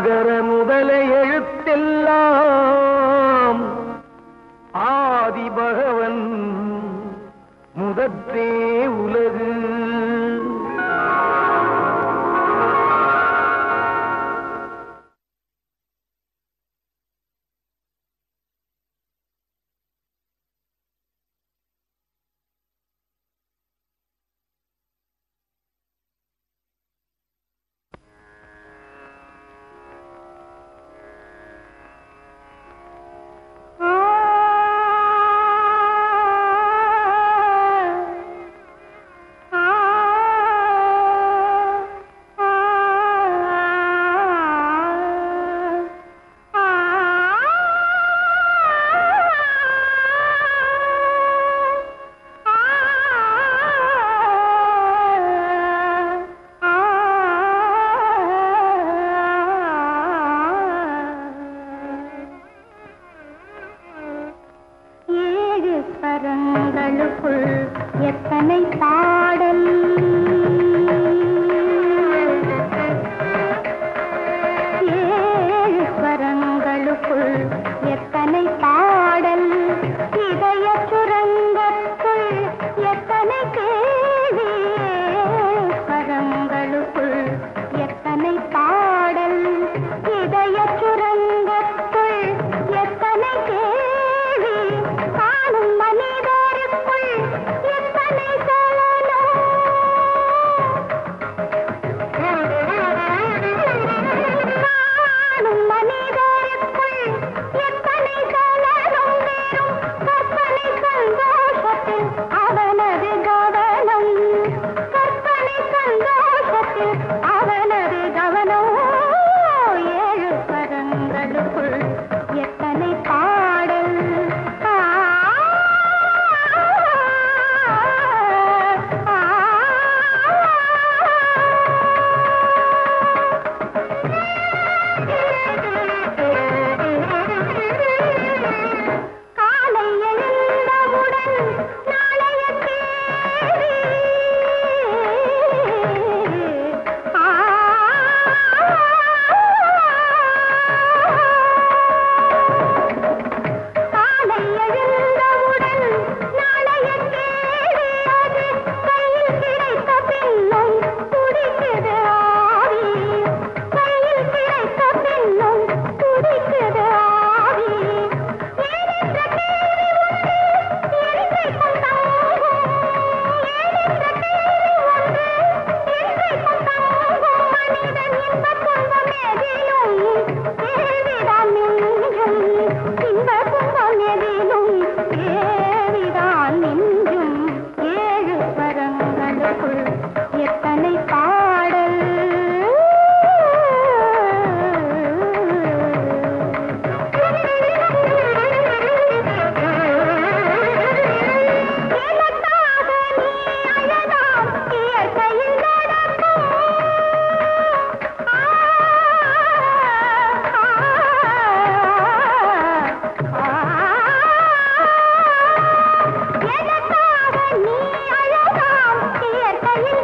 அகர முதல எழுத்தெல்லாம் ஆதி பகவன் முதற்றே உலகு ஏழு ஸ்வரங்களுக்குள் எத்தனை பாடல் ஏழு ஸ்வரங்களுக்குள் எத்தனை பாடல் இதய சுரங்கத்துள் எத்தனை கேள்வி ஸ்வரங்களுக்குள் எத்தனை பாடல் இதய சுரங்கத்துள் எத்தனை கேள்வி காணும் மனிதருக்குள் எத்தனை சலனம் காணும் மனிதருக்குள் எத்தனை சலனம் வேறும் கற்பனை சந்தோஷத்தில் அவனது கவனம் கற்பனை சந்தோஷத்தில் அவனது கவனம் ஏழு பதங்களுக்குள் எத்தனை பாடல் ஆ, ஆ, காலை எழுந்தவுடன் நாளைய தேதி ஆ காலை எழுந்தவுடன் நாளைய கேள்வி அது கையில் கிடைத்த பின்னும் துடிக்குது ஆவி கையில் கிடைத்த பின்னும் துடிக்குது ஆவி ஏனென்ற கேள்வி ஒன்று என்றைக்கும் தாங்கும் ஏனென்ற கேள்வி ஒன்று என்றைக்கும் தாங்கும் மனிதன் இன்ப துன்பம் எதிலும் கேள்விதான் மிஞ்சும் இன்ப துன்பம் எதிலும் கேள்விதான் மிஞ்சும் ஏழு வரங்களுக்குள் எத்தனை பாடல் எனக்காக நீ அழலாம் இயற்கையில் நடக்கும் எனக்காக நீ அழகாம் இயற்கையில்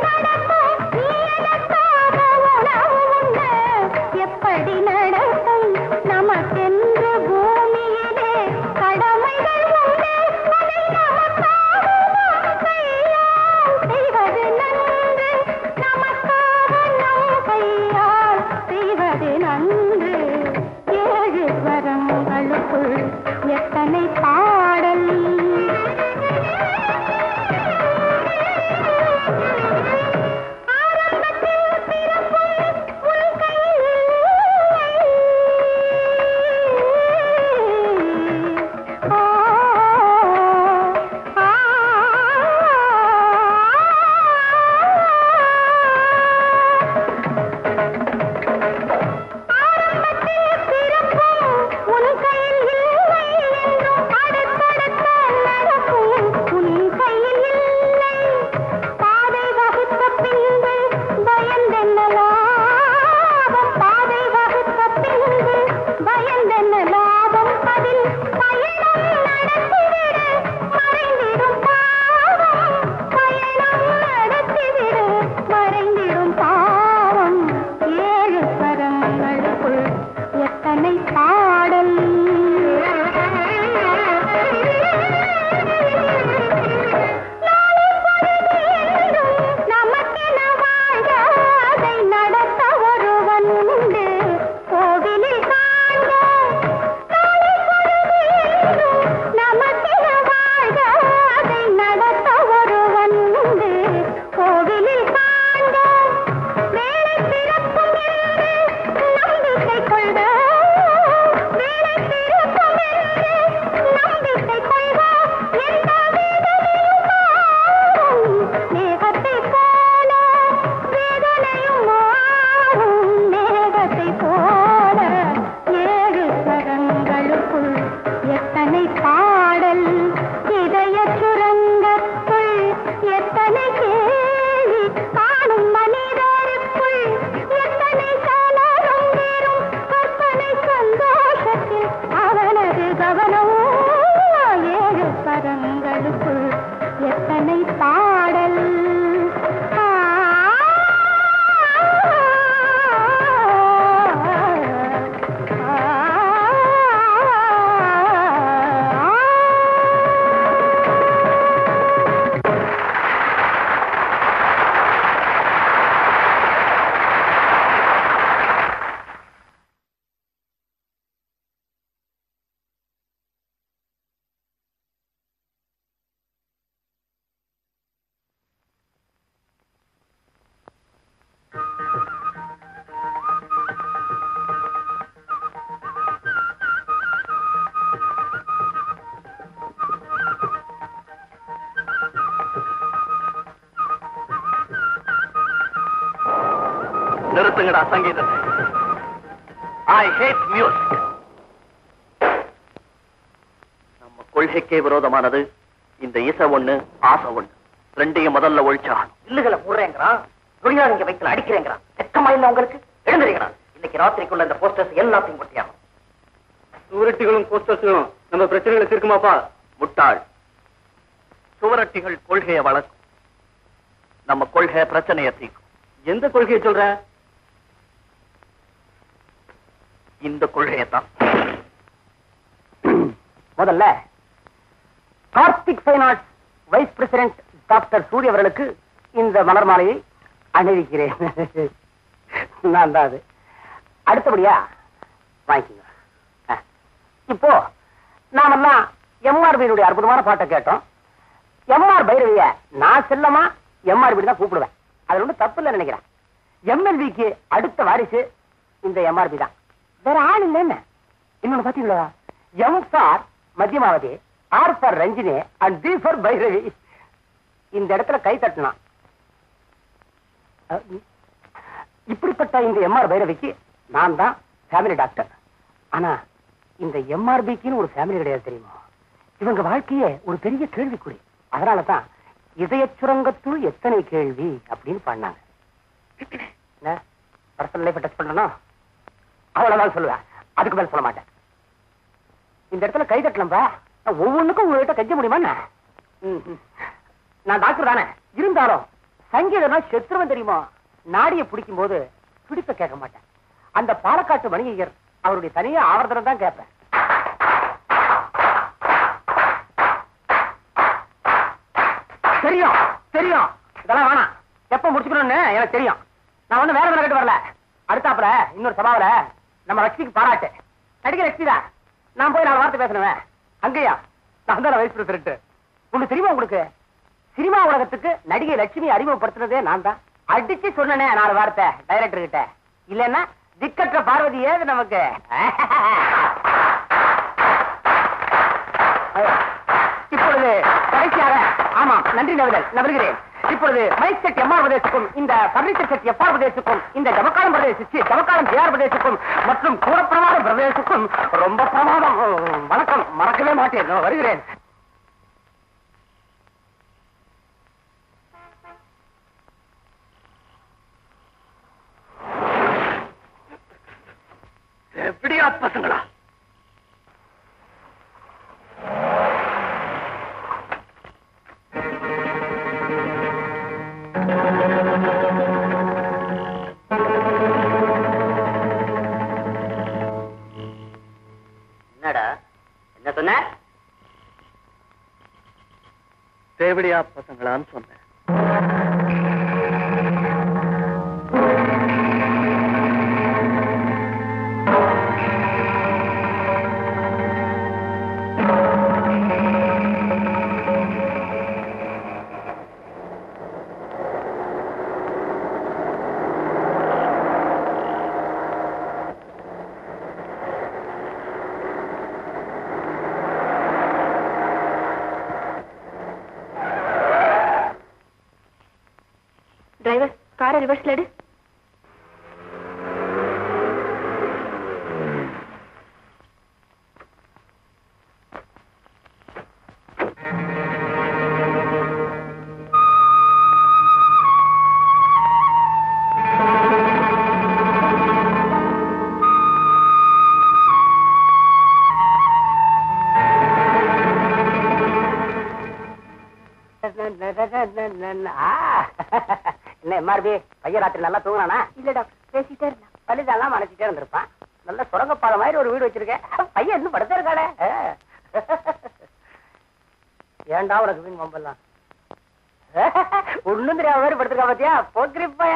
எத்தனை கேள்வி காணும் மனிதருக்குள் எத்தனை கலரும் நேரும் கற்பனை சந்தோஷத்தில் அவனது கவனம் ஏழு பதங்களுக்குள் எத்தனை பாடல் ஆ, நிறுத்துங்கடா சங்கீதத்தை ஐ ஹேட் மியூசிக் நம்ம கொள்கைக்கே விரோதமானது இந்த இசை ஒண்ணு ஆசை ஒண்ணு ரெண்டையும் முதல்ல ஒழிச்சாகணும் இல்லுகளை போடுறேங்கிறான் தொழிலாளிங்க வயிற்றுல அடிக்கிறேங்கிறான் வெக்கமா இல்ல உங்களுக்கு எழுந்துறீங்களா இன்னைக்கு ராத்திரிக்குள்ள இந்த போஸ்டர்ஸ் எல்லாத்தையும் கொட்டியாகும் சூரட்டிகளும் போஸ்டர்ஸும் நம்ம பிரச்சனைகளை தீர்க்குமாப்பா முட்டாள் சுவரட்டிகள் கொள்கையை வளர்க்கும் நம்ம கொள்கை பிரச்சனையை தீர்க்கும் எந்த கொள்கையை சொல்ற இந்த கொள்கையை தான் முதல்ல Karthik finance vice president doctor Surya அவர்களுக்கு இந்த மலர் மாலையை அணிவிக்கிறேன் நான் தான் அது அடுத்தபடியா வாங்கிக்கோங்க ஆ. இப்போ நாமெல்லாம் எம்ஆர்பியினுடைய அற்புதமான பாட்டை கேட்டோம் எம்ஆர் பைரவிய நான் செல்லமா எம்ஆர்பி தான் கூப்பிடுவேன் அதுல ஒன்றும் தப்பு இல்லை நினைக்கிறேன் எம்எல்விக்கு அடுத்த வாரிசு இந்த எம்ஆர்பி தான் வேற ஆள் இல்லை என்ன இன்னொன்னு பாத்தீங்களா M for Madhyamavati R for Ranjani and B for Bhairavi இந்த இடத்துல கை தட்டலாம் அஹ், இப்படிப்பட்ட இந்த எம்ஆர் பைரவிக்கு நான் தான் ஃபேமிலி டாக்டர் ஆனா இந்த எம்ஆர்பிக்குன்னு ஒரு ஃபேமிலி கிடையாது தெரியுமா இவங்க வாழ்க்கையே ஒரு பெரிய கேள்விக்குறி அதனால தான் இதய சுரங்கத்துள் எத்தனை கேள்வி அப்படின்னு பண்ணாங்க என்ன பர்சனல் லைஃப் டச் பண்ணணும் அவ்வளவுதான் சொல்லுவேன் அதுக்கு மேல சொல்ல மாட்டேன் இந்த இடத்துல கை தட்டலம்பா நான் ஒவ்வொன்றுக்கும் உங்ககிட்ட கெஞ்ச முடியுமா என்ன? ம், ம். நான் டாக்டர் தானே இருந்தாலும் சங்கீதம்னா செத்துருவன் தெரியுமா நாடியை பிடிக்கும் போது பிடிப்ப கேட்க மாட்டேன் அந்த பாலக்காட்டு வணிகர் அவருடைய தனியா ஆவர்தனம் தான் கேட்பேன் தெரியும் தெரியும் இதெல்லாம் வேணாம் எப்ப முடிச்சுக்கணும்னு எனக்கு தெரியும் நான் ஒண்ணு வேற வேலை கட்டு வரல அடுத்தாப்புல இன்னொரு சபாவில நம்ம லட்சுமிக்கு பாராட்டு நடிகை லட்சுமி தான் நான் போய் நாலு வார்த்தை பேசணுவேன் அங்கேயா நான் தான் வைஸ் பிரசிடண்ட் உங்களுக்கு தெரியுமா உங்களுக்கு சினிமா உலகத்துக்கு நடிகை லட்சுமி அறிமுகப்படுத்துனதே நான் தான் அடிச்சு சொன்னனே நாலு வார்த்தை டைரக்டர் கிட்ட இல்லன்னா திக்கற்ற பார்வதி ஏது நமக்கு இப்பொழுது கடைசியாக ஆமாம் நன்றி நவிதல் நவல்கிறேன் இப்பொழுது மைக் செட் எம்ஆர் பிரதேசுக்கும் இந்த பர்னிச்சர் செட் எஃப்ஆர் பிரதேசுக்கும் இந்த ஜமக்காலம் பிரதேசிச்சு ஜமக்காலம் ஜிஆர் பிரதேசுக்கும் மற்றும் கூடப்பிரமாத பிரதேசுக்கும் ரொம்ப பிரமாதம் வணக்கம் மறக்கவே மாட்டேன் நான் வருகிறேன் எப்படியா பசங்களா என்னடா என்ன சொன்ன தேவடியா பசங்களான்னு சொன்னேன் டிரைவர் காரை ரிவர்ஸ்ல எடு என்ன எம்ஆர்பி பையன் ராத்திரி நல்லா தூங்குறானா இல்ல டாக்டர் பேசிட்டே இருந்தான் பள்ளிதான் மறைச்சிட்டே இருந்திருப்பான் நல்ல சுரங்கப்பாதை மாதிரி ஒரு வீடு வச்சிருக்கேன் பையன் இன்னும் படுத்தே இருக்கானே ஆ. ஏன்டா உனக்கு வீண் மம்பெல்லாம் ஒண்ணும் தெரியாம மாதிரி படுத்திருக்கா பாத்தியா போக்கிரி பைய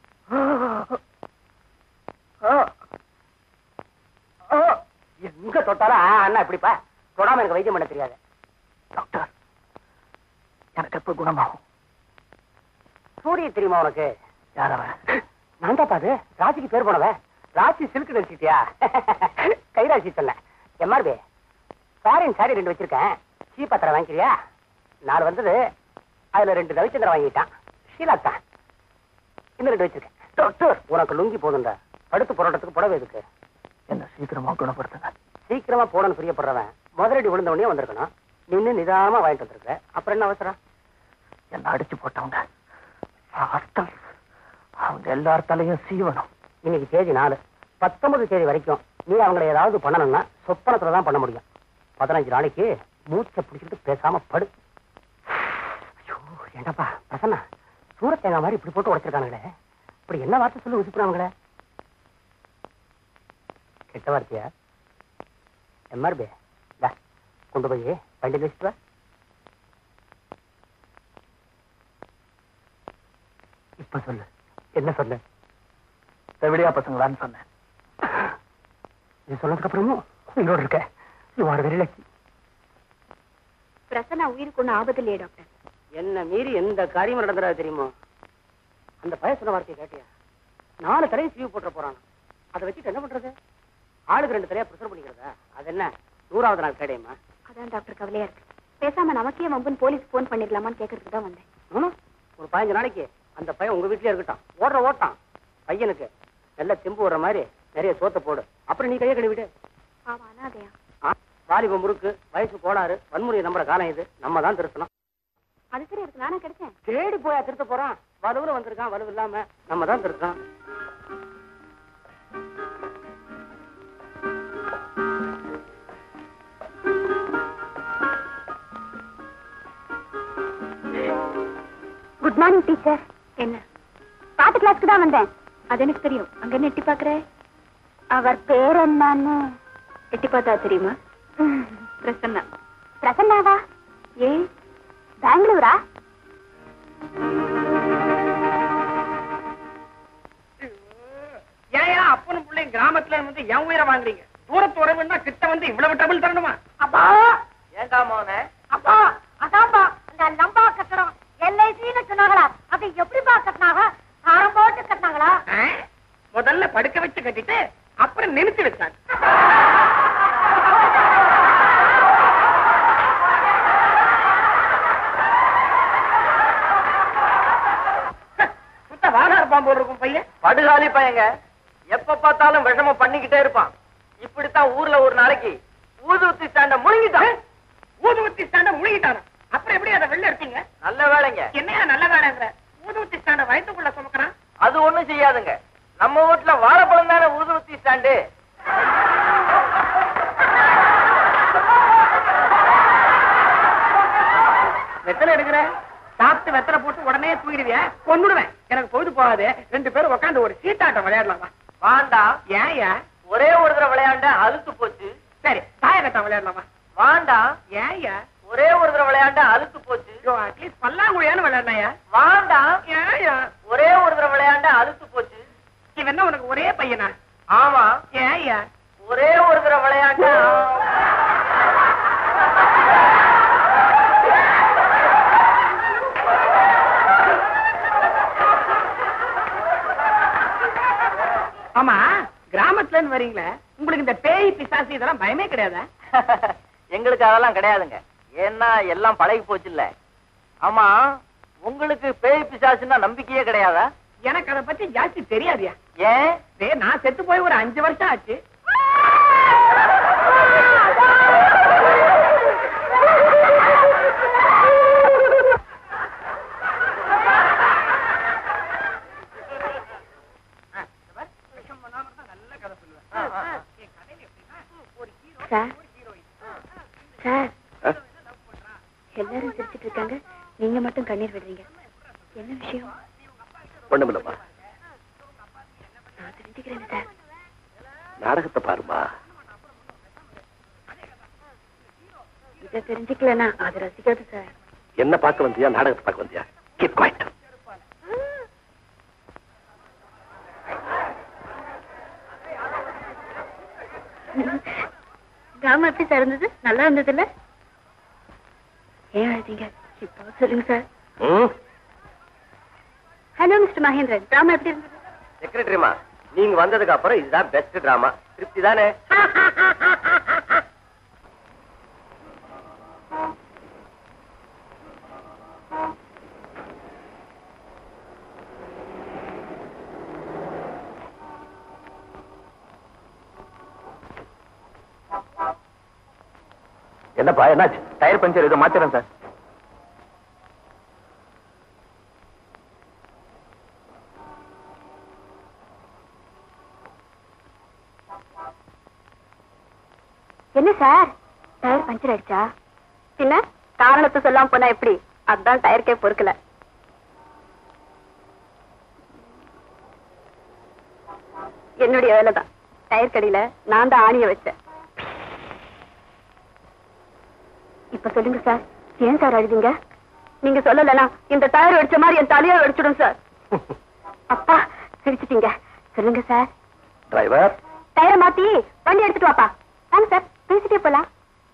எங்க தொட்டாலும் ஆ, அண்ணா இப்படிப்பா தொடாம எனக்கு வைத்தியம் பண்ண தெரியாது டாக்டர் எனக்கு எப்ப குணமாகும் சூரிய தெரியுமா உனக்கு யார் அவன் நான் தான் பாது ராசிக்கு பேர் போனவன் ராசி சில்க் நினைச்சிட்டியா கைராசி சொன்ன எம்ஆர்பி சாரின் சாரி ரெண்டு வச்சிருக்கேன் சீப்பா தர வாங்கிக்கிறியா நாலு வந்தது அதுல ரெண்டு ரவிச்சந்திரன் வாங்கிட்டான் ஷீலா தான் இன்னும் ரெண்டு வச்சிருக்கேன் டாக்டர் உனக்கு லுங்கி போதுண்டா படுத்து போராட்டத்துக்கு புடவை எதுக்கு என்ன சீக்கிரமா குணப்படுத்துங்க சீக்கிரமா போடணும் பிரியப்படுறவன் முதலடி விழுந்த உடனே வந்திருக்கணும் நின்னு நிதானமா வாங்கிட்டு வந்திருக்க அப்புறம் என்ன அவசரம் என்ன அடிச்சு போட்டவங்க ராஸ்கல்ஸ். அவங்க எல்லார் தலையும் சீவனம் இன்னைக்கு தேதி நாலு பத்தொன்பது தேதி வரைக்கும் நீ அவங்களை ஏதாவது பண்ணணும்னா சொப்பனத்துல தான் பண்ண முடியும் பதினஞ்சு நாளைக்கு மூச்சை பிடிச்சிட்டு பேசாம படு ஐயோ ஏண்டாப்பா பிரசன்னா சூர தேங்காய் மாதிரி இப்படி போட்டு உடைச்சிருக்கானுங்களே இப்படி என்ன வார்த்தை சொல்லி உசுப்புறாங்களே கெட்ட வார்த்தையா எம்ஆர்பி கொண்டு போய் வண்டியில் வச்சுட்டு வா இப்ப சொல்லு என்ன சொல்லு செவிலியா பசங்களான்னு சொன்னேன் நீ சொன்னதுக்கு அப்புறமும் உயிரோட இருக்க you are very lucky Prasanna உயிருக்கு ஒன்றும் ஆபத்து இல்லையே டாக்டர் என்ன மீறி எந்த காரியமும் நடந்துடாது தெரியுமோ அந்த பய சொன்ன வார்த்தையை கேட்டியா நாலு தலையை சீவு போட்டுற போறான் அதை வச்சுட்டு என்ன பண்றது ஆளுக்கு ரெண்டு தலையா பிரசர் பண்ணிக்கிறதா அது என்ன நூறாவது நாள் கேடையம்மா அதான் டாக்டர் கவலையா இருக்கு பேசாம நமக்கே வம்புன்னு போலீஸ் ஃபோன் பண்ணிடலாமான்னு கேட்கறதுக்கு தான் வந்தேன் ஆமா, ஒரு பதினஞ்சு நாளைக்கு அந்த பையன் உங்க வீட்லயே இருக்கட்டும் ஓடுற ஓட்டான் பையனுக்கு நல்ல தெம்பு வர்ற மாதிரி நிறைய சோத்தை போடு அப்புறம் நீ கையை கழுவிடு ஆமா அனாதையா ஆ, வாலிப முறுக்கு வயசு கோளாறு வன்முறையை நம்புற காலம் இது நம்ம தான் திருத்தணும் அது சரி அதுக்கு நானா கிடைச்சேன் தேடி போயா திருத்த போறான் வலுவுல வந்திருக்கான் வலுவு இல்லாம நம்ம தான் திருத்தோம் குட் மார்னிங் டீச்சர் என்ன பாட்டு கிளாஸ்க்கு தான் வந்தேன் அது எனக்கு தெரியும் அங்க என்ன எட்டி பாக்குற அவர் பேர் என்னன்னு எட்டி பார்த்தா தெரியுமா பிரசன்னா பிரசன்னாவா ஏன் பெங்களூரா ஏன் அப்பனும் பிள்ளைங்க கிராமத்துல வந்து என் உயிரை வாங்குறீங்க தூரத்து உறவுன்னா கிட்ட வந்து இவ்வளவு டபுள் தரணுமா அப்பா ஏண்டா மோனே அப்பா அதான்ப்பா இந்த லம்பா கட்டடம் எல்ஐசின்னு சொன்னாங்களா அது எப்படிப்பா கட்டினாங்க ஆரம் போட்டு கட்டினாங்களா ஆ? முதல்ல படுக்க வச்சு கட்டிட்டு அப்புறம் நிறுத்தி வச்சாங்க சுத்த வாகார பாம்பு இருக்கும் பையன் படுகாலி பையங்க எப்ப பார்த்தாலும் விஷமம் பண்ணிக்கிட்டே இருப்பான் இப்படித்தான் ஊர்ல ஒரு நாளைக்கு ஊதுவத்தி ஸ்டாண்ட முழுங்கிட்டான் ஊதுவத்தி ஸ்டாண்ட முழுகிட்டானா அப்புறம் எப்படி அதை வெளில எடுத்தீங்க நல்ல வேலைங்க என்னையா நல்ல வேலைங்கிற ஊதுவத்தி ஸ்டாண்ட வயிற்றுக்குள்ள சுமக்கிறான் அது ஒண்ணும் செய்யாதுங்க நம்ம வீட்டுல வாழைப்பழம் தானே ஊதுவத்தி ஸ்டாண்டு வெத்தலை எடுக்கிற சாப்பிட்டு வெத்தலை போட்டு உடனே தூங்கிடுவியா கொன்னுடுவேன் எனக்கு பொழுது போகாது ரெண்டு பேரும் உட்காந்து ஒரு சீட்டாட்டம் விளையாடலாமா வாண்டாம் ஏன் ஏன் ஒரே ஒரு தடவை விளையாண்ட அழுத்து போச்சு சரி தாயக்கட்டம் விளையாடலாமா வாண்டாம் ஏன் ஏன் ஒரே ஒரு தடவை விளையாண்ட அழுத்து போச்சு அட்லீஸ்ட் பல்லாங்குழியான்னு விளையாடினாயா வாண்டாம் ஏன் ஏன் ஒரே ஒரு தடவை விளையாண்ட அழுத்து போச்சு இவன் என்ன உனக்கு ஒரே பையனா ஆமா ஏன் ஏன் ஒரே ஒரு தடவை விளையாண்ட ஆமா கிராமத்துல இருந்து வரீங்களே உங்களுக்கு இந்த பேய் பிசாசு இதெல்லாம் பயமே கிடையாதா எங்களுக்கு அதெல்லாம் கிடையாதுங்க ஏன்னா எல்லாம் பழகி போச்சு இல்ல ஆமா உங்களுக்கு பேய் பிசாசுன்னா நம்பிக்கையே கிடையாதா எனக்கு அதை பத்தி ஜாஸ்தி தெரியாதியா ஏன் டேய், நான் செத்து போய் ஒரு அஞ்சு வருஷம் ஆச்சு சார் சார் எல்லாரும் சிரிச்சிட்டு இருக்காங்க நீங்க மட்டும் கண்ணீர் விடுறீங்க என்ன என்ன விஷயம் ஒண்ணுமில்லம்மா நான் தெரிஞ்சுக்கிறேன் சார் நாடகத்தை பாருமா இதை தெரிஞ்சுக்கலனா அது ரசிக்காது சார் என்ன பார்க்க வந்தியா நாடகத்தை பார்க்க வந்தியா கீப் குவைட் டிராமா எப்படி சார் இருந்தது நல்லா இருந்தது இல்ல ஏன் அழுதீங்க இப்போ சொல்லுங்க sir hello mister Mahendran drama எப்படி இருந்தது செக்ரட்டரிமா நீங்க வந்ததுக்கு அப்புறம் இதுதான் பெஸ்ட் டிராமா திருப்தி தானே என்னப்பா என்னாச்சு டயர் பஞ்சர் ஏதோ மாத்திரம் சார் என்ன சார் டயர் பஞ்சர் ஆயிடுச்சா பின்ன காரணத்தை சொல்லாம போனா எப்படி அதான் டயருக்கே பொறுக்கல என்னுடைய வேலைதான் டயர் கடியில நான் தான் ஆணிய வச்சேன் இப்ப சொல்லுங்க சார் ஏன் சார் அழுதீங்க நீங்க சொல்லலனா இந்த டயர் வெடிச்ச மாதிரி என் தலையை வெடிச்சிடும் சார் அப்பா சிரிச்சிட்டீங்க சொல்லுங்க சார் டிரைவர் டயரை மாத்தி வண்டி எடுத்துட்டு வாப்பா வாங்க சார் பேசிட்டே போலாம்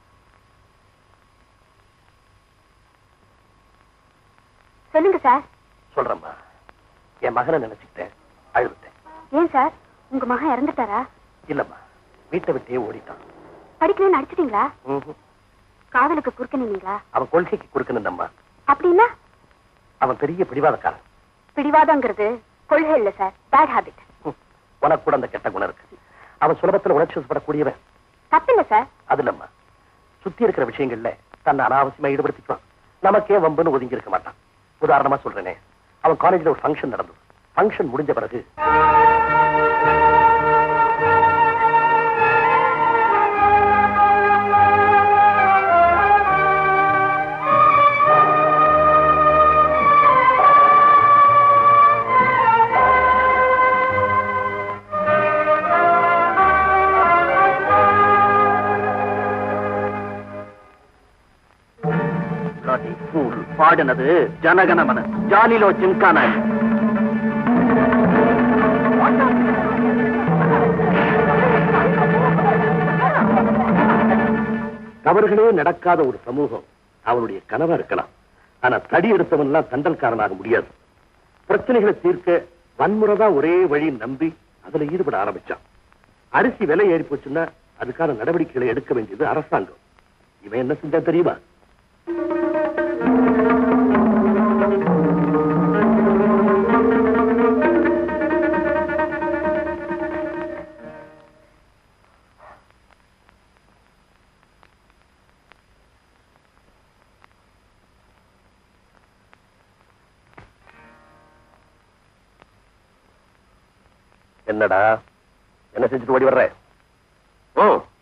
சொல்லுங்க சார் சொல்றேம்மா என் மகனை நினைச்சுக்கிட்டேன் அழுதுட்டேன் ஏன் சார் உங்க மகன் இறந்துட்டாரா இல்லம்மா வீட்டை விட்டே ஓடிட்டான் படிக்கணும்னு அடிச்சிட்டீங்களா ம்ஹும். காதலுக்கு குறுக்க நின்னீங்களா அவன் கொள்கைக்கு கொடுக்கணும்மா அப்படின்னா அவன் பெரிய பிடிவாதக்காரன் பிடிவாதங்கிறது கொள்கை இல்ல சார் பேட் ஹாபிட் ம். உனக்கு கூட அந்த கெட்ட குணம் இருக்கு அவன் சுலபத்துல உணர்ச்சி வசப்படக்கூடியவன் தப்பில்ல சார் அது இல்லம்மா சுத்தி இருக்கிற விஷயங்கள்ல தன்னை அனாவசியமா ஈடுபடுத்திக்குவான் நமக்கே வம்புன்னு ஒதுங்கி இருக்க மாட்டான் உதாரணமா சொல்றேனே அவன் காலேஜ்ல ஒரு ஃபங்க்ஷன் நடந்தது ஃபங்க்ஷன் முடிஞ்ச பிறகு பாடினது ஜனகணமன ஜாலிலோ ஜிம்கான தவறுகளே நடக்காத ஒரு சமூகம் அவனுடைய கனவா இருக்கலாம் ஆனா தடி எடுத்தவன் எல்லாம் தண்டல்காரனாக முடியாது பிரச்சனைகளை தீர்க்க வன்முறைதான் ஒரே வழி நம்பி அதுல ஈடுபட ஆரம்பிச்சான் அரிசி விலை ஏறி போச்சுன்னா அதுக்கான நடவடிக்கைகளை எடுக்க வேண்டியது அரசாங்கம் இவன் என்ன செஞ்சா தெரியுமா என்னடா என்ன செஞ்சுட்டு ஓடி வர்ற ஓ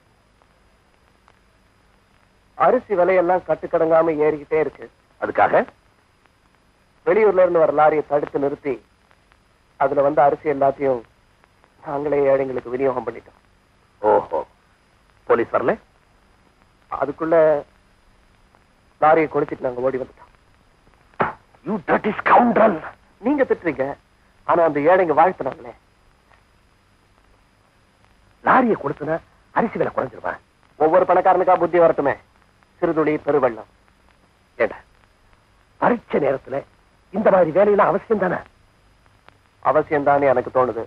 அரிசி விலையெல்லாம் கட்டுக்கடங்காம ஏறிக்கிட்டே இருக்கு அதுக்காக வெளியூர்ல இருந்து வர லாரியை தடுத்து நிறுத்தி அதுல வந்து அரிசி எல்லாத்தையும் நாங்களே ஏழைங்களுக்கு விநியோகம் பண்ணிட்டோம் ஓஹோ போலீஸ் வரல அதுக்குள்ள லாரியை கொளுத்திட்டு நாங்க ஓடி வந்துட்டோம் யூ டர்ட்டி ஸ்கவுண்டரல் நீங்க திட்டுறீங்க ஆனா அந்த ஏழைங்க வாழ்த்துனாங்களே லாரியை கொடுத்தன அரிசி விலை குறைஞ்சிருவா ஒவ்வொரு பணக்காரனுக்கா புத்தி வரட்டுமே சிறுதுளி பெருவெள்ளம் ஏண்டா பரீட்சை நேரத்துல இந்த மாதிரி வேலையெல்லாம் அவசியம் தானே அவசியம் தானே எனக்கு தோணுது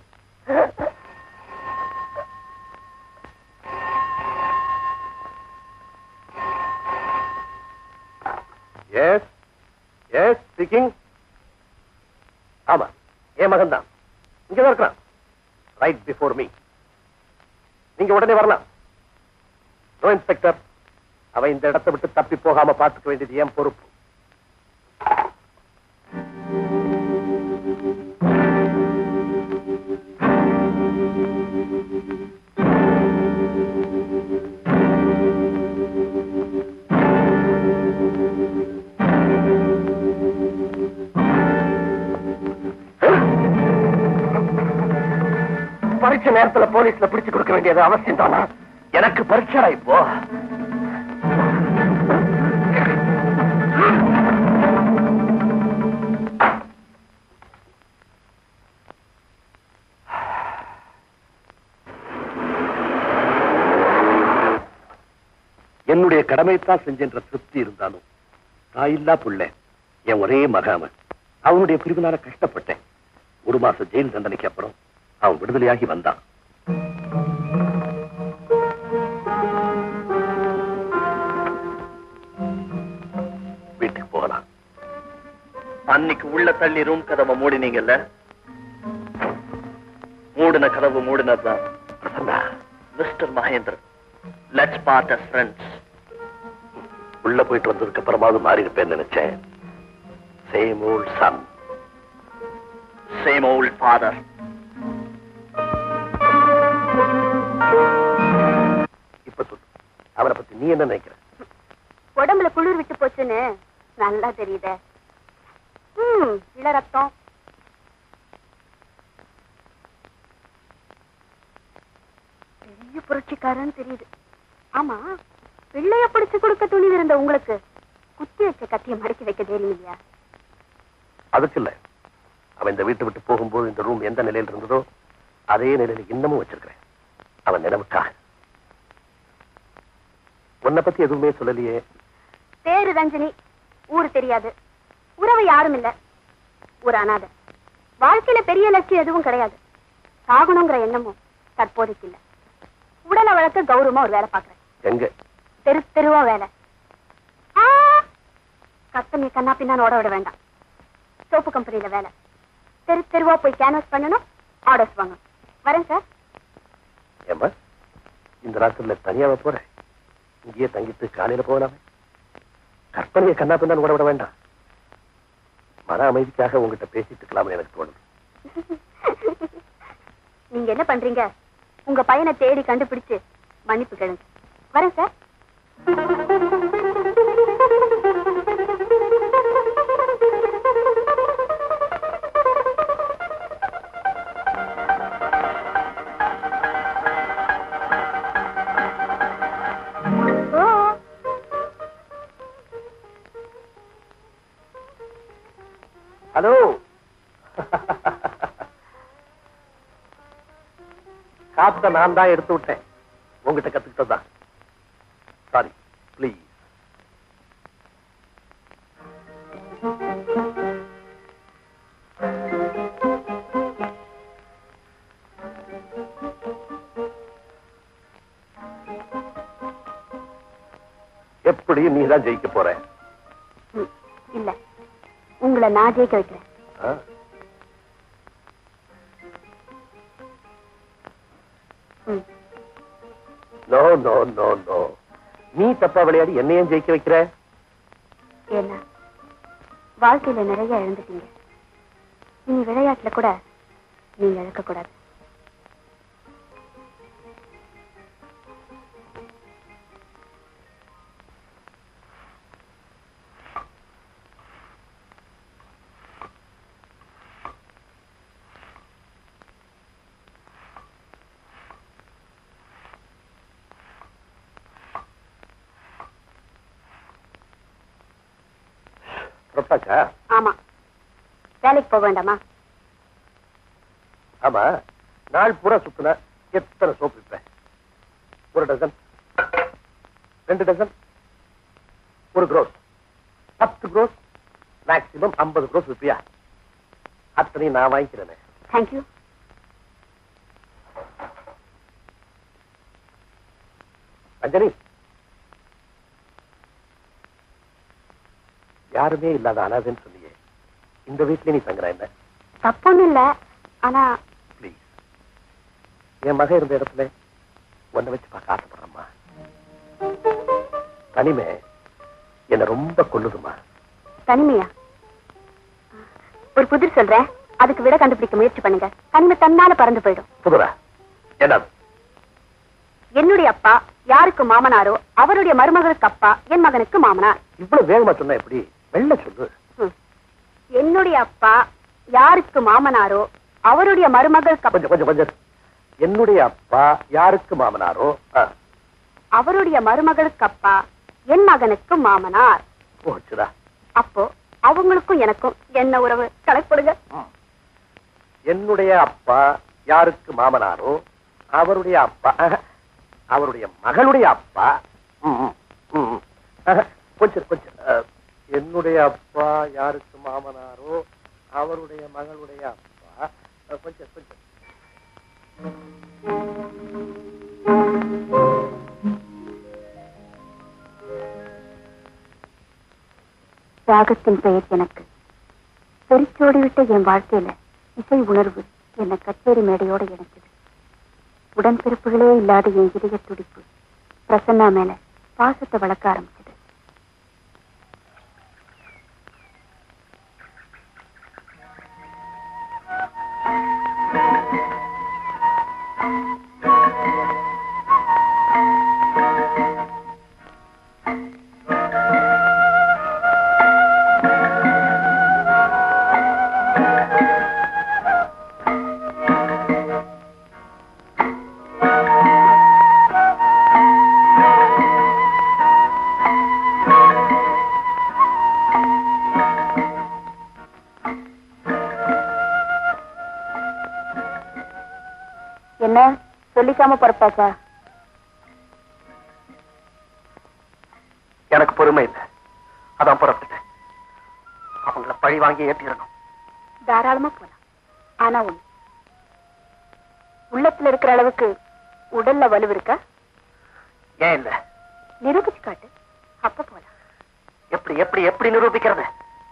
எஸ் எஸ் ஸ்பீக்கிங் ஆமா என் மகன் தான் இங்கதான் இருக்கிறான் ரைட் பிஃபோர் மீ நீங்க உடனே வரலாம் நோ இன்ஸ்பெக்டர் அவன் இந்த இடத்தை விட்டு தப்பி போகாம பார்த்துக்க வேண்டியது என் பொறுப்பு பரீட்சை நேரத்துல போலீஸ்ல பிடிச்சு கொடுக்க வேண்டியது அவசியம் தானா எனக்கு பரீட்சை இப்போ என்னுடைய கடமைத்தான் செஞ்சென்ற திருப்தி இருந்தாலும் தாயில்லா புள்ள என் ஒரே மகாமன் அவனுடைய பிரிவினால கஷ்டப்பட்டேன் ஒரு மாசம் ஜெயில் தண்டனைக்கு அப்புறம் அவன் விடுதலையாகி வந்தான் வீட்டுக்கு போகலாம் அன்னைக்கு உள்ள தள்ளி ரூம் கதவை மூடினீங்கல்ல மூடின கதவு மூடினதுதான் Prasanna mister Mahendran let's part as friends உள்ள போயிட்டு வந்ததுக்கு அப்புறமாவது மாறி இருப்பேன்னு நினைச்சேன் same old son same old father இப்ப சொல்லு அவனை பத்தி நீ என்ன நினைக்கிற உடம்புல குளிர் விட்டு போச்சுன்னு நல்லா தெரியுதே ம் இள ரத்தம் பெரிய புரட்சிக்காரன்னு தெரியுது ஆமா பிள்ளைய பிடிச்சு கொடுக்க துணிவு இருந்த உங்களுக்கு குத்தி வச்ச கத்திய மடக்கி வைக்க தெரியும் இல்லையா அதுக்கு இல்ல அவன் இந்த வீட்டை விட்டு போகும்போது இந்த ரூம் எந்த நிலையில் இருந்ததோ அதே நிலையில இன்னமும் வச்சிருக்கிறேன் அவன் நினைவுக்காக உன்னை பத்தி எதுவுமே சொல்லலையே பேரு ரஞ்சனி ஊரு தெரியாது உறவு யாரும் இல்ல ஒரு அனாதை வாழ்க்கையில பெரிய லட்சியம் எதுவும் கிடையாது சாகணுங்கிற எண்ணமும் தற்போதைக்கு இல்ல உடலை வளர்க்க கௌரவமா ஒரு வேலை பாக்குறேன் எங்க தெரு தெருவா வேலை ஆ! கஸ்டமர் கண்ணா பின்னான்னு ஓட விட வேண்டாம் சோப்பு கம்பெனில வேலை தெரு தெருவா போய் கேன்வாஸ் பண்ணணும் ஆர்டர்ஸ் வாங்கணும் வரேன் சார் ஏமா இந்த ராத்திரில தனியாவ போறேன் இங்கேயே தங்கிட்டு காலையில போகலாமே கற்பனையை கண்ணா பின்னான்னு ஓட விட வேண்டாம் மன அமைதிக்காக உங்ககிட்ட பேசிட்டு இருக்கலாம்னு எனக்கு தோணுது நீங்க என்ன பண்றீங்க உங்க பையனை தேடி கண்டுபிடிச்சு மன்னிப்பு கேளுங்க வரேன் சார் ஓ ஹலோ காத்த நான் தான் எடுத்து விட்டேன் உங்ககிட்ட கத்துக்கிட்டதான் சாரி ப்ளீஸ் எப்படி நீ தான் ஜெயிக்க போற ம், இல்ல உங்களை நான் ஜெயிக்க வைக்கிறேன் ஆ? ம். நோ நோ நோ நோ நீ தப்பா விளையாடி என்னையும் ஜெயிக்க வைக்கிற ஏன்னா வாழ்க்கையில நிறைய இழந்துட்டீங்க இனி விளையாட்டுல கூட நீங்க இழக்க கூடாது புறப்பட்டாச்சா ஆமா வேலைக்கு போக வேண்டாமா ஆமா நாள் பூரா சுத்துன எத்தனை சோப்பு விற்ப ஒரு டசன் ரெண்டு டசன் ஒரு க்ரோஸ் பத்து க்ரோஸ் மேக்சிமம் ஐம்பது க்ரோஸ் விற்பியா அத்தனையும் நான் வாங்கிக்கிறேனே தேங்க்யூ ரஞ்சனி யாருமே இல்லாத அனாதைன்னு சொன்னியே இந்த வீட்லயே நீ தங்குற என்ன தப்பொன்னும் இல்ல ஆனா ப்ளீஸ் என் மகன் இருந்த இடத்துல உன்னை வச்சு பார்க்க ஆசைப்படுறேம்மா தனிமை என்ன ரொம்ப கொல்லுதுமா தனிமையா ஒரு புதிர் சொல்றேன் அதுக்கு விட கண்டுபிடிக்க முயற்சி பண்ணுங்க தனிமை தன்னால பறந்து போயிடும் புதுரா என்னது என்னுடைய அப்பா யாருக்கு மாமனாரோ அவருடைய மருமகளுக்கு அப்பா என் மகனுக்கு மாமனார் இவ்வளவு வேகமா சொன்னா எப்படி வெள்ள சொல்லு ம். என்னுடைய அப்பா யாருக்கு மாமனாரோ அவருடைய மருமகளுக்கு அப்பா கொஞ்சம் கொஞ்சம் கொஞ்சம் என்னுடைய அப்பா யாருக்கு மாமனாரோ ஆ, அவருடைய மருமகளுக்கு அப்பா என் மகனுக்கு மாமனார் போச்சுடா அப்போ அவங்களுக்கும் எனக்கும் என்ன உறவு கணக்குடுங்க என்னுடைய அப்பா யாருக்கு மாமனாரோ அவருடைய அப்பா அஹ், அவருடைய மகளுடைய அப்பா ம், ம், ம், ம். அஹ், கொஞ்சம் கொஞ்சம் அஹ், என்னுடைய அப்பா யாருக்கு மாமனாரோ அவருடைய மகளுடைய அப்பா அஹ், கொஞ்சம் கொஞ்சம் தியாகத்தின் பெயர் எனக்கு வெறிச்சோடிவிட்ட என் வாழ்க்கையில இசை உணர்வு என்னை கச்சேரி மேடையோட இணைச்சது உடன்பிறப்புகளே இல்லாத என் இதய துடிப்பு பிரசன்னா மேல பாசத்தை வளர்க்க ஆரம்பிச்சது என்ன சொல்லிக்காம பொறுப்பாச்சா எனக்கு பொறுமை இல்லை அதான் புறப்பட்டேன் அவங்கள பழி வாங்கி ஏற்றிடணும் தாராளமா போலாம் ஆனா ஒண்ணு உள்ளத்துல இருக்கிற அளவுக்கு உடல்ல வலு இருக்கா ஏன் இல்ல நிரூபிச்சு காட்டு அப்ப போலாம் எப்படி எப்படி எப்படி நிரூபிக்கிறது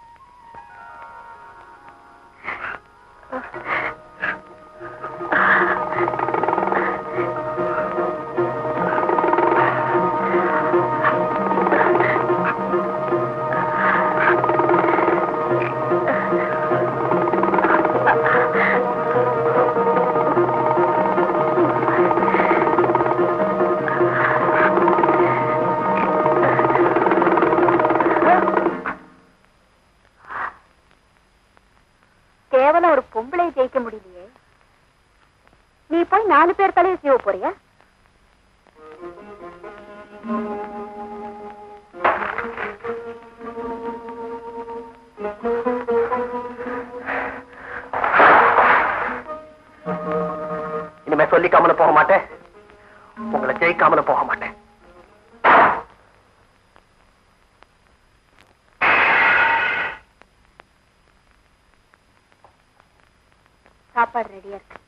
கேவலம் ஒரு பொம்பளை ஜெயிக்க முடியலையே நீ போய் நாலு பேர் தலையை சீவ போறியா இனிமே சொல்லிக்காமலும் போக மாட்டேன் உங்களை ஜெயிக்காமலும் போக மாட்டேன் சாப்பாடு ரெடியா இருக்கு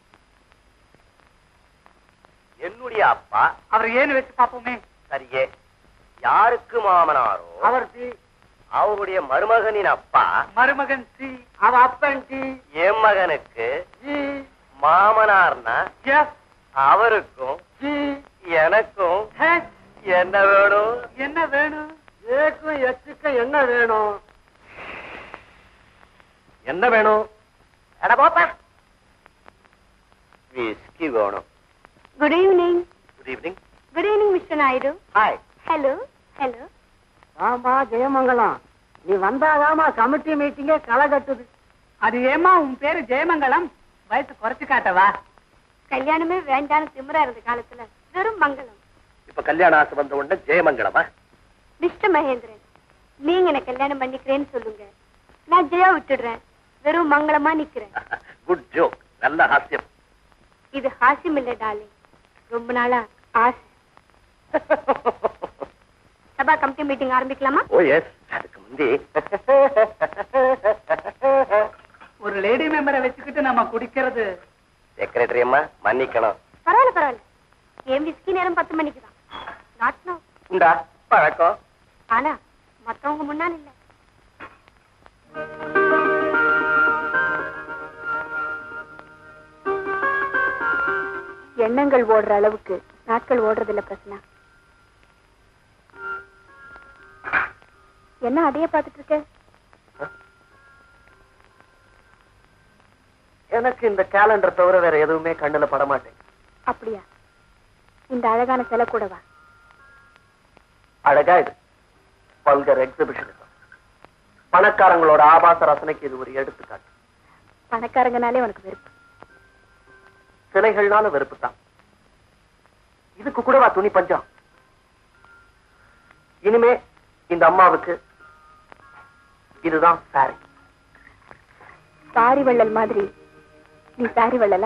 என்னுடைய அப்பா அவர் ஏன்னு வச்சு பாப்போமே சரியே யாருக்கு மாமனாரோ அவர் டி அவருடைய மருமகனின் அப்பா மருமகன் டி அவ அப்பன் டி என் மகனுக்கு ஜி மாமனார்னா எஸ் அவருக்கும் ஜி எனக்கும் ஹெச் என்ன வேணும் என்ன வேணும் ஏக்கும் எச்சுக்கும் என்ன வேணும் என்ன வேணும் அட போப்பா விஸ்கி வேணும் good evening good evening good evening mister Naidu hi hello hello ஆமா ஜெயமங்கலம் நீ வந்தாதாமா கமிட்டி மீட்டிங்கே களை கட்டுது அது ஏமா உன் பேரு ஜெயமங்கலம் வயசு குறைச்சு காட்டவா கல்யாணமே வேண்டான்னு திமிரா இருந்த காலத்துல வெறும் மங்களம் இப்ப கல்யாண ஆசை வந்த உடனே ஜெயமங்கலமா மிஸ்டர் மகேந்திரன் நீங்க என்ன கல்யாணம் பண்ணிக்கிறேன்னு சொல்லுங்க நான் ஜெயா விட்டுடுறேன் வெறும் மங்களமா நிக்கிறேன் குட் ஜோக் நல்ல ஹாஸ்யம் இது ஹாஸ்யம் இல்ல டாலே ரொம்ப நாளா ஆசை சபா கமிட்டி மீட்டிங் ஆரம்பிக்கலாமா ஓ எஸ் அதுக்கு முந்தி ஒரு லேடி மெம்பரை வச்சுக்கிட்டு நம்ம குடிக்கிறது செக்ரட்டரி அம்மா மன்னிக்கணும் பரவாயில்ல பரவாயில்ல என் விஸ்கி நேரம் பத்து மணிக்கு தான் நாட் நோ உண்டா பழக்கம் ஆனா மத்தவங்க முன்னால் இல்ல எண்ணங்கள் ஓடுற அளவுக்கு நாட்கள் ஓடுறது இல்ல பிரச்சனை என்ன அதையே பார்த்துட்டு இருக்க எனக்கு இந்த கேலண்டர் தவிர வேற எதுவுமே கண்ணுல பட மாட்டேன் அப்படியா இந்த அழகான சிலை கூடவா அழகா இது பல்கர் எக்ஸிபிஷன் பணக்காரங்களோட ஆபாச ரசனைக்கு இது ஒரு எடுத்துக்காட்டு பணக்காரங்கனாலே உனக்கு வெறுப்பு சிலைகள்னால வெறுப்பு தான் இதுக்கு கூடவா துணி பஞ்சம் இனிமே இந்த அம்மாவுக்கு இதுதான் சாரி சாரி வள்ளல் மாதிரி நீ சாரி வள்ளலா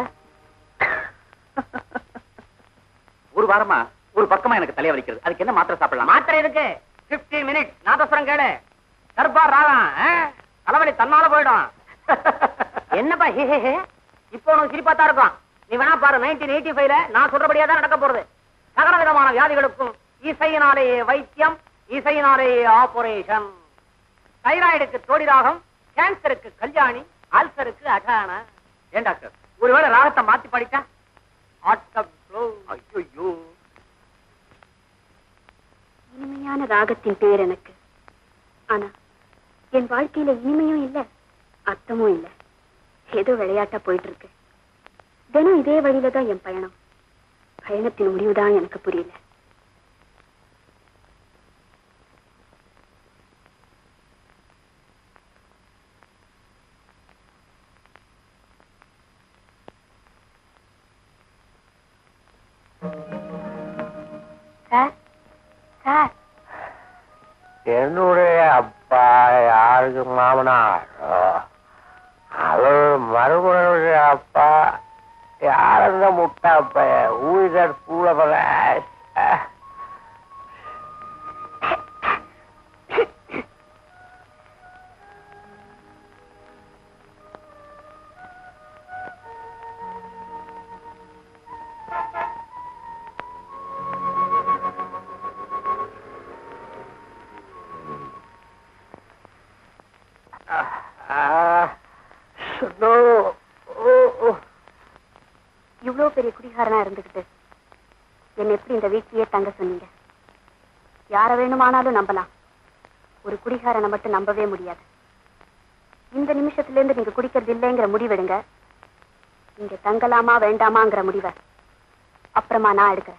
ஒரு வாரமா ஒரு பக்கமா எனக்கு தலைய வலிக்கிறது அதுக்கு என்ன மாத்திரை சாப்பிடலாம் மாத்திரை இருக்கு 15 மினிட் நாதஸ்வரம் கேளு தர்பார் ராகம் ஆ? தலைவலி தன்னால போயிடும் என்னப்பா ஹே ஹே ஹே இப்போ உனக்கு சிரிப்பா தான் இருக்கும் நீ வேணா பாரு நைன்டீன் எயிட்டி ஃபைவ்ல நான் சொல்றபடியா தான் நடக்க போறது சகல விதமான வியாதிகளுக்கும் இசையினாலேயே வைத்தியம் இசையினாலேயே ஆபரேஷன் தைராய்டுக்கு தோடி ராகம் கேன்சருக்கு கல்யாணி அல்சருக்கு அகான ஏன் டாக்டர் ஒருவேளை ராகத்தை மாத்தி படிச்சா ஆட்டம் ஐயோ இனிமையான ராகத்தின் பேர் எனக்கு ஆனா என் வாழ்க்கையில இனிமையும் இல்ல அர்த்தமும் இல்ல ஏதோ விளையாட்டா போயிட்டு இருக்கு தினம் இதே வழியில தான் என் பயணம் பயணத்தின் முடிவுதான் எனக்கு புரியல சார் சார் என்னுடைய அப்பா யாருக்கு மாமனார் அவர் மருமகனுடைய அப்பா யார் அந்த முட்டாப்ப ஊழிதர் பூலபராஜ் இவ்வளவு பெரிய குடிகாரனா இருந்துகிட்டு என்னை எப்படி இந்த வீட்லயே தங்க சொன்னீங்க யார வேணுமானாலும் நம்பலாம் ஒரு குடிகாரனை மட்டும் நம்பவே முடியாது இந்த நிமிஷத்துல இருந்து நீங்க குடிக்கிறது இல்லைங்கிற முடிவெடுங்க இங்க தங்கலாமா வேண்டாமாங்கிற முடிவை அப்புறமா நான் எடுக்கிறேன்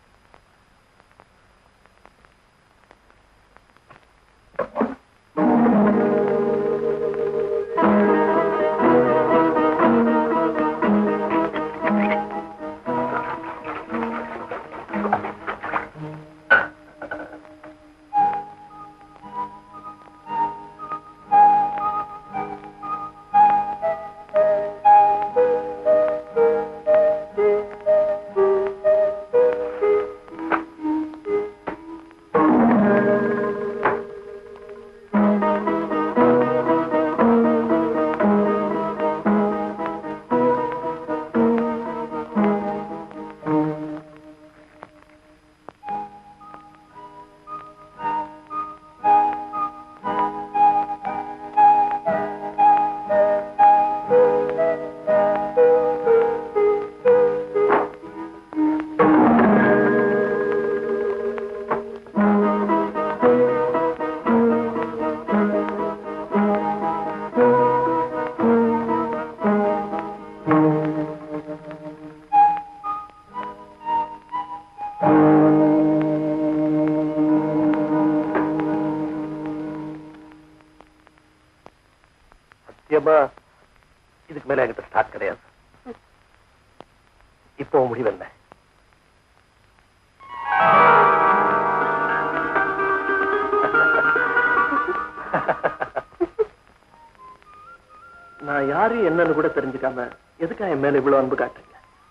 சத்தியமா இதுக்கு மேல என்கிட்ட ஸ்டார்ட் கிடையாது இப்போ உன் முடிவு என்ன நான் யாரு என்னன்னு கூட தெரிஞ்சுக்காம எதுக்கா என் மேல இவ்வளவு அன்பு காட்டுறீங்க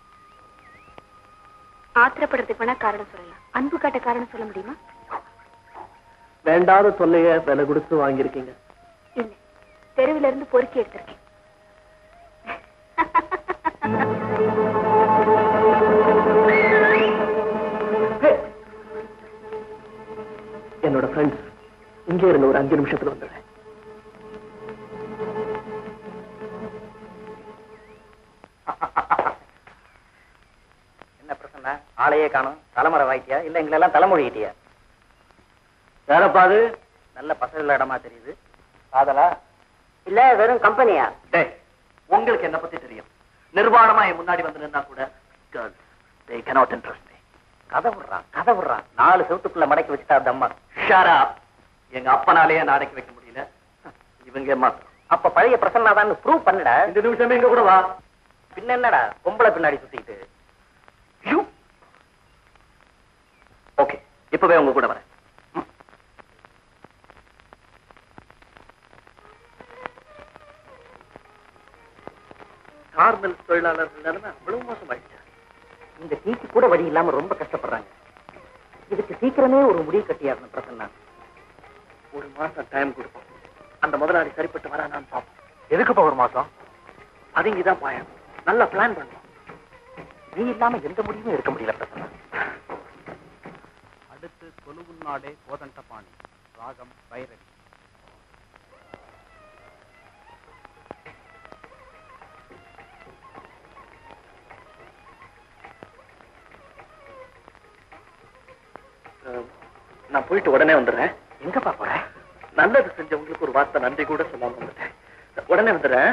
ஆத்திரப்படுறதுக்கு வேணா காரணம் சொல்லலாம் அன்பு காட்ட காரணம் சொல்ல முடியுமா வேண்டாத தொல்லைய விலை கொடுத்து வாங்கியிருக்கீங்க இல்ல தெருவில இருந்து பொறுக்கி எடுத்திருக்கேன் என்னோட ஃப்ரெண்ட்ஸ் இங்கே இருந்த ஒரு அஞ்சு நிமிஷத்துல வந்துடுறேன் என்ன பிரச்சனை ஆளையே காணும் தலைமுறை வாய்ட்டியா இல்ல எங்களை எல்லாம் தலைமொழிகிட்டியா யாரப்பா அது நல்ல பசங்கள இடமா தெரியுது காதலா இல்ல வெறும் கம்பெனியா டேய் உங்களுக்கு என்ன பத்தி தெரியும் நிர்வாணமா என் முன்னாடி வந்து நின்னா கூட girls, they cannot interest me கதை விடுறான் கதை விடுறான் நாலு செவத்துக்குள்ள மடக்கி வச்சுட்டா அந்த அம்மா Shut up. எங்க அப்பனாலேயே நான் அடக்கி வைக்க முடியல இவங்க மாத்திரம் அப்ப பழைய பிரசன்னா தான் ப்ரூவ் பண்ணுடா இந்த நிமிஷமே எங்க கூட வா பின்ன என்னடா பொம்பளை பின்னாடி சுத்திக்கிட்டு ஓகே இப்பவே உங்க கூட வரேன் கார்மெல் தொழிலாளர்கள் நிலைமை அவ்வளவு மோசமாயிடுச்சு இந்த டீக்கு கூட வழி இல்லாம ரொம்ப கஷ்டப்படுறாங்க இதுக்கு சீக்கிரமே ஒரு முடிவு கட்டியாரணும் பிரசன்னா ஒரு மாசம் டைம் கொடுப்போம் அந்த முதலாளி சரிப்பட்டு வரா நான் பார்ப்போம் எதுக்குப்பா ஒரு மாசம் அதுங்கதான் பாயம் நல்லா பிளான் பண்ணுவோம் நீ இல்லாம எந்த முடிவும் எடுக்க முடியல பிரசன்னா அடுத்து கொலுவுன்னாடே கோதண்டபாணி ராகம் பைரவி அஹ், நான் போயிட்டு உடனே வந்துடுறேன் எங்கப்பா போற நல்லது செஞ்சவங்களுக்கு ஒரு வார்த்தை நன்றி கூட சொல்லாம வந்துட்டேன் உடனே வந்துடுறேன்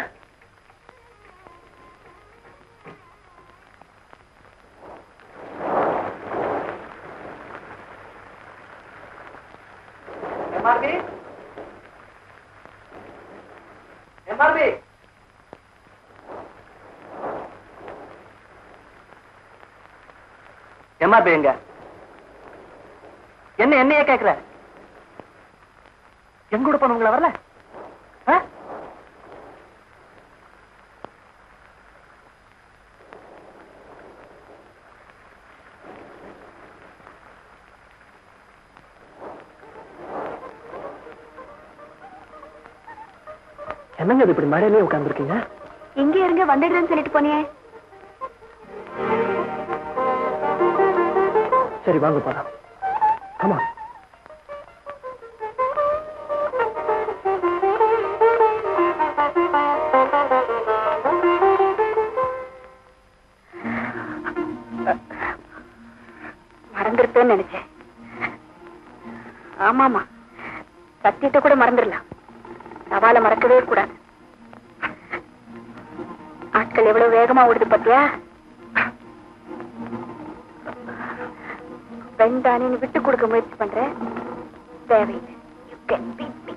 எம்ஆர்பி எம்ஆர்பி எம்ஆர்பி எங்க என்ன என்னைய கேக்குற எங்க கூட போனவங்கள வரல ஆ? என்னங்க இது இப்படி மழையிலே உட்காந்துருக்கீங்க எங்க இருங்க வந்துடுறேன்னு சொல்லிட்டு போனியே சரி வாங்க போலாம் ஆமா மறந்துருப்பேன்னு நினைச்சேன் ஆமாமா சத்தியத்தை கூட மறந்துடலாம் சவாலை மறக்கவே கூடாது ஆட்கள் எவ்வளவு வேகமா ஓடுது பாத்தியா பெண் தானே நீ விட்டு கொடுக்க முயற்சி பண்ற தேவையில்லை You can beat me.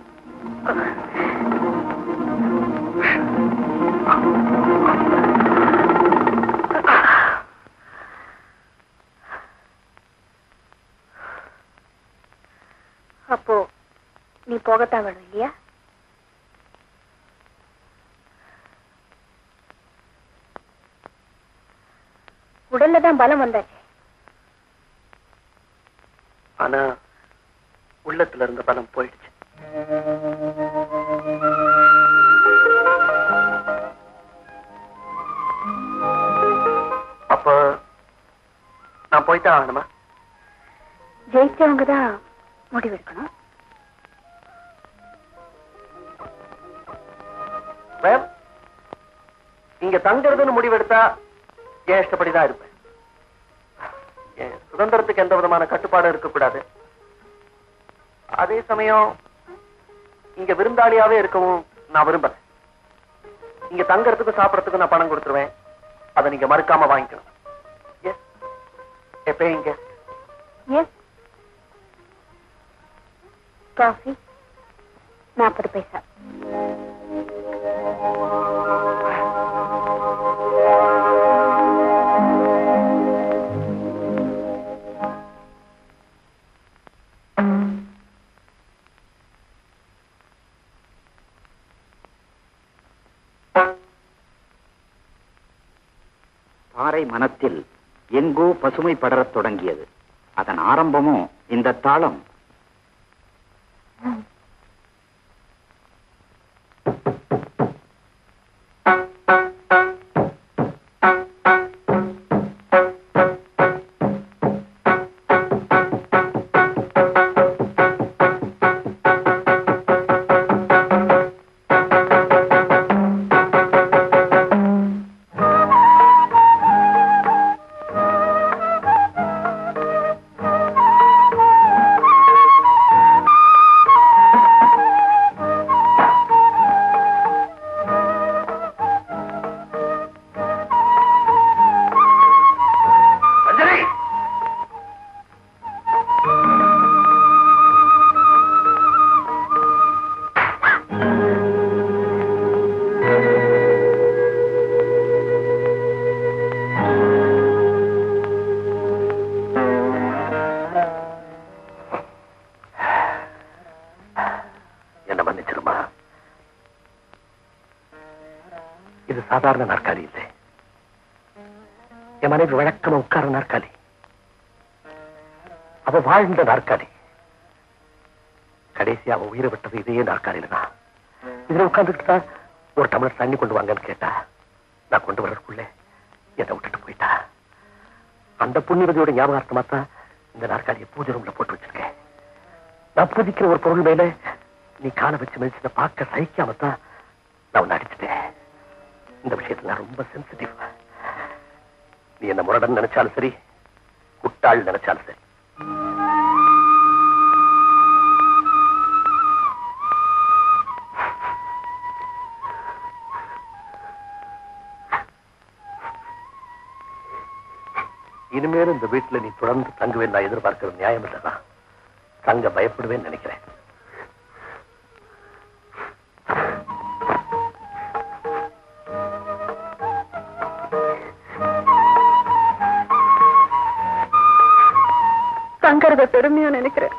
அப்போ நீ போகத்தான் வேணும் இல்லையா உடல்ல தான் பலம் வந்தாச்சு ஆனா உள்ளத்துல இருந்த பலம் போயிடுச்சு அப்ப நான் போய்தான் ஆகணுமா ஜெயிச்சவங்க தான் முடிவெடுக்கணும் மேம் இங்க தங்குறதுன்னு முடிவெடுத்தா என் இஷ்டப்படிதான் இருப்பேன் என் சுதந்திரத்துக்கு எந்த விதமான கட்டுப்பாடும் இருக்கக்கூடாது அதே சமயம் இங்க விருந்தாளியாவே இருக்கவும் நான் விரும்புறேன் இங்க தங்கறதுக்கும் சாப்பிடறதுக்கும் நான் பணம் கொடுத்துருவேன் அதை நீங்க மறுக்காம வாங்கிக்கணும் எஸ் எப்பயும் கெஸ்ட் எஸ் காஃபி நாற்பது பைசா பாறை மனத்தில் எங்கோ பசுமை படரத் தொடங்கியது அதன் ஆரம்பமும் இந்த தாளம் ஆ சாதாரண நாற்காலி இல்லை என் மனைவி வழக்கமா உட்கார நாற்காலி அவ வாழ்ந்த நாற்காலி கடைசி அவ உயிரை விட்டது இதே நாற்காலியில தான் இதுல உட்கார்ந்துட்டு தான் ஒரு டம்ளர் தண்ணி கொண்டு வாங்கன்னு கேட்டா நான் கொண்டு வர்றதுக்குள்ளே என்னை விட்டுட்டு போயிட்டா அந்த புண்ணியவதியோட ஞாபகார்த்தமா தான் இந்த நாற்காலியை பூஜை ரூம்ல போட்டு வச்சிருக்கேன் நான் பூஜிக்கிற ஒரு பொருள் மேல நீ காலை வச்சு மிதிச்சத பார்க்க சகிக்காம தான் நான் உன்னை அடிச்சிட்டேன் இந்த விஷயத்துல நான் ரொம்ப சென்சிட்டிவ் நீ என்ன முரடன் நினைச்சாலும் சரி குட்டாள் நினைச்சாலும் சரி இனிமேல் இந்த வீட்டுல நீ தொடர்ந்து தங்குவேன் நான் எதிர்பார்க்கிறது நியாயம் இல்லதான் தங்க பயப்படுவேன்னு நினைக்கிறேன் தங்கறத பெருமையா நினைக்கிறேன்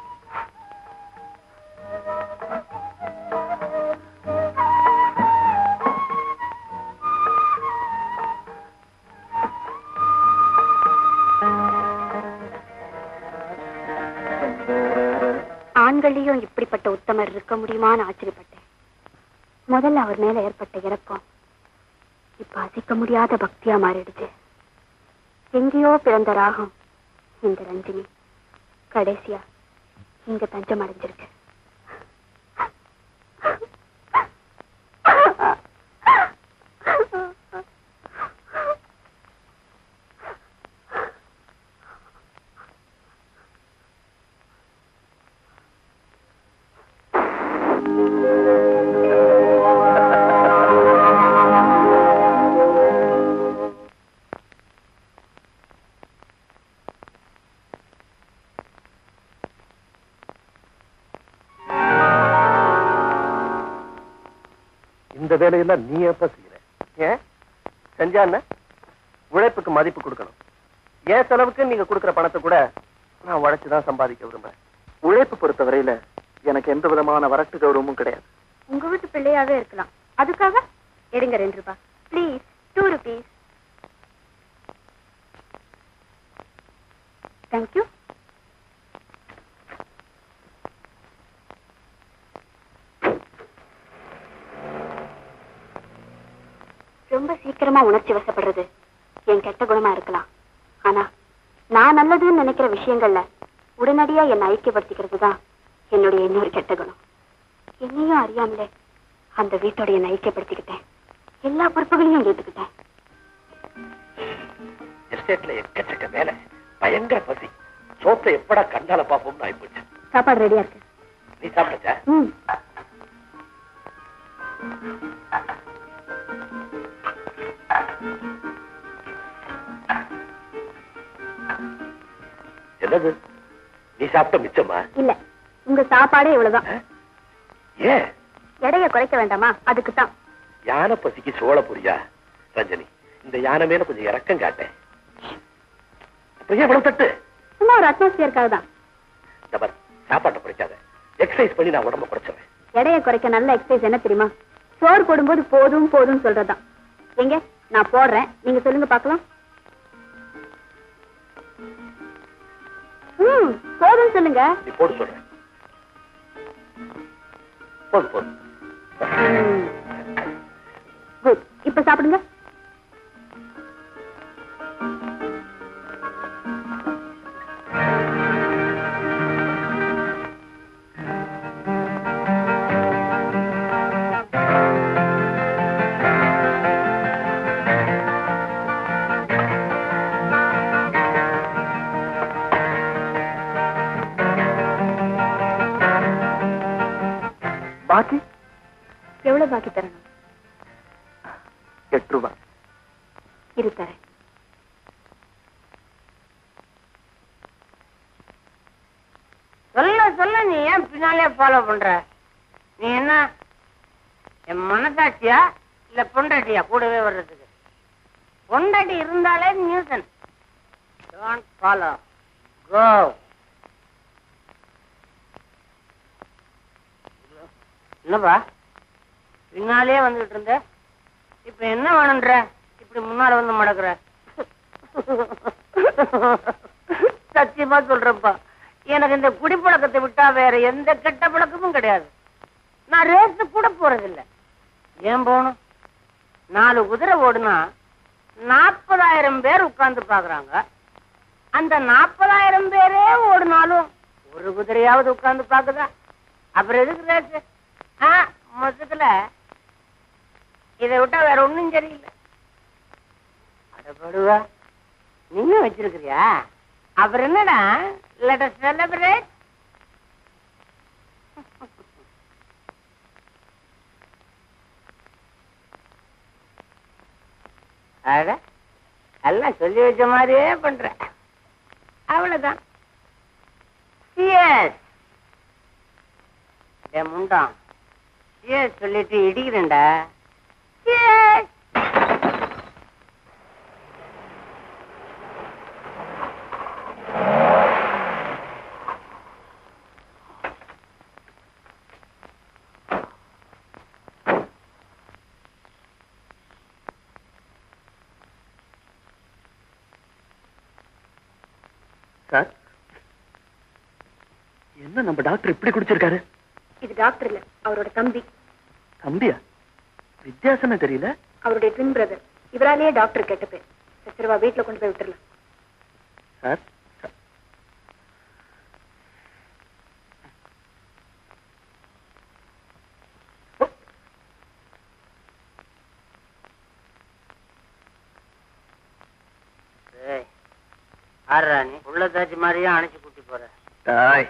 ஆண்கள்லயும் இப்படிப்பட்ட உத்தமர் இருக்க முடியுமான்னு ஆச்சரியப்பட்டேன் முதல்ல அவர் மேல ஏற்பட்ட இறக்கம் இப்ப அசைக்க முடியாத பக்தியா மாறிடுச்சு எங்கேயோ பிறந்த ராகம் இந்த ரஞ்சினி கடைசியா இங்க தஞ்சம் அடைஞ்சிருக்கு இந்த வேலையெல்லாம் நீ எப்ப செய்யற ஏன் செஞ்சா என்ன உழைப்புக்கு மதிப்பு கொடுக்கணும் ஏன் செலவுக்கு நீங்க கொடுக்கிற பணத்தை கூட நான் உழைச்சுதான் சம்பாதிக்க விரும்புறேன் உழைப்பு பொறுத்தவரையில எனக்கு எந்த விதமான வரட்டு கௌரவமும் கிடையாது உங்க வீட்டு பிள்ளையாவே இருக்கலாம் அதுக்காக எடுங்க ரெண்டு ரூபாய் ப்ளீஸ் டூ ருபீஸ் தேங்க்யூ ரொம்ப சீக்கிரமா உணர்ச்சி வசப்படுறது என் கெட்ட குணமா இருக்கலாம் ஆனா நான் நல்லதுன்னு நினைக்கிற விஷயங்கள்ல உடனடியா என்னை ஐக்கியப்படுத்திக்கிறது தான் என்னுடைய இன்னொரு கெட்ட குணம் என்னையும் அறியாமலே அந்த வீட்டோட என்னை ஐக்கியப்படுத்திக்கிட்டேன் எல்லா பொறுப்புகளையும் ஏத்துக்கிட்டேன் எஸ்டேட்ல எக்கச்சக்க வேலை பயங்கர பசி சோத்தை எப்படா கண்டால பாப்போம்னு ஆயிப்போச்சு சாப்பாடு ரெடியா இருக்கு நீ சாப்பிட்டச்சா ம் என்னது நீ சாப்பிட்ட மிச்சமா இல்ல உங்க சாப்பாடே இவ்வளவுதான் ஏன் எடைய குறைக்க வேண்டாமா அதுக்கு தான் யானை பசிக்கு சோள புரியா ரஞ்சனி இந்த யானை மேல கொஞ்சம் இறக்கம் காட்டேன் அப்ப ஏன் இவ்வளவு தட்டு சும்மா ஒரு அட்மாஸ்பியருக்காக தான் இந்த பாரு, சாப்பாட்டை குறைக்காத எக்ஸசைஸ் பண்ணி நான் உடம்ப குறைச்சவன் எடைய குறைக்க நல்ல எக்ஸசைஸ் என்ன தெரியுமா சோறு போடும்போது போதும் போதும் சொல்றதுதான் எங்க நான் போடுறேன் நீங்க சொல்லுங்க பார்க்கலாம் ம் போதும் சொல்லுங்க நீ போடு சொல்றேன் போது போது குட் இப்ப சாப்பிடுங்க பாக்கி எவ்வளவு பாக்கி தரணும் எட்டு ரூபாய் இரு தரேன் சொல்ல சொல்ல நீ ஏன் பின்னாலே ஃபாலோ பண்ற நீ என்ன என் மனசாட்சியா இல்ல பொண்டாட்டியா கூடவே வர்றதுக்கு பொண்டாட்டி இருந்தாலே நியூசன் டோன்ட் ஃபாலோ கோ என்னப்பா பின்னாலே வந்துட்டு இருந்த இப்ப என்ன வேணும்ன்ற இப்படி முன்னால வந்து மடக்குற சத்தியமா சொல்றேன்ப்பா எனக்கு இந்த குடிப்பழக்கத்தை விட்டா வேற எந்த கெட்ட பழக்கமும் கிடையாது நான் ரேஸ் கூட போறதில்ல ஏன் போகணும் நாலு குதிரை ஓடுனா நாற்பதாயிரம் பேர் உட்கார்ந்து பாக்குறாங்க அந்த நாற்பதாயிரம் பேரே ஓடுனாலும் ஒரு குதிரையாவது உட்கார்ந்து பாக்குதா அப்புறம் எதுக்கு ரேஸ் ஆ மொத்தத்துல இதை விட்டா வேற ஒண்ணும் சரியில்லை அடப்படுவா நீயும் வச்சிருக்கிறியா அப்புறம் என்னடா லெட் அஸ் செலிப்ரேட் அட எல்லாம் சொல்லி வச்ச மாதிரியே பண்ற அவ்வளவுதான் சிஎஸ் முண்டான் சிஎஸ் சொல்லிட்டு இடிக்கிறேன்டா சிஎஸ் சார் என்ன நம்ம டாக்டர் இப்படி குடிச்சிருக்காரு இது டாக்டர் இல்ல அவரோட தம்பி தம்பியா வித்தியாசமே தெரியல அவருடைய ட்வின் பிரதர் இவராலேயே டாக்டர் கெட்ட பேர் சச்சிரவா வீட்டுல கொண்டு போய் விட்டுறலாம் சார் ஏய், ஆடுறா நீ உள்ள தாச்சி மாதிரியே அணைச்சு கூட்டி போற டாய்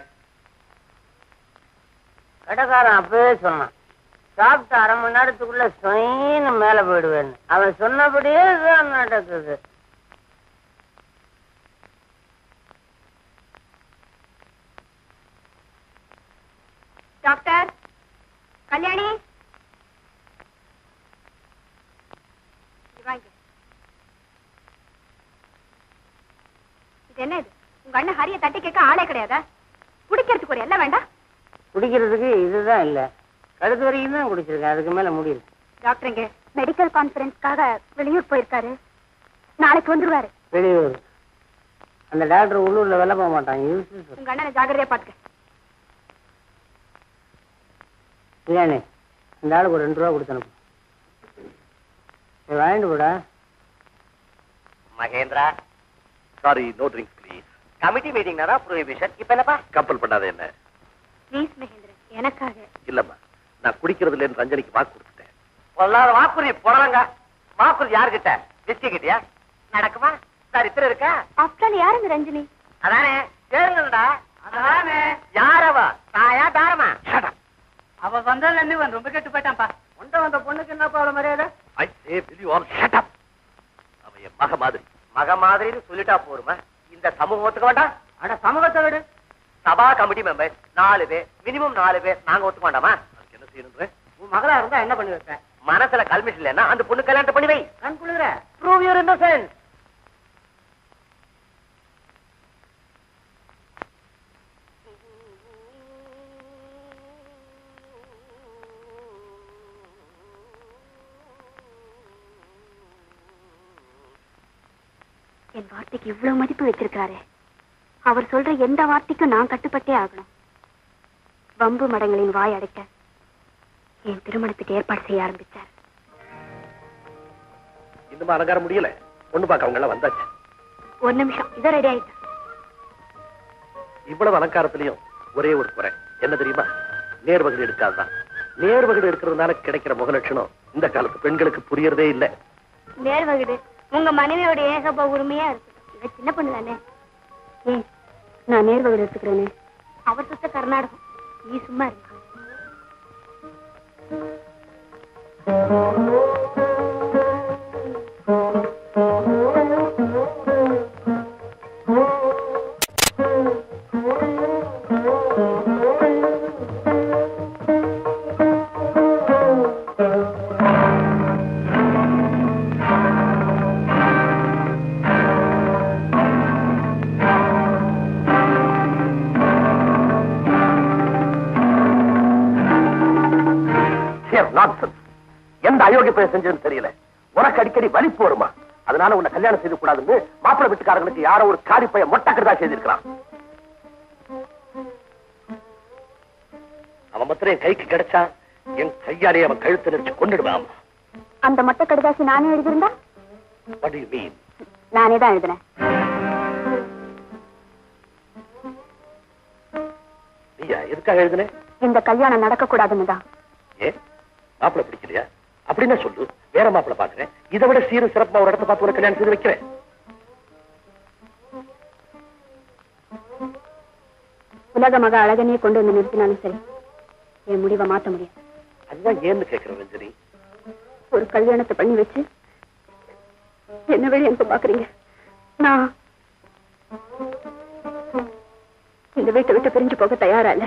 கடைக்காரன் அப்பவே சொன்னான் சாப்பிட்டு அரை மணி நேரத்துக்குள்ள சொயின்னு மேல போயிடுவேன்னு அவன் சொன்னபடியே தான் நடக்குது டாக்டர் கல்யாணி இங்க வாங்க. இது என்ன இது உங்க அண்ணன் ஹரிய தட்டி கேட்க ஆளே கிடையாதா குடிக்கிறதுக்கு ஒரு எல்லாம் வேண்டாம் குடிக்கிறதுக்கு இதுதான் இல்ல கழுத்து வரைக்கும் தான் குடிச்சிருக்கேன் அதுக்கு மேல முடியல டாக்டர் இங்க மெடிக்கல் கான்ஃபரன்ஸ்க்காக வெளியூர் போயிருக்காரு நாளைக்கு வந்துருவாரு வெளியூர் அந்த டாக்டர் உள்ளூர்ல வேலை போக மாட்டான் யூஸ் உங்க அண்ணனை ஜாக்கிரதையா பாத்துக்க இல்லையானே இந்த ஆளுக்கு ஒரு ரெண்டு ரூபா கொடுத்து அனுப்பு சரி, வாங்கிட்டு போடா Mahendra sorry no drinks please committee மீட்டிங்னா ப்ரொஹிபிஷன் இப்ப என்னப்பா கப்பல் பண்ணாத என்ன ப்ளீஸ் மகேந்திரன் எனக்காக இல்லம்மா நான் குடிக்கிறது இல்லைன்னு ரஞ்சனிக்கு வாக்கு கொடுத்துட்டேன் பொல்லாத வாக்குறுதி புடலங்க வாக்குறுதி யாருகிட்ட விஸ்கி கிட்டயா நடக்குமா சரித்திரம் இருக்கா ஆஃப்டர் யாருங்க ரஞ்சினி அதானே கேளுங்கடா அதானே யாரவா தாயா தாரமா அவ வந்ததுல இருந்து இவன் ரொம்ப கெட்டு போயிட்டான்ப்பா உண்ட வந்த பொண்ணுக்கு என்னப்பா அவ்வளவு மரியாதை I say will you all shut up அவ என் மக மாதிரி மக மாதிரின்னு சொல்லிட்டா போருமா இந்த சமூகத்துக்கு வேண்டாம் அட சமூகத்தை விடு சபா கமிட்டி மெம்பர்ஸ் நாலு பேர் மினிமம் நாலு பேர் நாங்க ஒத்துக்க வேண்டாமா அதுக்கு என்ன செய்யணுன்ற உன் மகளா இருந்தா என்ன பண்ணி வைப்ப மனசுல கல்மிஷன் இல்லைன்னா அந்த பொண்ணு கல்யாணத்தை பண்ணி வை கண் குளிர ப்ரூவ் யூர் இன்னசென்ஸ் என் வார்த்தைக்கு இவ்வளவு மதிப்பு வச்சிருக்காரு அவர் சொல்ற எந்த வார்த்தைக்கும் நான் கட்டுப்பட்டே ஆகணும் வம்பு மடங்களின் வாய் அடைக்க என் திருமணத்துக்கு ஏற்பாடு செய்ய ஆரம்பிச்சார் இன்னும் அலங்காரம் முடியல பொண்ணு பார்க்க அவங்க எல்லாம் வந்தாச்சு ஒரு நிமிஷம் இதோ ரெடி ஆயிட்டேன் இவ்வளவு அலங்காரத்திலையும் ஒரே ஒரு குறை என்ன தெரியுமா நேர்வகடு எடுக்காதுதான் நேர்வகடு எடுக்கிறதுனால கிடைக்கிற முகலட்சணம் இந்த காலத்து பெண்களுக்கு புரியறதே இல்ல நேர்வகுடு உங்க மனைவியோட ஏகப்ப உரிமையா இருக்கு இவ சின்ன பொண்ணு தானே ஏன் நான் நேர்வகுடு எடுத்துக்கிறேனே அவர் சுத்த கர்நாடகம் நீ சும்மா இருக்க nonsense. எந்த அயோக்கிய பையன் செஞ்சதுன்னு தெரியல அடிக்கடி வலிப்பு வருமா அதனால உன்னை கல்யாணம் செய்து கூடாதுன்னு மாப்பிள்ளை வீட்டுக்காரங்களுக்கு யாரோ ஒரு காரி பையன் மொட்டக்கிறதா செய்திருக்கிறான் அவன் மாத்திரம் என் கைக்கு கிடைச்சா என் கையாலே அவன் கழுத்தை நெரிச்சு கொண்டுடுவான் அந்த மொட்டை கடிதாசி நானே எழுதியிருந்தா What do you mean? நானே தான் எழுதினேன் நீயா எதுக்காக எழுதுனே இந்த கல்யாணம் நடக்க கூடாதுன்னு தான் ஏ மாப்பிள்ளை பிடிக்கலையா அப்படின்னா சொல்லு வேற மாப்பிள்ளை பாக்குறேன் இதை விட சீரும் சிறப்பா ஒரு இடத்த பார்த்து ஒரு கல்யாணம் செய்து வைக்கிறேன் உலக மக அழகனே கொண்டு வந்து நிறுத்தினாலும் சரி என் முடிவை மாத்த முடியாது அதுதான் ஏன்னு கேட்கிறேன் ரஞ்சனி ஒரு கல்யாணத்தை பண்ணி வச்சு என்ன வழி எனக்கு பாக்குறீங்க நான் இந்த வீட்டை விட்டு பிரிஞ்சு போக தயாரா இல்ல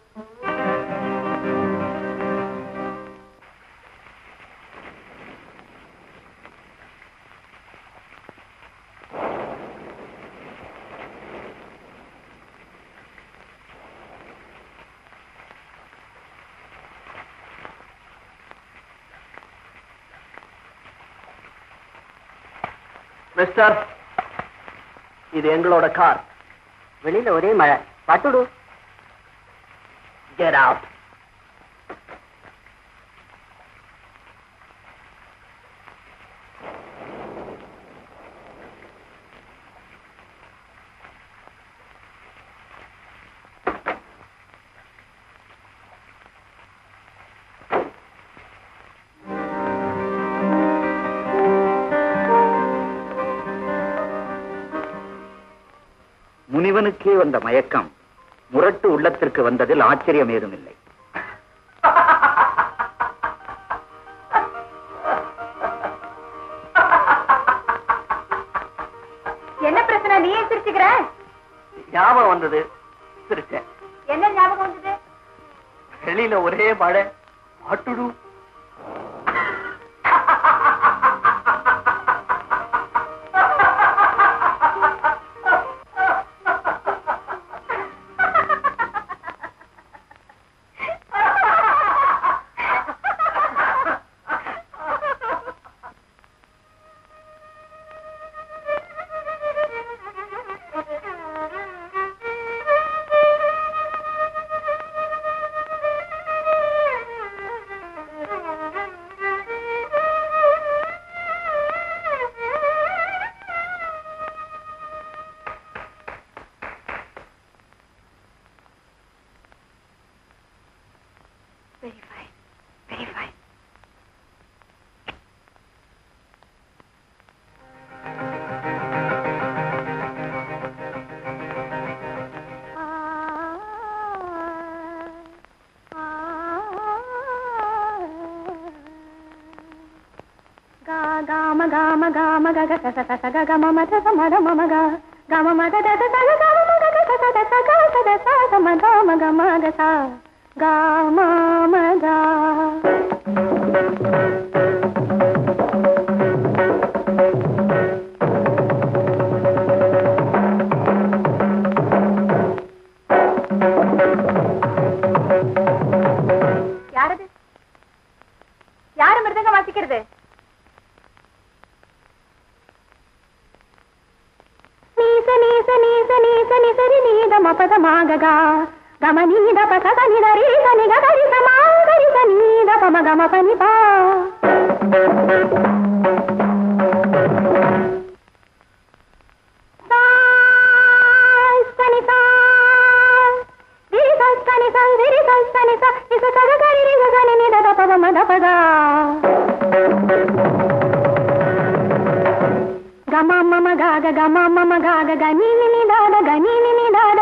மிஸ்டர் இது எங்களோட கார் வெளியில ஒரே மழை பட்டுடு Get out. முனிவனுக்கே வந்த மயக்கம் முரட்டு உள்ளத்திற்கு வந்ததில் ஆச்சரியம் ஏதுமில்லை என்ன பிரச்சனை நீ சிரிச்சுக்கிற ஞாபகம் வந்தது சிரிச்சேன் என்ன ஞாபகம் வந்தது வெளியில ஒரே மழை பாட்டுடு Very fine. Very fine. గామ గామ గామ గగ స స స గ గమ మద స మద మమ గ గమ మద ద ద స గ గమ మగ గ స స ద స గ స ద స స మ గ మ గ మ గ స గ మ మ గ யாரது யாரு மிருதங்க வாசிக்கிறது நீச நீச நீச நீச நிசரி நீத மபத மாககா கம நீத பசக நிதரி சனி கரி சமாகரி சனீத பம கம பனி பா சனி சா விரி சனி சா விரி சனி சா இச சக கரி ரி சனி நித பத மத பதா గమ మమ గాగ గమ మమ గాగ గని ని దాద గని ని దాద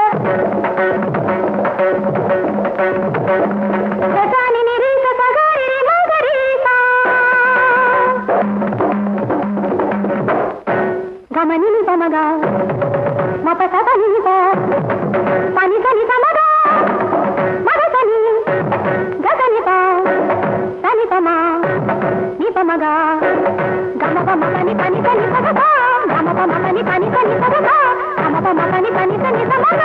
గసాని ని రి స సగారి రి మగరి సా గమని ని సమగ మప సగ ని స పని సని సమగ మగ సని గగని పా సని పమ ని పమగ గమ పమ పని పని సని సమగ గమ పమ పని పని సని సమగ గమ పమ పని పని సని సమగ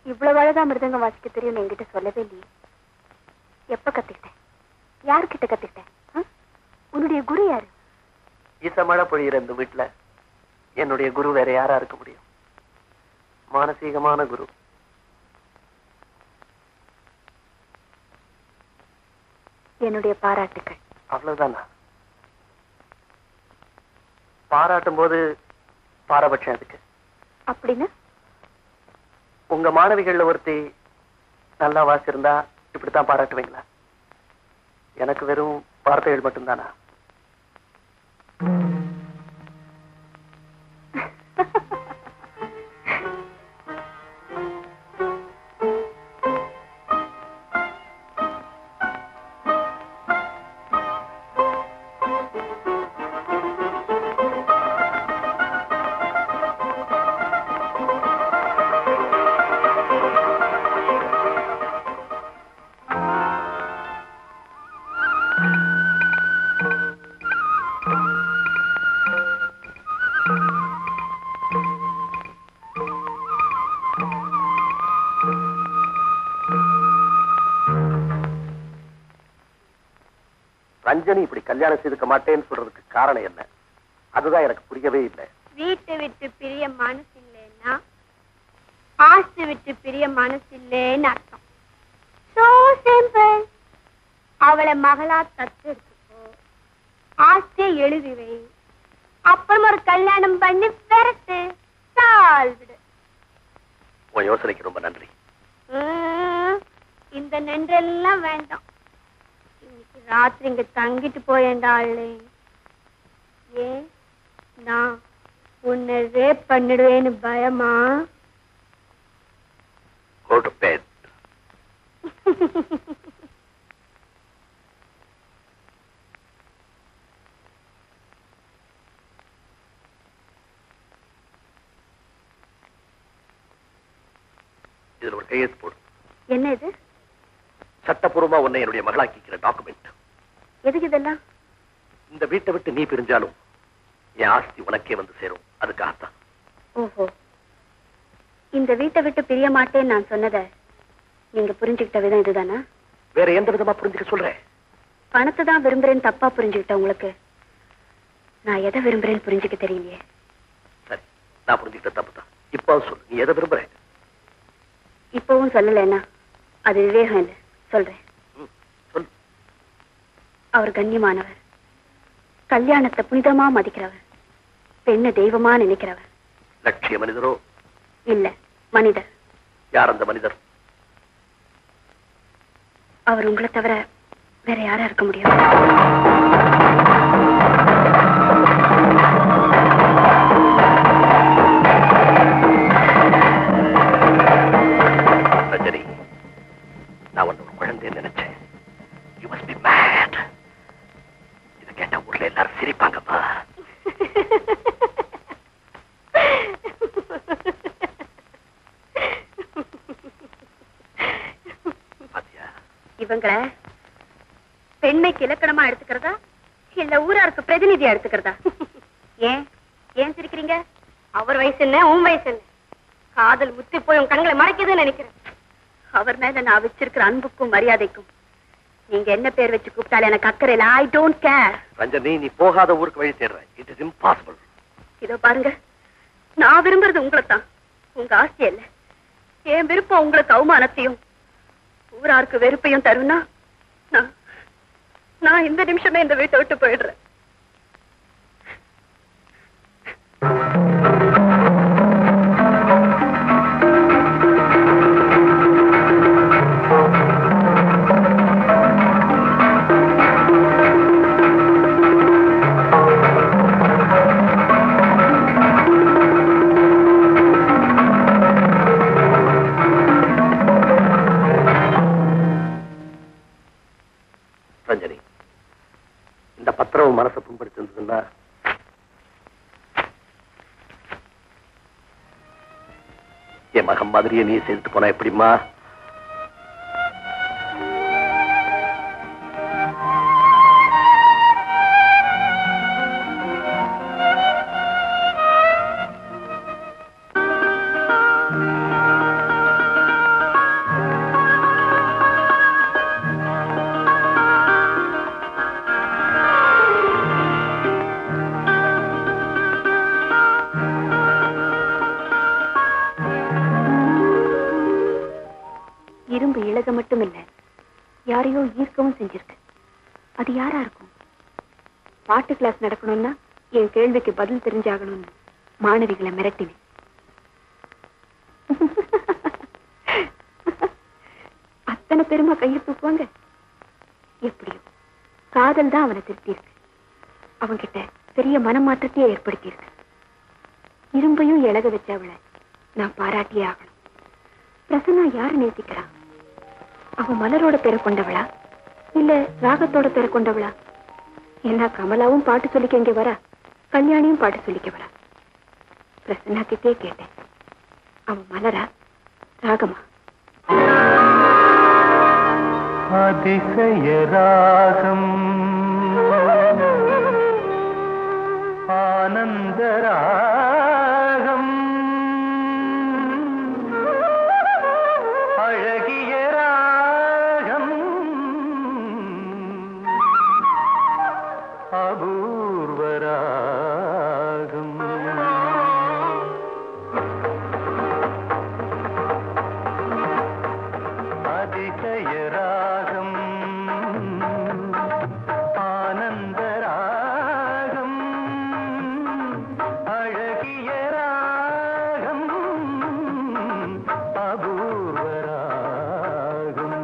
இவ்வளவு அழகா மிருதங்கம் வாசிக்க தெரியும்னு என்கிட்ட சொல்லவே இல்லையே எப்ப கத்துக்கிட்டேன் யாருக்கிட்ட கத்துக்கிட்டேன் ஆ? உன்னுடைய குரு யாரு ஈசமழை பொழியிற இந்த வீட்டுல என்னுடைய குரு வேற யாரா இருக்க முடியும் மானசீகமான குரு என்னுடைய பாராட்டுக்கள் அவ்வளவுதானா பாராட்டும் போது பாரபட்சம் எதுக்கு அப்படின்னு உங்க மாணவிகள்ல ஒருத்தி நல்லா வாசிருந்தா இப்படித்தான் பாராட்டுவீங்களா எனக்கு வெறும் வார்த்தைகள் மட்டும்தானா ரஞ்சனி இப்படி கல்யாணம் செய்துக்க மாட்டேன்னு சொல்றதுக்கு காரணம் என்ன அதுதான் எனக்கு புரியவே இல்லை வீட்டை விட்டு பிரிய மனசு இல்லைன்னா ஆஸ்தி விட்டு பிரிய மனசு இல்லைன்னு அர்த்தம் சோ சிம்பிள் அவளை மகளா தத்தெடுத்துக்கோ ஆஸ்தியை எழுதி வை அப்புறம் ஒரு கல்யாணம் பண்ணி பெறட்டு சால்விடு உன் யோசனைக்கு ரொம்ப நன்றி உம், இந்த நன்றெல்லாம் வேண்டாம் இன்னைக்கு ராத்திரி இங்க தங்கிட்டு போயேண்டாளே ஏன் நான் உன்னை ரேப் பண்ணிடுவேன்னு பயமா கோ டு பெட் இதுல ஒரு கையெழுத்து போடு என்ன இது சட்டப்பூர்வமா உன்னை என்னுடைய மகளாக்கிக்கிற டாக்குமெண்ட் எதுக்கு இதெல்லாம் இந்த வீட்டை விட்டு நீ பிரிஞ்சாலும் என் ஆஸ்தி உனக்கே வந்து சேரும் அதுக்காகத்தான் ஓஹோ இந்த வீட்டை விட்டு பிரிய மாட்டேன்னு நான் சொன்னதை நீங்க புரிஞ்சுக்கிட்ட விதம் இதுதானா வேற எந்த விதமா புரிஞ்சுக்க சொல்றேன் பணத்தை தான் விரும்புறேன்னு தப்பா புரிஞ்சுக்கிட்ட உங்களுக்கு நான் எதை விரும்புறேன்னு புரிஞ்சுக்க தெரியலையே சரி நான் புரிஞ்சுக்கிட்ட தப்பு தான் இப்போ சொல்லு நீ எதை விரும்புற இப்பவும் சொல்லலைன்னா அது விவேகம் இல்லை சொல்றேன் ம், சொல்லு அவர் கண்ணியமானவர் கல்யாணத்தை புனிதமா மதிக்கிறவர் பெண்ணை தெய்வமா நினைக்கிறவர் லட்சிய மனிதரோ இல்ல மனிதர் யார் அந்த மனிதர் அவர் உங்களை தவிர வேற யாரா இருக்க முடியும் ரஜினி நான் உன்னை ஒரு குழந்தைன்னு நினைச்சேன் யூ மஸ்ட் பி மேட் இதை கேட்டா ஊர்ல எல்லாரும் சிரிப்பாங்கப்பா பாத்தியா இவங்கள பெண்மைக்கு இலக்கணமா எடுத்துக்கிறதா இல்ல ஊராருக்கு பிரதிநிதியா எடுத்துக்கிறதா ஏன் ஏன் சிரிக்கிறீங்க அவர் வயசு என்ன உன் வயசு என்ன காதல் முத்தி போய் உன் கண்களை மறைக்குதுன்னு நினைக்கிறேன் அவர் மேல நான் வச்சிருக்கிற அன்புக்கும் மரியாதைக்கும் நீங்க என்ன பேர் வச்சு கூப்பிட்டாலும் எனக்கு அக்கறை இல்ல ஐ டோன்ட் கேர் ரஞ்சனி நீ போகாத ஊருக்கு வழி தேடுற இட் இஸ் இம்பாசிபிள் இதோ பாருங்க நான் விரும்புறது உங்களைத்தான் உங்க ஆசை இல்ல என் விருப்பம் உங்களுக்கு அவமானத்தையும் ஊராருக்கு வெறுப்பையும் தரும்னா நான் நான் இந்த நிமிஷமே இந்த வீட்டை விட்டு போயிடுறேன் ரஞ்சனி இந்த பத்திரம் உன் மனசை புண்படுத்திருந்ததுன்னா என் மகன் மாதிரியே நீ சேர்த்து போனா எப்படிம்மா யாரையோ ஈர்க்கவும் செஞ்சிருக்கு அது யாரா இருக்கும் பாட்டு கிளாஸ் நடக்கணும்னா என் கேள்விக்கு பதில் தெரிஞ்சாகணும்னு மாணவிகளை மிரட்டினேன் அத்தனை பெருமா கையை தூக்குவாங்க எப்படியோ காதல் தான் அவனை திருத்தியிருக்கு அவன்கிட்ட பெரிய மனமாற்றத்தையே ஏற்படுத்தியிருக்கு இரும்பையும் இழக வச்ச அவளை நான் பாராட்டியே ஆகணும் பிரசன்னா யாரு நேசிக்கிறா அவன் மலரோட பேரை கொண்டவளா இல்ல ராகத்தோட பேரை கொண்டவளா என்ன கமலாவும் பாட்டு சொல்லிக்க இங்க வரா கல்யாணியும் பாட்டு சொல்லிக்க வரா பிரசன்னா கிட்டே கேட்டேன் அவன் மலரா ராகமா அதிசயராகம் ஆனந்தராகம் அழகிய ராகம் அபூர்வராகம் அதிசயராகம் ஆனந்தராகம் அழகிய ராகம் அபூர்வராகம்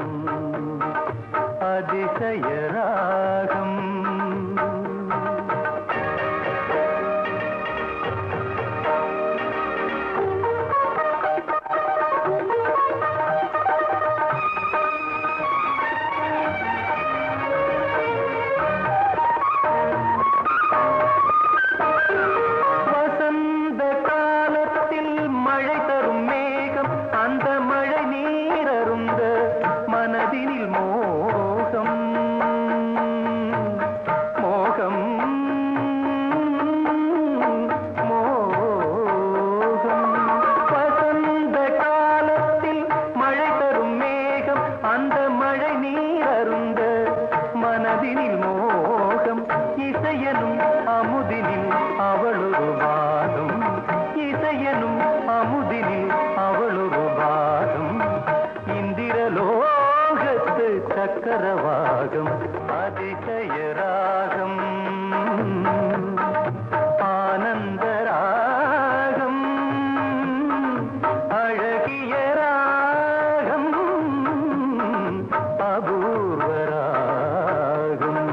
அதிசயராகம் வசந்த காலத்தில் மழை தரும் மேகம் அந்த மழை நீரருந்த மனதினில் மோகம் மோகம் மோகம் வசந்த காலத்தில் மழை தரும் மேகம் அந்த மழை நீரருந்த மனதினில் மோகம் இசையனும் அமுதினில் அவளொரு வாதம் இசையனும் அமுதினில் அவளொரு வாதம் இந்திரலோகத்து சக்கரவாகம் அதிசயராகம் ஆனந்தராகம் அழகிய ராகம் அபூர்வராகம்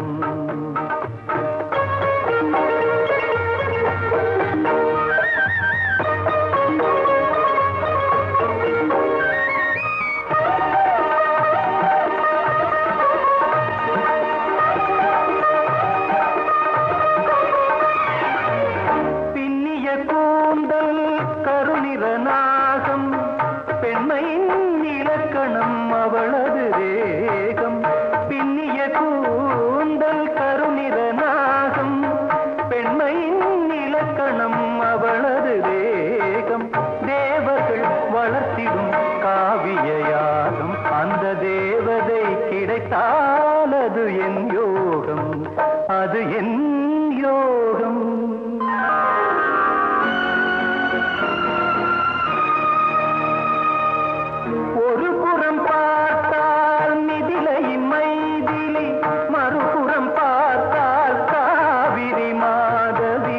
பின்னிய கூந்தல் கருநிற நாகம் பெண்மையின் இலக்கணம் அவளது வேகம் பின்னிய கூந்தல் கருநிற நாகம் பெண்மையின் இலக்கணம் அவளது வேகம் தேவர்கள் வளர்த்திடும் காவிய யாகம் அந்த தேவதை கிடைத்தால் அது என் யோகம் அது என் யோகம் ஒரு புறம் பார்த்தால் மிதிலையின் மைதிலி மறுபுறம் பார்த்தால் காவிரி மாதவி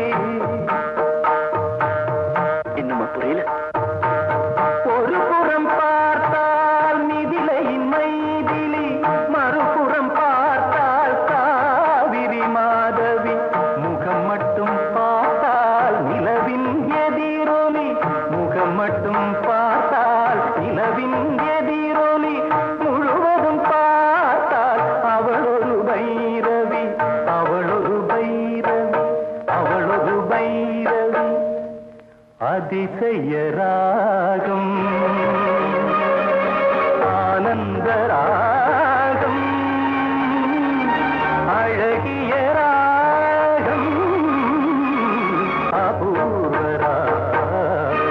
இன்னுமா புரியல ஒரு புறம் பார்த்தால் மிதிலையின் மைதிலி மறுபுறம் பார்த்தால் காவிரி மாதவி முகம் மட்டும் பார்த்தால் நிலவின் எதிரொலி முகம் மட்டும் பார்த்தால் நிலவின் எதிரொலி முழுவதும் பார்த்தால் அவளொரு பைரவி அவளொரு பைரவி அவளொரு பைரவி அதிசயராகம் ஆனந்தராகம் அழகிய ராகம் அபூர்வராகம்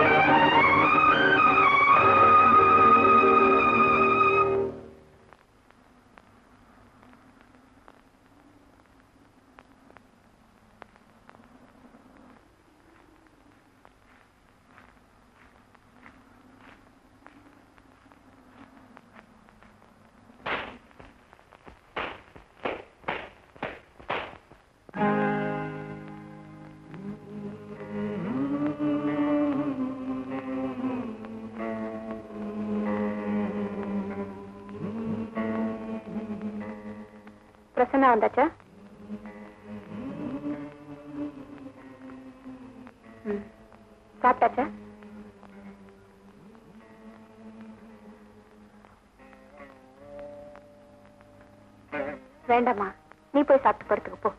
பிரசன்னா வந்தாச்சா ம். சாப்பிட்டாச்சா வேண்டாம்மா நீ போய் சாப்பிட்டு படுத்துக்க போ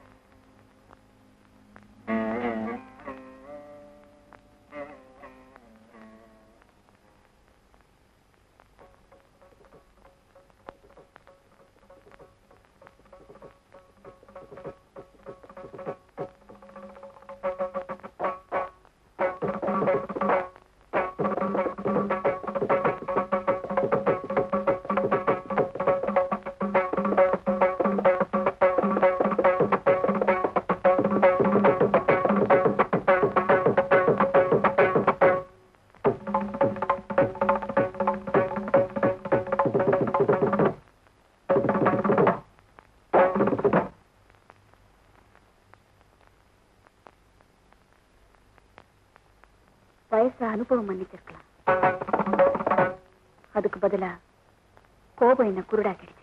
வயசு அனுபவம் மன்னிச்சிருக்கலாம் அதுக்கு பதிலா கோபம் என்ன குருடாக்கிடுச்சு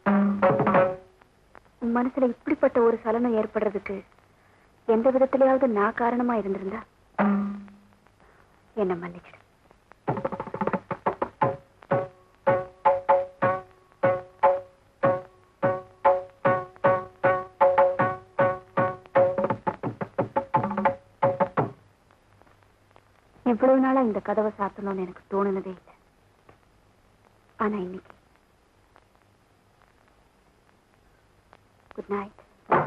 உன் மனசுல இப்படிப்பட்ட ஒரு சலனம் ஏற்படுறதுக்கு எந்த விதத்திலேயாவது நான் காரணமா இருந்திருந்தா என்ன மன்னிச்சிடு இவ்வளவு நாளா இந்த கதவை சாத்தணும்னு எனக்கு தோணுனதே இல்லை ஆனா இன்னைக்கு குட் நைட்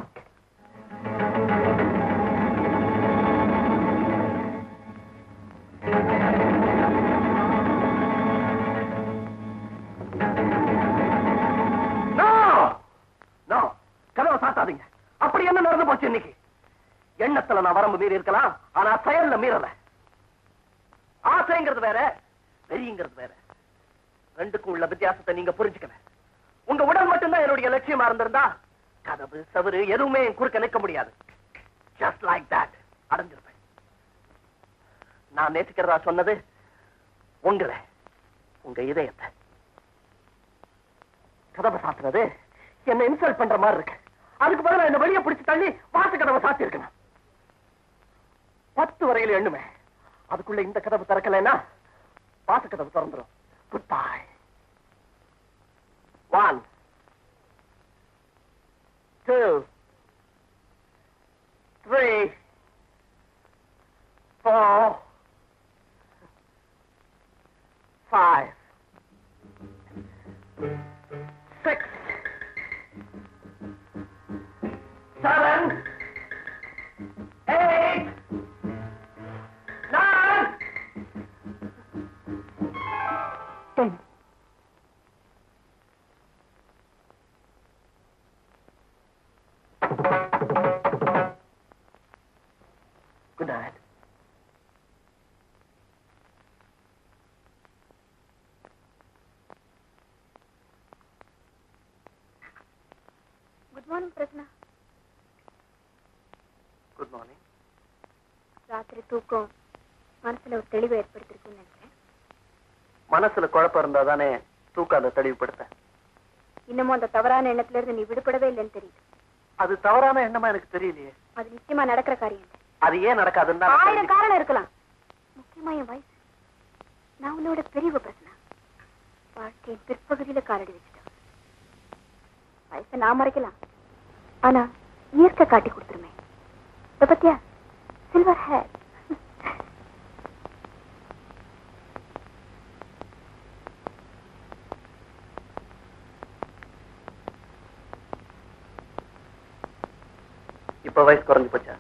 No! No! கதவை சாத்தாதீங்க அப்படி என்ன நடந்து போச்சு இன்னைக்கு எண்ணத்துல நான் வரம்பு மீறி இருக்கலாம் ஆனா செயல்ல மீறல ஆசைங்கிறது வேற வெறிங்கிறது வேற ரெண்டுக்கும் உள்ள வித்தியாசத்தை நீங்க புரிஞ்சுக்கல உங்க உடல் மட்டும்தான் என்னுடைய லட்சியமா இருந்திருந்தா கதவு சவுரு எதுவுமே என் குறுக்க நிற்க முடியாது ஜஸ்ட் லைக் தட் அடைஞ்சிருப்பேன் நான் நேசிக்கிறதா சொன்னது உங்களை உங்க இதயத்தை கதவை சாத்துறது என்ன இன்சல்ட் பண்ற மாதிரி இருக்கு அதுக்கு பதிலா என்ன வெளியே பிடிச்சு தள்ளி வாச கதவை சாத்தி இருக்கணும் பத்து வரையில எண்ணுமே அதுக்குள்ள இந்த கதவு திறக்கலைன்னா வாச கதவு திறந்துரும் good bye one two three four five six, seven, eight, nine. Ten Good night. Good morning Prasanna Good morning. ராத்திரி தூக்கம் மனசுல ஒரு தெளிவை ஏற்படுத்திருக்குன்னு நினைக்கிறேன் மனசுல குழப்பம் இருந்தா தானே தூக்கம் அதை தெளிவுபடுத்த இன்னமும் அந்த தவறான எண்ணத்துல இருந்து நீ விடுபடவே இல்லைன்னு தெரியுது அது தவறான எண்ணமா எனக்கு தெரியலையே அது நிச்சயமா நடக்கிற காரியம் இல்லை அது ஏன் நடக்காதுன்னு தான் நான் ஆயிரம் காரணம் இருக்கலாம் முக்கியமா என் வயசு நான் உன்னோட பெரியவ பிரச்சனை வாழ்க்கையின் பிற்பகுதியில காலடி வச்சுட்டேன் வயசை நான் மறைக்கலாம் ஆனா இயற்கை காட்டி கொடுத்துருமே இத பத்தியா சில்வர் ஹேர் இப்ப வயசு குறைஞ்சு போச்சா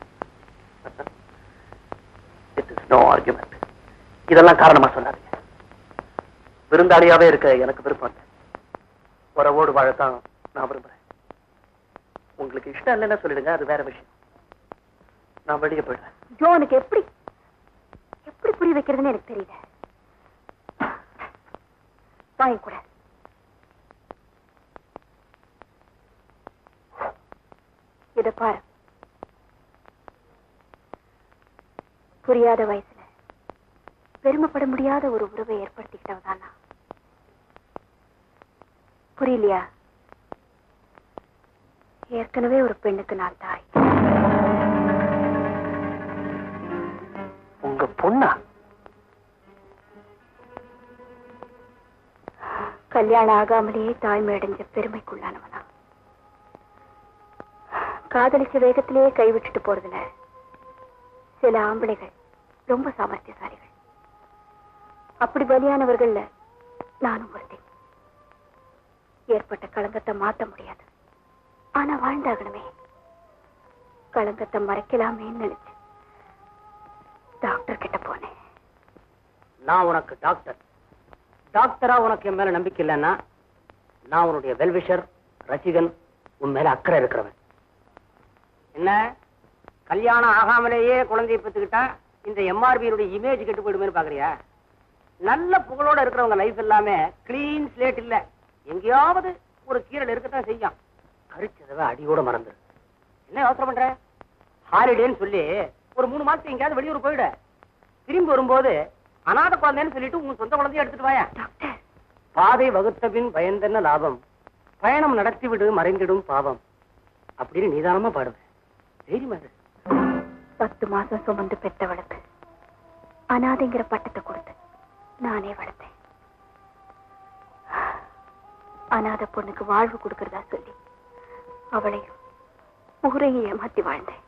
இட் இஸ் நோ ஆர்குமெண்ட் இதெல்லாம் காரணமா சொல்லாதீங்க விருந்தாளியாவே இருக்க எனக்கு விருப்பம் இல்லை உறவோடு வாழத்தான் நான் விரும்புறேன் உங்களுக்கு இஷ்டம் இல்லைன்னா சொல்லிடுங்க அது வேற விஷயம் நான் வெளியே போயிடுறேன் ஜோ உனக்கு எப்படி எப்படி புரிய வைக்கிறதுன்னு எனக்கு தெரியல வாங்கி கூட இத பாரு புரியாத வயசுல பெருமைப்பட முடியாத ஒரு உறவை ஏற்படுத்திக்கிட்டவதானா புரியலையா ஏற்கனவே ஒரு பெண்ணுக்கு நான் தாய் உங்க பொண்ணா கல்யாணம் ஆகாமலேயே தாய்மை அடைஞ்ச பெருமைக்குள்ளானவனா காதலிச்ச வேகத்திலேயே கைவிட்டுட்டு போறதுல சில ஆம்பளைகள் ரொம்ப சாமர்த்தியசாலிகள் அப்படி பலியானவர்கள்ல நானும் ஒருத்தி ஏற்பட்ட களங்கத்தை மாத்த முடியாது ஆனா வாழ்ந்தாகணுமே களங்கத்தை மறைக்கலாமேன்னு நினைச்சு டாக்டர் கிட்ட போனேன் நான் உனக்கு டாக்டர் டாக்டரா உனக்கு என் மேல நம்பிக்கை இல்லைன்னா நான் உன்னுடைய வெல்விஷர் ரசிகன் உன் மேல அக்கறை இருக்கிறவன் என்ன கல்யாணம் ஆகாமலேயே குழந்தையை பெற்றுக்கிட்டா இந்த எம்ஆர்பியினுடைய இமேஜ் கெட்டு போயிடுமேன்னு பாக்குறியா நல்ல புகழோட இருக்கிறவங்க லைஃப் எல்லாமே கிளீன் ஸ்லேட் இல்ல எங்கேயாவது ஒரு கீரல் இருக்கத்தான் செய்யும் கரிச்சதவை அடியோட மறந்துரு என்ன யோசனை பண்ற ஹாலிடேன்னு சொல்லி ஒரு மூணு மாசத்துக்கு எங்கேயாவது வெளியூர் போயிடு திரும்பி வரும்போது அநாத குழந்தைன்னு சொல்லிட்டு உங்க சொந்த குழந்தைய எடுத்துட்டு வாயா டாக்டர் பாதை வகுத்த பின் பயந்தென்ன லாபம் பயணம் நடத்திவிடு மறைந்திடும் பாவம் அப்படின்னு நீதானமா பாடுவேன் தைரியமா இரு. பத்து மாசம் சுமந்து பெற்றவளுக்கு அனாதைங்கிற பட்டத்தை கொடுத்து நானே வளர்த்தேன் அனாதை பொண்ணுக்கு வாழ்வு கொடுக்கறதா சொல்லி அவளையும் ஊரையும் ஏமாத்தி வாழ்ந்தேன்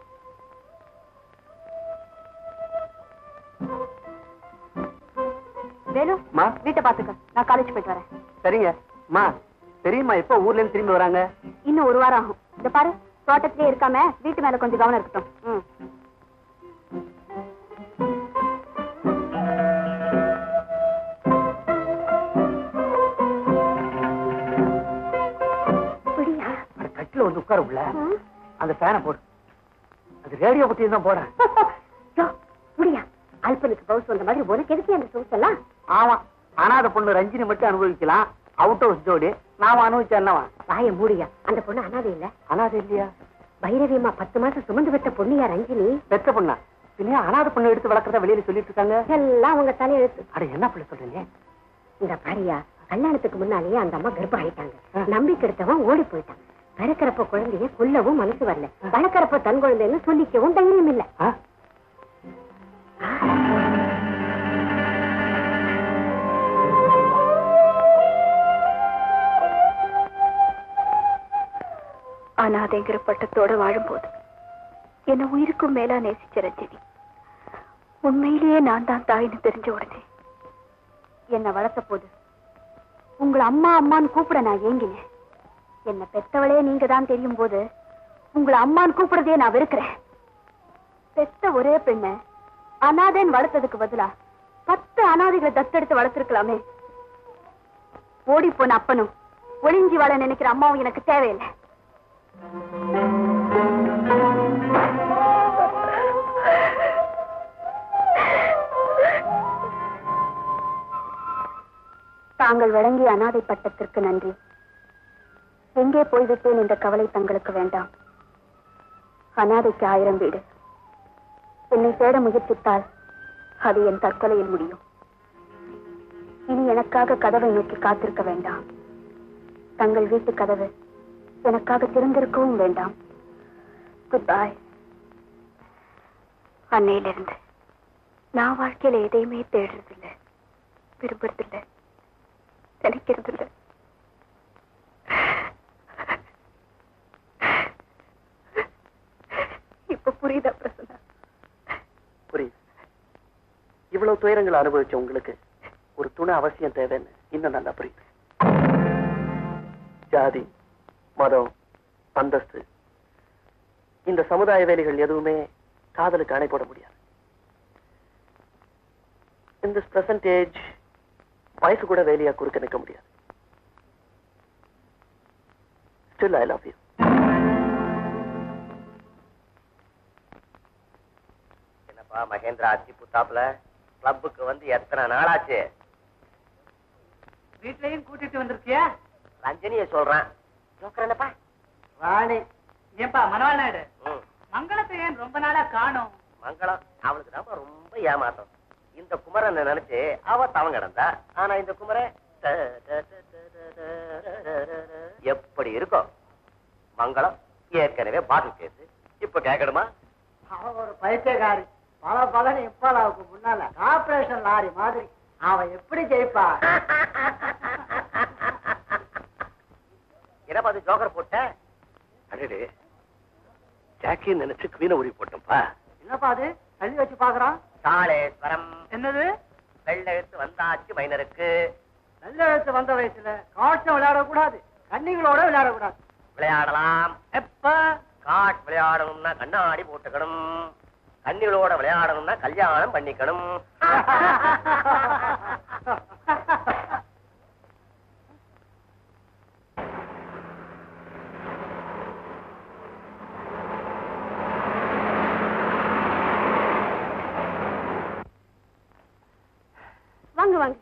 வேலு மா. வீட்டை பாத்துக்க நான் காலேஜ் போயிட்டு வரேன் சரிங்க மா தெரியுமா எப்போ ஊர்ல இருந்து திரும்பி வராங்க இன்னும் ஒரு வாரம் ஆகும் இந்த பாரு தோட்டத்திலே இருக்காம வீட்டு மேல கொஞ்சம் கவனம் இருக்கட்டும் ம். பிடியா? அட, கட்டில வந்து உட்கார உள்ள ம். அந்த ஃபேனை போடு அது ரேடியோ பத்தி தான் போறேன் யோ, புடியா அல்பனுக்கு பவுஸ் வந்த மாதிரி உனக்கு எதுக்கு அந்த சவுஸ் எல்லாம் ஆமா அனாதை பொண்ணு ரஞ்சினி மட்டும் அனுபவிக்கலாம் அவுட் ஹவுஸ் ஜோடி நாம அனுபவிச்சா என்னவா வாய மூடியா அந்த பொண்ணு அனாதை இல்ல அனாதை இல்லையா பைரவியம்மா பத்து மாசம் சுமந்து பெற்ற பொண்ணியா ரஞ்சினி பெத்த பொண்ணா பின்ன அனாதை பொண்ணு எடுத்து வளர்க்கறத வெளியில சொல்லிட்டு இருக்காங்க எல்லாம் உங்க தலையெழுத்து அட என்ன பிள்ளை சொல்றீங்க இந்த பாரியா கல்யாணத்துக்கு முன்னாலேயே அந்த அம்மா கர்ப்பம் ஆயிட்டாங்க நம்பிக்கை எடுத்தவன் ஓடி போயிட்டான் பிறக்கிறப்ப குழந்தைய கொல்லவும் மனசு வரல வளர்க்கறப்ப தன் குழந்தைன்னு சொல்லிக்கவும் தைரியம் இல்ல ஆ? அனாதைங்கிற பட்டத்தோட வாழும்போது என்ன உயிருக்கும் மேலா நேசிச்ச ரஞ்சினி உண்மையிலேயே நான் தான் தாயின்னு தெரிஞ்ச உடனே என்ன வளர்த்த போது உங்களை அம்மா அம்மான்னு கூப்பிட நான் ஏங்கினேன் என்ன பெத்தவளே நீங்க தான் தெரியும் போது உங்களை அம்மான்னு கூப்பிடுறதே நான் வெறுக்கிறேன் பெத்த ஒரே பெண்ண அனாதைன்னு வளர்த்ததுக்கு பதிலா பத்து அனாதைகளை தத்தெடுத்து வளர்த்திருக்கலாமே ஓடி போன அப்பனும் ஒளிஞ்சி வாழ நினைக்கிற அம்மாவும் எனக்கு தேவையில்லை தாங்கள் வழங்கிய அனாதை பட்டத்திற்கு நன்றி எங்கே போய்விட்டேன் என்ற கவலை தங்களுக்கு வேண்டாம் அனாதைக்கு ஆயிரம் வீடு என்னை தேட முயற்சித்தால் அது என் தற்கொலையில் முடியும் இனி எனக்காக கதவை நோக்கி காத்திருக்க வேண்டாம் தங்கள் வீட்டு கதவு எனக்காக திறந்திருக்கவும் வேண்டாம் குட் பாய் அன்னையிலிருந்து நான் வாழ்க்கையில எதையுமே தேடுறதில்ல விரும்புறதில்ல நினைக்கிறதில்ல இப்ப புரியுதா பிரசன்னா புரியுது இவ்வளவு துயரங்களை அனுபவிச்ச உங்களுக்கு ஒரு துணை அவசியம் தேவைன்னு இன்னும் நல்லா புரியுது ஜாதி மதம் அந்தஸ்து இந்த சமுதாய வேலைகள் எதுவுமே காதலுக்கு அணை போட முடியாது in this present ஏஜ் வயசு கூட வேலையா குறுக்க நிற்க முடியாது ஸ்டில் ஐ லவ் யூ என்னப்பா மகேந்திரா அத்தி புத்தாப்புல கிளப்புக்கு வந்து எத்தனை நாளாச்சு வீட்லயும் கூட்டிட்டு வந்திருக்கியா ரஞ்சனிய சொல்றேன் ஜோக்கரனப்பா வாணி ஏன்பா மனவாள் நாயுடு ம் மங்களத்தை ஏன் ரொம்ப நாளா காணோம் மங்களம் அவளுக்கு தான் ரொம்ப ஏமாத்தம் இந்த குமரன் நினைச்சு அவ தவம் கிடந்தா ஆனா இந்த குமரன் ட, ட, ட, ட, ட, ட, ட, ட, ட, ட. எப்படி இருக்கும் மங்களம் ஏற்கனவே பாதி பேசு இப்ப கேட்கணுமா அவன் ஒரு பைத்தியக்காரி பல பலன் இப்பாலாவுக்கு முன்னால கார்பரேஷன் லாரி மாதிரி அவன் எப்படி ஜெயிப்பா என்ன பாத்து ஜோக்கர் போட்ட அடடே ஜாக்கி நினைச்சு குவீன உரி போட்டோம்ப்பா என்னப்பா அது தள்ளி வச்சு பாக்குறான் காளேஸ்வரம் என்னது வெள்ளெழுத்து வந்தாச்சு மைனருக்கு நல்ல எழுத்து வந்த வயசுல காட்சம் விளையாடக்கூடாது கன்னிகளோட விளையாடக்கூடாது விளையாடலாம் எப்ப காட் விளையாடணும்னா கண்ணாடி போட்டுக்கணும் கண்ணிகளோட விளையாடணும்னா கல்யாணம் பண்ணிக்கணும் வாங்க வாங்க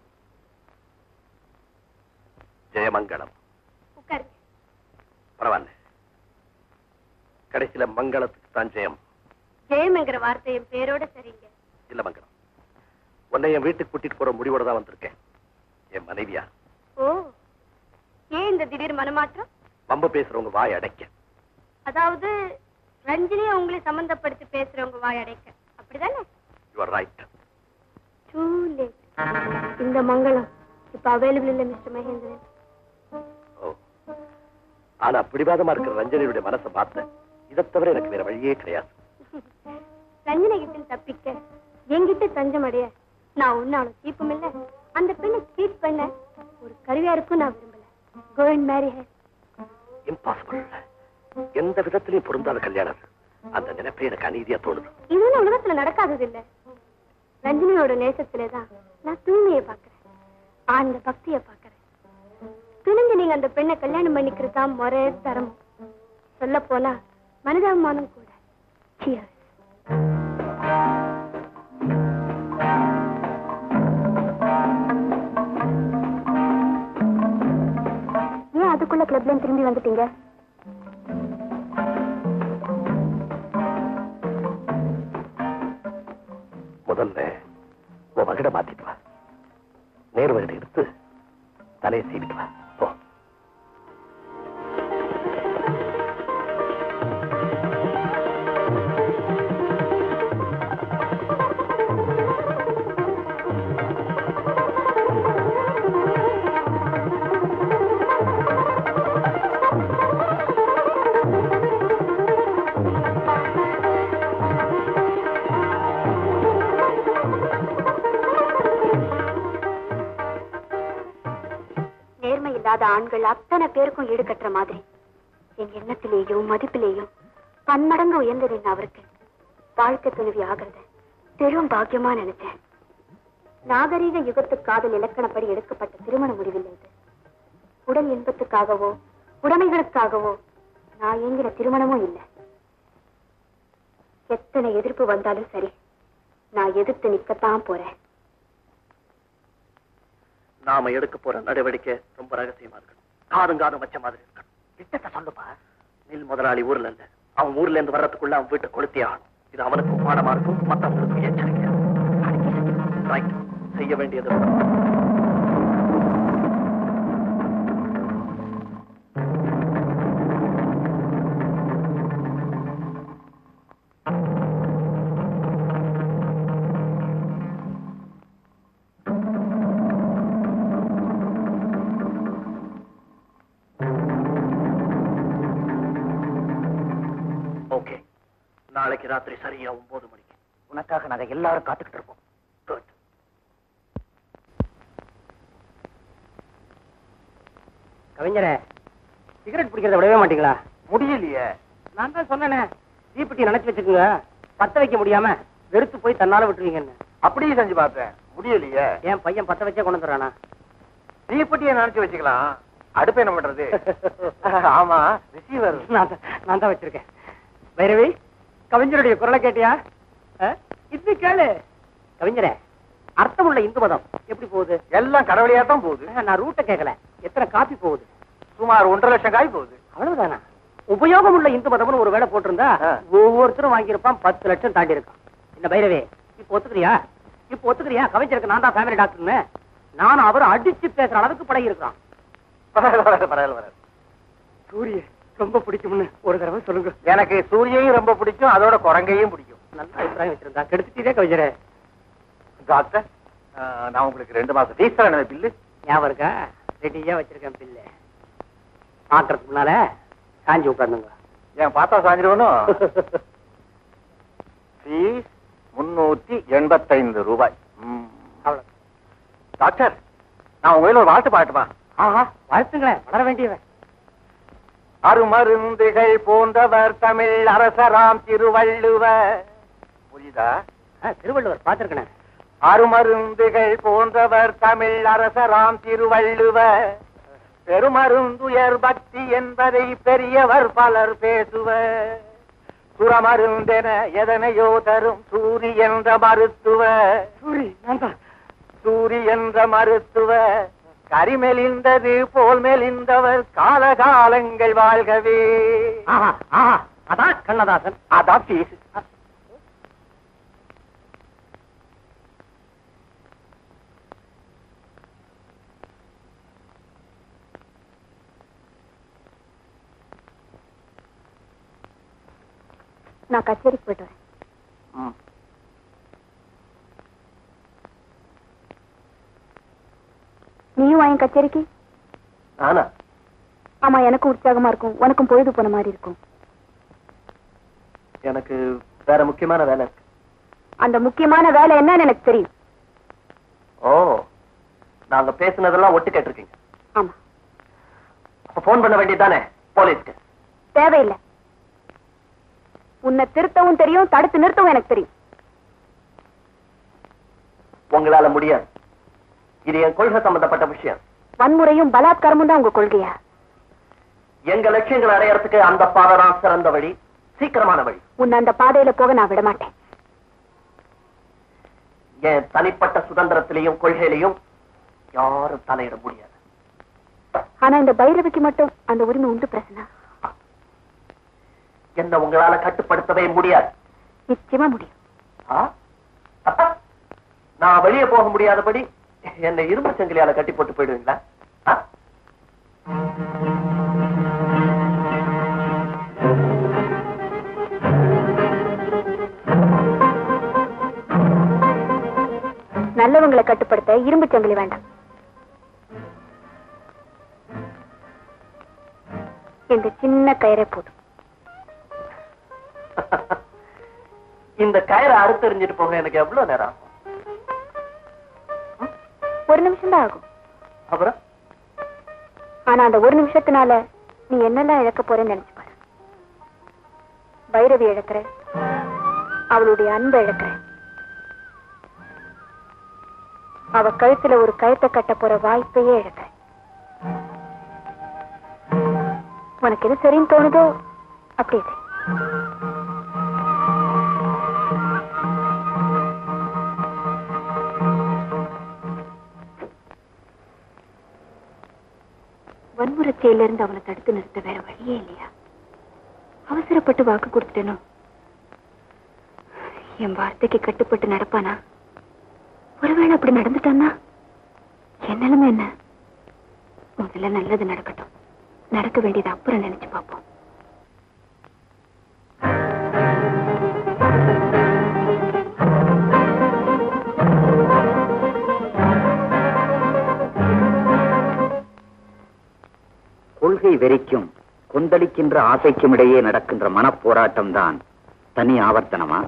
ஜெயமங்கலம் உட்காருங்க பரவாயில்ல கடைசியில மங்களத்துக்கு தான் ஜெயம் ஜெயம்ங்கிற வார்த்தை என் பேரோட சரிங்க இல்ல மங்களம் உன்னை என் வீட்டுக்கு கூட்டிட்டு போற முடிவோட தான் வந்திருக்கேன் என் மனைவியா ஓ ஏன் இந்த திடீர் மனமாற்றம் வம்பு பேசுறவங்க வாய் அடைக்க அதாவது ரஞ்சினியை உங்களை சம்பந்தப்படுத்தி பேசுறவங்க வாய் அடைக்க அப்படிதானே யூ ரைட் டூ லேட் இந்த மங்களம் இப்ப அவைலபிள் இல்ல மிஸ்டர் மகேந்திரன் ஓ ஆனா பிடிவாதமா இருக்கிற ரஞ்சனியுடைய மனசை பார்த்தேன் இதை தவிர எனக்கு வேற வழியே கிடையாது ரஞ்சனை கிட்ட தப்பிக்க என்கிட்ட தஞ்சம் அடைய நான் ஒன்னாலும் தீப்பம் இல்ல அந்த பெண்ணை சீட் பண்ண ஒரு கருவியாருக்கும் நான் விரும்பல go and marry her impossible எந்த விதத்திலையும் பொருந்தாத கல்யாணம் அது. அந்த நினைப்பே எனக்கு அநீதியா தோணுது இது ஒண்ணும் உலகத்துல நடக்காதது இல்ல ரஞ்சினியோட நேசத்திலேதான் நான் தூய்மையை பாக்குறேன் ஆழ்ந்த பக்தியை பாக்குறேன் துணிஞ்சு நீங்க அந்த பெண்ணை கல்யாணம் பண்ணிக்கிறது தான் முறை தரம் சொல்ல போனா மனிதாபிமானம் கூட Cheers. ஏன் அதுக்குள்ள கிளப்ல திரும்பி வந்துட்டீங்க முதல்ல உன் வகிட மாத்திட்டு வா நேர் வகிட எடுத்து தலையை சீவிட்டு வா போ நேர்மை இல்லாத ஆண்கள் அத்தனை பேருக்கும் ஈடுகட்டுற மாதிரி என் எண்ணத்திலேயும் மதிப்பிலேயும் பன்மடங்கு உயர்ந்து நின்ன அவருக்கு வாழ்க்கை துணைவி ஆகிறத பெரும் பாக்கியமா நினைச்சேன் நாகரீக யுகத்து காதல் இலக்கணப்படி எடுக்கப்பட்ட திருமண முடிவில்லை இது உடல் இன்பத்துக்காகவோ உடைமைகளுக்காகவோ நான் ஏங்கிற திருமணமும் இல்லை எத்தனை எதிர்ப்பு வந்தாலும் சரி நான் எதிர்த்து நிக்கத்தான் போறேன் நாம எடுக்க போற நடவடிக்கை ரொம்ப ரகசியமா இருக்கணும் காதும் காதும் வச்ச மாதிரி இருக்கணும் திட்டத்தை சொல்லுப்பா மில் முதலாளி ஊர்ல இல்ல அவன் ஊர்ல இருந்து வர்றதுக்குள்ள அவன் வீட்டை கொளுத்தி ஆகணும் இது அவனுக்கு பாடமா இருக்கும் மத்தவங்களுக்கு எச்சரிக்கையா ரைட் செய்ய வேண்டியது ஓகே நாளைக்கு ராத்திரி சரியா ஒன்பது மணிக்கு உனக்காக நாங்க எல்லாரும் காத்துக்கிட்டு இருப்போம் குட் கவிஞரே சிகரெட் பிடிக்கிறத விடவே மாட்டீங்களா முடியலையே நான் தான் சொன்னேனே தீப்பெட்டி நினைச்சு வச்சுக்கோங்க பத்த வைக்க முடியாம வெறுத்து போய் தன்னால விட்டுருவீங்கன்னு அப்படியே செஞ்சு பார்த்தேன் முடியலையே என் பையன் பத்த வச்சே கொண்டு வந்துடுறானா தீப்பெட்டியை நினைச்சு வச்சுக்கலாம் அடுப்பு என்ன பண்றது ஆமா ரிசீவர் நான் தான் நான் தான் வச்சிருக்கேன் பைரவி கவிஞருடைய குரலை கேட்டியா ஆ? இது கேளு கவிஞரே அர்த்தமுள்ள இந்து மதம் எப்படி போகுது எல்லாம் கடவுளையா தான் போகுது நான் ரூட்டை கேட்கல எத்தனை காப்பி போகுது சுமார் ஒன்றரை லட்சம் காய் போகுது அவ்வளவுதானா உபயோகம் உள்ள இந்து மதம்னு ஒரு வேலை போட்டிருந்தா ஆ. ஒவ்வொருத்தரும் வாங்கியிருப்பான் பத்து லட்சம் தாண்டி இருக்கான் என்ன பைரவே இப்ப ஒத்துக்கிறியா இப்ப ஒத்துக்கிறியா கவிஞருக்கு நான் தான் ஃபேமிலி டாக்டர்னு நானும் அவரும் அடிச்சு பேசுற அளவுக்கு பழகி இருக்கிறான் பரவாயில்ல பரவாயில்ல பரவாயில்ல சூரிய ரொம்ப பிடிக்கும்னு ஒரு தடவை சொல்லுங்க எனக்கு சூரியையும் ரொம்ப பிடிக்கும் அதோட குரங்கையும் பிடிக்கும் நல்ல அபிப்பிராயம் வச்சிருந்தா கெடுத்துட்டே கவிஞரே டாக்டர் நான் உங்களுக்கு ரெண்டு மாசம் ஃபீஸ் தரேன் பில்லு ஞாபகம் இருக்கா ரெடியா வச்சிருக்கேன் பில்லு பாக்குறதுக்கு முன்னால காஞ்சி உட்கார்ந்துங்க ஏன் பார்த்தா சாஞ்சிருவனும் ஃபீஸ் முன்னூத்தி எண்பத்தைந்து ரூபாய் ம். அவ்வளவு டாக்டர் நான் உங்க கையில ஒரு வாழ்த்து பாட்டுமா ஆஹா வாழ்த்துங்களேன் வளர வேண்டியவன் அருமருந்துகள் போன்றவர் தமிழ் அரசராம் திருவள்ளுவர் புரியுதா ஆ, திருவள்ளுவர் பார்த்திருக்கேன் அருமருந்துகள் போன்றவர் தமிழ் அரசராம் திருவள்ளுவர் பெருமருந்துயர் பக்தி என்பதை பெரியவர் பலர் பேசுவர் சுரமருந்தென எதனையோ தரும் சூரி என்ற மருத்துவர் சூரி நான் தான் சூரி என்ற மருத்துவர் கரிமெலிந்தது போல் மெலிந்தவர் காலகாலங்கள் வாழ்கவே ஆஹா ஆஹா அதான் கண்ணதாசன் அதான் ஃபீஸ் நான் கச்சேரிக்கு போயிட்டு வரேன் நீயும் வாங்க கச்சேரிக்கு நானா ஆமா எனக்கும் உற்சாகமா இருக்கும் உனக்கும் பொழுது போன மாதிரி இருக்கும் எனக்கு வேற முக்கியமான வேலை இருக்கு அந்த முக்கியமான வேலை என்னன்னு எனக்கு தெரியும் ஓ நாங்க பேசுனதெல்லாம் ஒட்டு கேட்டிருக்கீங்க ஆமா அப்ப போன் பண்ண வேண்டியதானே போலீஸ்க்கு தேவையில்லை உன்னை திருத்தவும் தெரியும் தடுத்து நிறுத்தவும் எனக்கு தெரியும் உங்களால முடியாது இது என் கொள்கை சம்பந்தப்பட்ட விஷயம் வன்முறையும் பலாத்காரமும் தான் உங்க கொள்கையா எங்க லட்சியங்களை அடையறதுக்கு அந்த பாதை தான் சிறந்த வழி சீக்கிரமான வழி உன்னை அந்த பாதையில போக நான் விட மாட்டேன் என் தனிப்பட்ட சுதந்திரத்திலையும் கொள்கையிலையும் யாரும் தலையிட முடியாது ஆனா இந்த பைரவிக்கு மட்டும் அந்த உரிமை உண்டு பிரசனா என்ன உங்களால கட்டுப்படுத்தவே முடியாது நிச்சயமா முடியும் ஆ? அப்பா, நான் வெளியே போக முடியாதபடி என்னை இரும்பு சங்கிலியால கட்டி போட்டு போயிடுவீங்களா ஆ? நல்லவங்களை கட்டுப்படுத்த இரும்பு சங்கிலி வேண்டாம் இந்த சின்ன கயிறே போதும் இந்த கயிறை அறுத்தெறிஞ்சிட்டு போக எனக்கு எவ்வளவு நேரம் ஆகும் ஒரு நிமிஷம் தான் ஆகும் அப்புறம் ஆனா அந்த ஒரு நிமிஷத்தினால நீ என்னெல்லாம் இழக்க போறேன்னு நினைச்சு பாரு பைரவி இழக்கிற அவளுடைய அன்பை இழக்கிற அவ கழுத்துல ஒரு கழுத்தை கட்ட போற வாய்ப்பையே இழக்கிற உனக்கு எது சரின்னு தோணுதோ அப்படியே செய். வன்முறை செயலிருந்து அவனை தடுத்து நிறுத்த வேற வழியே இல்லையா அவசரப்பட்டு வாக்கு கொடுத்துட்டேனோ என் வார்த்தைக்கு கட்டுப்பட்டு நடப்பானா ஒருவேளை அப்படி நடந்துட்டான்னா என் நிலைமை என்ன முதல்ல நல்லது நடக்கட்டும் நடக்க வேண்டியது அப்புறம் நினைச்சு பார்ப்போம் கொள்கை வெறிக்கும் கொந்தளிக்கின்ற ஆசைக்கும் இடையே நடக்கின்ற மனப்போராட்டம் தான் தனி ஆவர்த்தனமா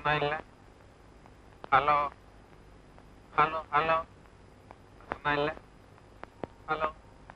சொன்னா இல்ல ஹலோ ஹலோ ஹலோ சொன்னா இல்ல ஹலோ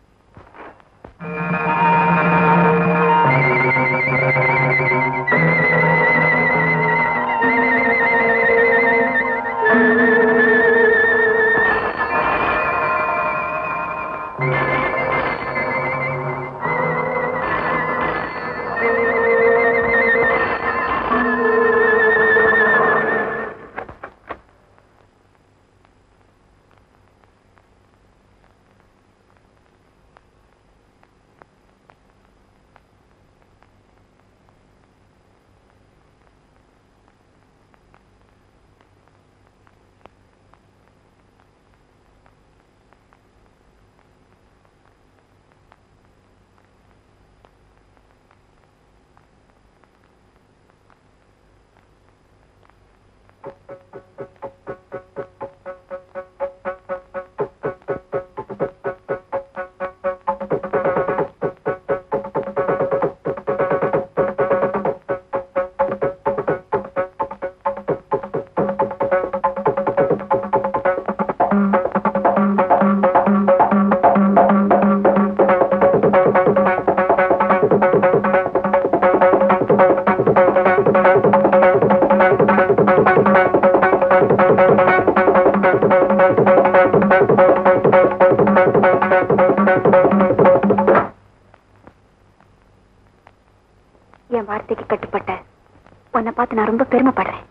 என் வார்த்தைக்கு கட்டுப்பட்ட உன்னை பார்த்து நான் ரொம்ப பெருமைப்படுறேன்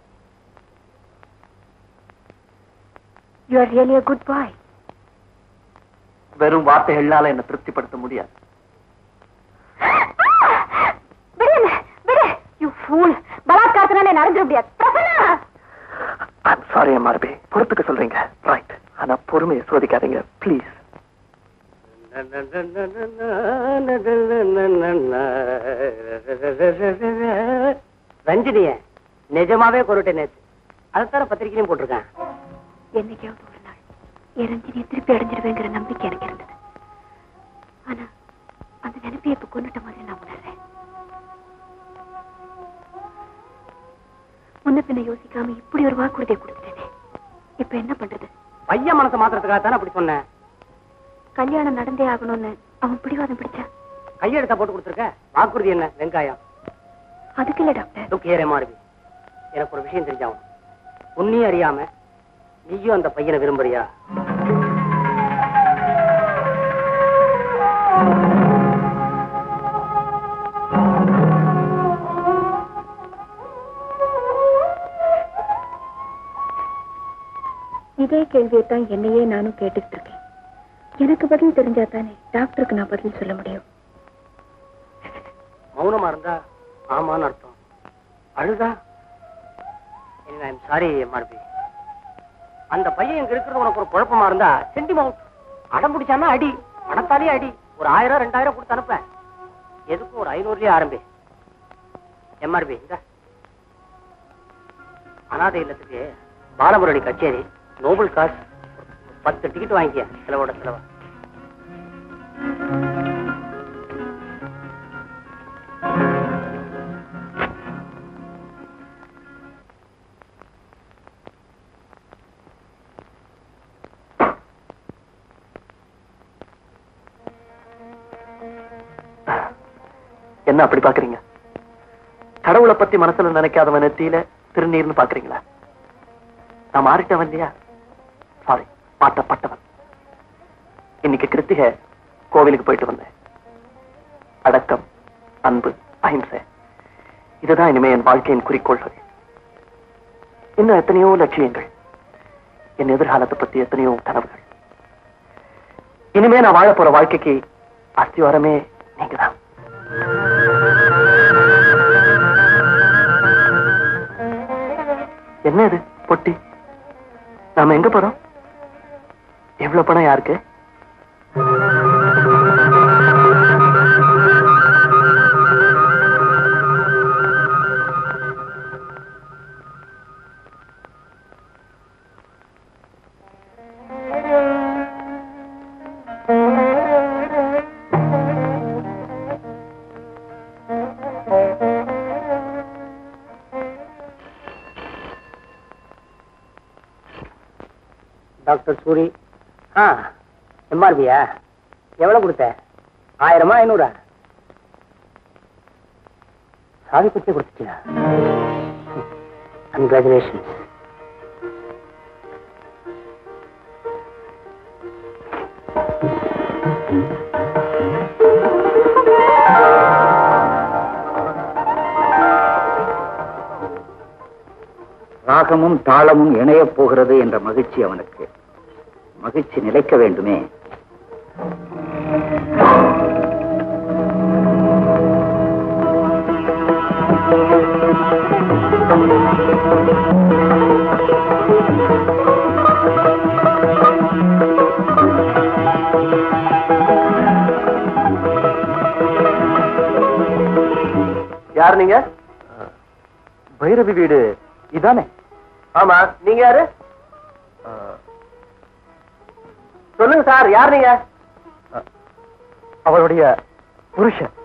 you are really a good boy வெறும் வார்த்தைகளால என்ன திருப்திப்படுத்த முடியாது விடு என்ன, விடு யூ ஃபூல் பலாத்காரத்தினால நடந்துட முடியாது பிரசன்னா ஐம் சாரி எம்ஆர்பி பொறுத்துக்க சொல்றீங்க ரைட் ஆனா பொறுமையை சோதிக்காதீங்க ப்ளீஸ் ரஞ்சினிய நிஜமாவே கொருட்டை நேத்து அதைத்தான பத்திரிக்கையிலும் போட்டிருக்கேன் என்னைக்காவது ஒரு நாள் என் ரஞ்சினியை திருப்பி அடைஞ்சிருவேங்கிற நம்பிக்கை எனக்கு இருந்தது ஆனா அந்த நினைப்பை இப்ப கொண்டுட்ட மாதிரி நான் உணர்றேன் முன்ன பின்ன யோசிக்காம இப்படி ஒரு வாக்குறுதியை கொடுத்துட்டேனே இப்ப என்ன பண்றது பையன் மனசை மாத்திரத்துக்காக தானே அப்படி சொன்னேன் கல்யாணம் நடந்தே ஆகணும்னு அவன் பிடிவாதம் பிடிச்சா கையெழுத்தா போட்டு கொடுத்துருக்க வாக்குறுதி என்ன வெங்காயம் அதுக்கு இல்ல டாக்டர் லுக் ஏற மாறுவி எனக்கு ஒரு விஷயம் தெரிஞ்சாகும் உன்னையும் அறியாம நீயும் அந்த பையனை விரும்புறியா இதே கேள்வியை தான் என்னையே நானும் கேட்டுக்கிட்டு இருக்கேன் எனக்கு பதில் தெரிஞ்சா தானே டாக்டருக்கு நான் பதில் சொல்ல முடியும் மௌனமா இருந்தா ஆமான்னு அர்த்தம் அழுதா ஐம் சாரி எம்ஆர்பி அந்த பையன் இங்க இருக்கிறது உனக்கு ஒரு குழப்பமா இருந்தா சென்டி மவுண்ட் அடம் பிடிச்சானா அடி பணத்தாலே அடி ஒரு ஆயிரம் ரெண்டாயிரம் கொடுத்து அனுப்ப எதுக்கும் ஒரு ஐநூறுலயே ஆரம்பி எம்ஆர்பி இந்த அனாதை இல்லத்துக்கு பாலமுரளி கச்சேரி நோபல் காசு பத்து டிக்கெட் வாங்கிக்க செலவோட செலவா என்ன அப்படி பாக்குறீங்க கடவுளை பத்தி மனசுல நினைக்காதவன் நெத்தியில திருநீர்னு பாக்குறீங்களா நான் மாறிட்டவன் இல்லையா சாரி மாற்றப்பட்டவன் இன்னைக்கு கிருத்திகை கோவிலுக்கு போயிட்டு வந்தேன் அடக்கம் அன்பு அஹிம்சை இதுதான் இனிமே என் வாழ்க்கையின் குறிக்கோள்கள் இன்னும் எத்தனையோ லட்சியங்கள் என் எதிர்காலத்தை பத்தி எத்தனையோ கனவுகள் இனிமே நான் வாழ போற வாழ்க்கைக்கு அஸ்திவாரமே நீங்கதான் என்ன இது பொட்டி நாம எங்க போறோம் எவ்வளவு பணம் யாருக்கு டாக்டர் சூரி ஆ எம்ஆர்பியா எவ்வளவு கொடுத்த ஆயிரமா ஐநூறா சாவி குச்சி கொடுத்துட்டியா கங்க்ராச்சுலேஷன் ராகமும் தாளமும் இணையப் போகிறது என்ற மகிழ்ச்சி அவனுக்கு மகிழ்ச்சி நிலைக்க வேண்டுமே யார் நீங்க பைரவி வீடு இதானே ஆமா நீங்க யாரு சொல்லுங்க சார் யார் நீங்க அவளுடைய புருஷன்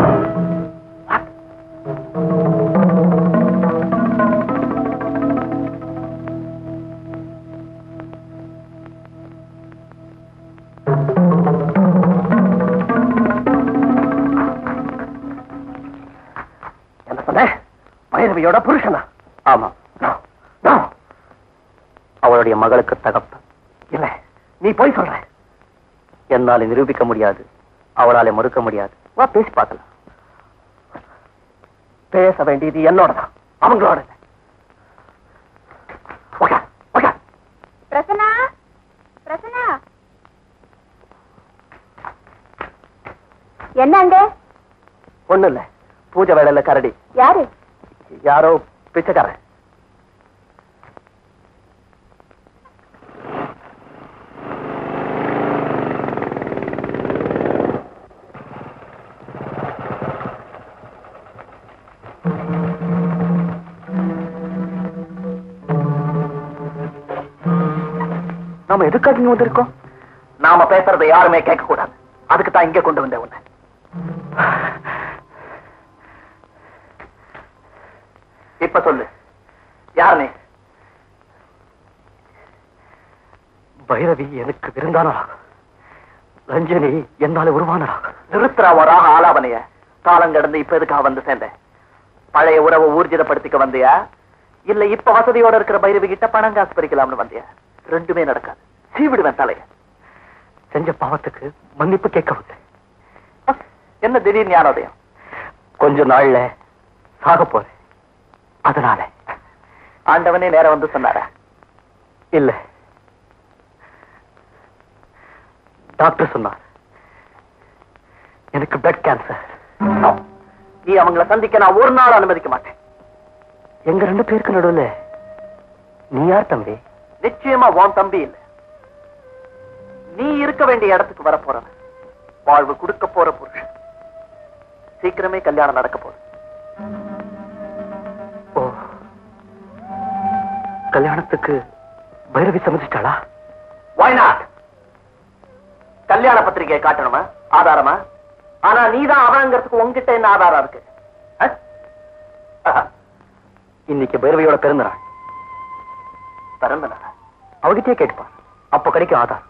என்ன சொன்ன பைரவியோட புருஷனா ஆமா No, no. அவளுடைய மகளுக்கு தகப்பன் இல்ல நீ போய் சொல்ற என்னால நிரூபிக்க முடியாது அவளால மறுக்க முடியாது வா பேசி பார்க்கலாம் பேச வேண்டியது என்னோடதான் அவங்களோட இல்ல. உட்கார், உட்கார். பிரசன்னா பிரசன்னா என்ன அங்க ஒண்ணும் இல்ல பூஜை வேலையில கரடி யாரு யாரோ பிச்சைக்காரன் நாம எதுக்காக இங்க வந்திருக்கோம் நாம பேசுறதை யாருமே கேட்க கூடாது அதுக்கு தான் இங்க கொண்டு வந்தேன் உன்னை இப்ப சொல்லு யார் நீ பைரவி எனக்கு விருந்தானா ரஞ்சனி என்னால உருவானடா நிறுத்துறா வராக ஆலாபனைய காலம் கடந்து இப்ப எதுக்காக வந்து சேர்ந்தேன் பழைய உறவை ஊர்ஜிதப்படுத்திக்க வந்தியா இல்ல இப்ப வசதியோட இருக்கிற பைரவி கிட்ட பணம் காசு பறிக்கலாம்னு வந்தியா ரெண்டுமே நடக்காது சீவிடுவேன் தலைய செஞ்ச பாவத்துக்கு மன்னிப்பு கேட்க வந்தேன் என்ன திடீர் ஞானோதயம் கொஞ்ச நாள்ல சாக போறேன் அதனால ஆண்டவனே நேரம் வந்து சொன்னாரா இல்ல டாக்டர் சொன்னார் எனக்கு பிளட் கேன்சர் No. நீ அவங்கள சந்திக்க நான் ஒரு நாள் அனுமதிக்க மாட்டேன் எங்க ரெண்டு பேருக்கு நடுவுல நீ யார் தம்பி நிச்சயமா உன் தம்பி இல்ல நீ இருக்க வேண்டிய இடத்துக்கு வர போறவன் வாழ்வு கொடுக்க போற புருஷன் சீக்கிரமே கல்யாணம் நடக்க போகுது ஓ கல்யாணத்துக்கு பைரவி சம்மதிச்சிட்டாளா Why not? கல்யாண பத்திரிகையை காட்டணுமா ஆதாரமா ஆனா நீதான் அவங்கிறதுக்கு உங்ககிட்ட என்ன ஆதாரம் இருக்கு அஹ்? ஆஹா, இன்னைக்கு பைரவியோட பிறந்த நாள் பிறந்த நாளா? அவகிட்டே கேட்டுப்பார் அப்ப கிடைக்கும் ஆதார்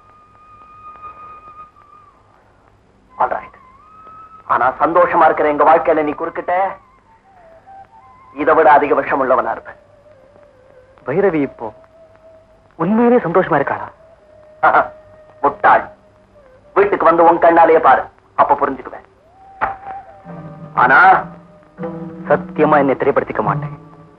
All right. ஆனா சந்தோஷமா இருக்கிற எங்க வாழ்க்கையில நீ குறுக்கிட்ட இதை விட அதிக விஷம் உள்ளவனா இருப்ப பைரவி இப்போ உண்மையிலே சந்தோஷமா இருக்காளா ஆஹா, முட்டாள் வீட்டுக்கு வந்து உன் கண்ணாலேயே பாரு அப்ப புரிஞ்சுக்குவேன் ஆனா சத்தியமா என்னை திரைப்படுத்திக்க மாட்டேன்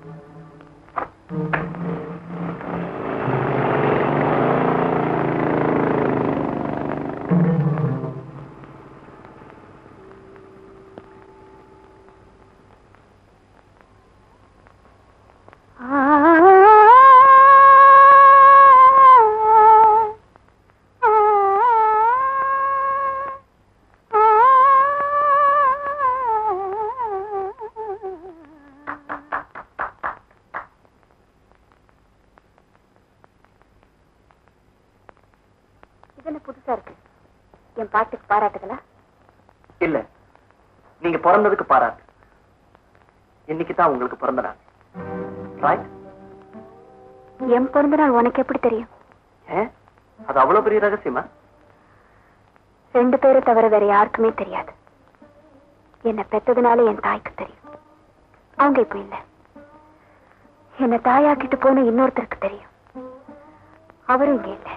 இது என்ன புதுசா இருக்கு என் பாட்டுக்கு பாராட்டுகளா இல்ல நீங்க பிறந்ததுக்கு பாராட்டு இன்னைக்கு தான் உங்களுக்கு பிறந்த நாள் ரைட் என் பிறந்த நாள் உனக்கு எப்படி தெரியும் ஏன் அது அவ்வளவு பெரிய ரகசியமா ரெண்டு பேரை தவிர வேற யாருக்குமே தெரியாது என்ன பெத்ததுனால என் தாய்க்கு தெரியும் அவங்க இப்ப இல்ல என்ன தாயாக்கிட்டு போன இன்னொருத்தருக்கு தெரியும் அவரும் இங்க இல்ல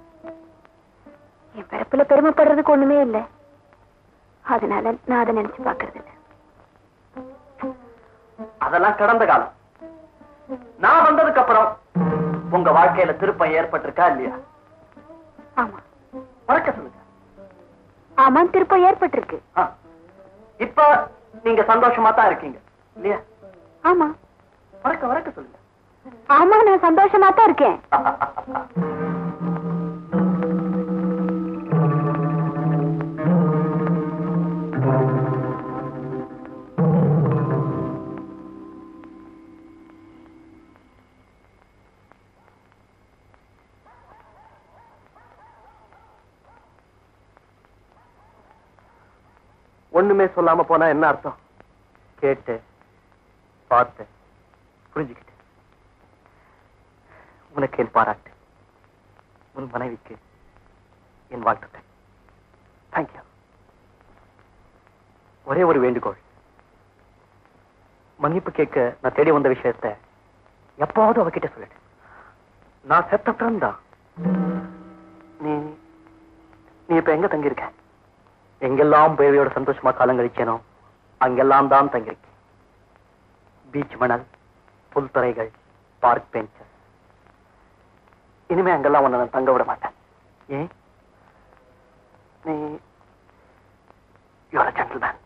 என் பிறப்புல பெருமைப்படுறதுக்கு ஒண்ணுமே இல்ல அதனால நான் அதை நினைச்சு பாக்குறது இல்ல அதெல்லாம் கடந்த காலம் நான் வந்ததுக்கு அப்புறம் உங்க வாழ்க்கையில திருப்பம் ஏற்பட்டிருக்கா இல்லையா ஆமா மறக்க சொல்லுங்க ஆமா திருப்பம் ஏற்பட்டிருக்கு ஆ. இப்ப நீங்க சந்தோஷமா தான் இருக்கீங்க இல்லையா ஆமா மறக்க மறக்க சொல்லுங்க ஆமா நான் சந்தோஷமா தான் இருக்கேன் ஒண்ணுமே சொல்லாம போனா என்ன அர்த்தம் கேட்டு பார்த்து புரிஞ்சுக்கிட்டு உனக்கு என் பாராட்டு உன் மனைவிக்கு என் வாழ்த்துக்கள் தேங்க்யூ ஒரே ஒரு வேண்டுகோள் மன்னிப்பு கேட்க நான் தேடி வந்த விஷயத்த எப்பாவது அவகிட்ட சொல்லிடு நான் செத்தப்புறம் தான் நீ நீ இப்ப எங்க தங்கியிருக்க எங்கெல்லாம் பேவையோட சந்தோஷமா காலம் கழிச்சேனோ அங்கெல்லாம் தான் தங்கியிருக்கேன் பீச் மணல் புல்தரைகள் பார்க் பெஞ்சஸ் இனிமே அங்கெல்லாம் உன்னை நான் தங்க விட மாட்டேன் ஏன் நீ யூஆர் ஜென்டில்மேன்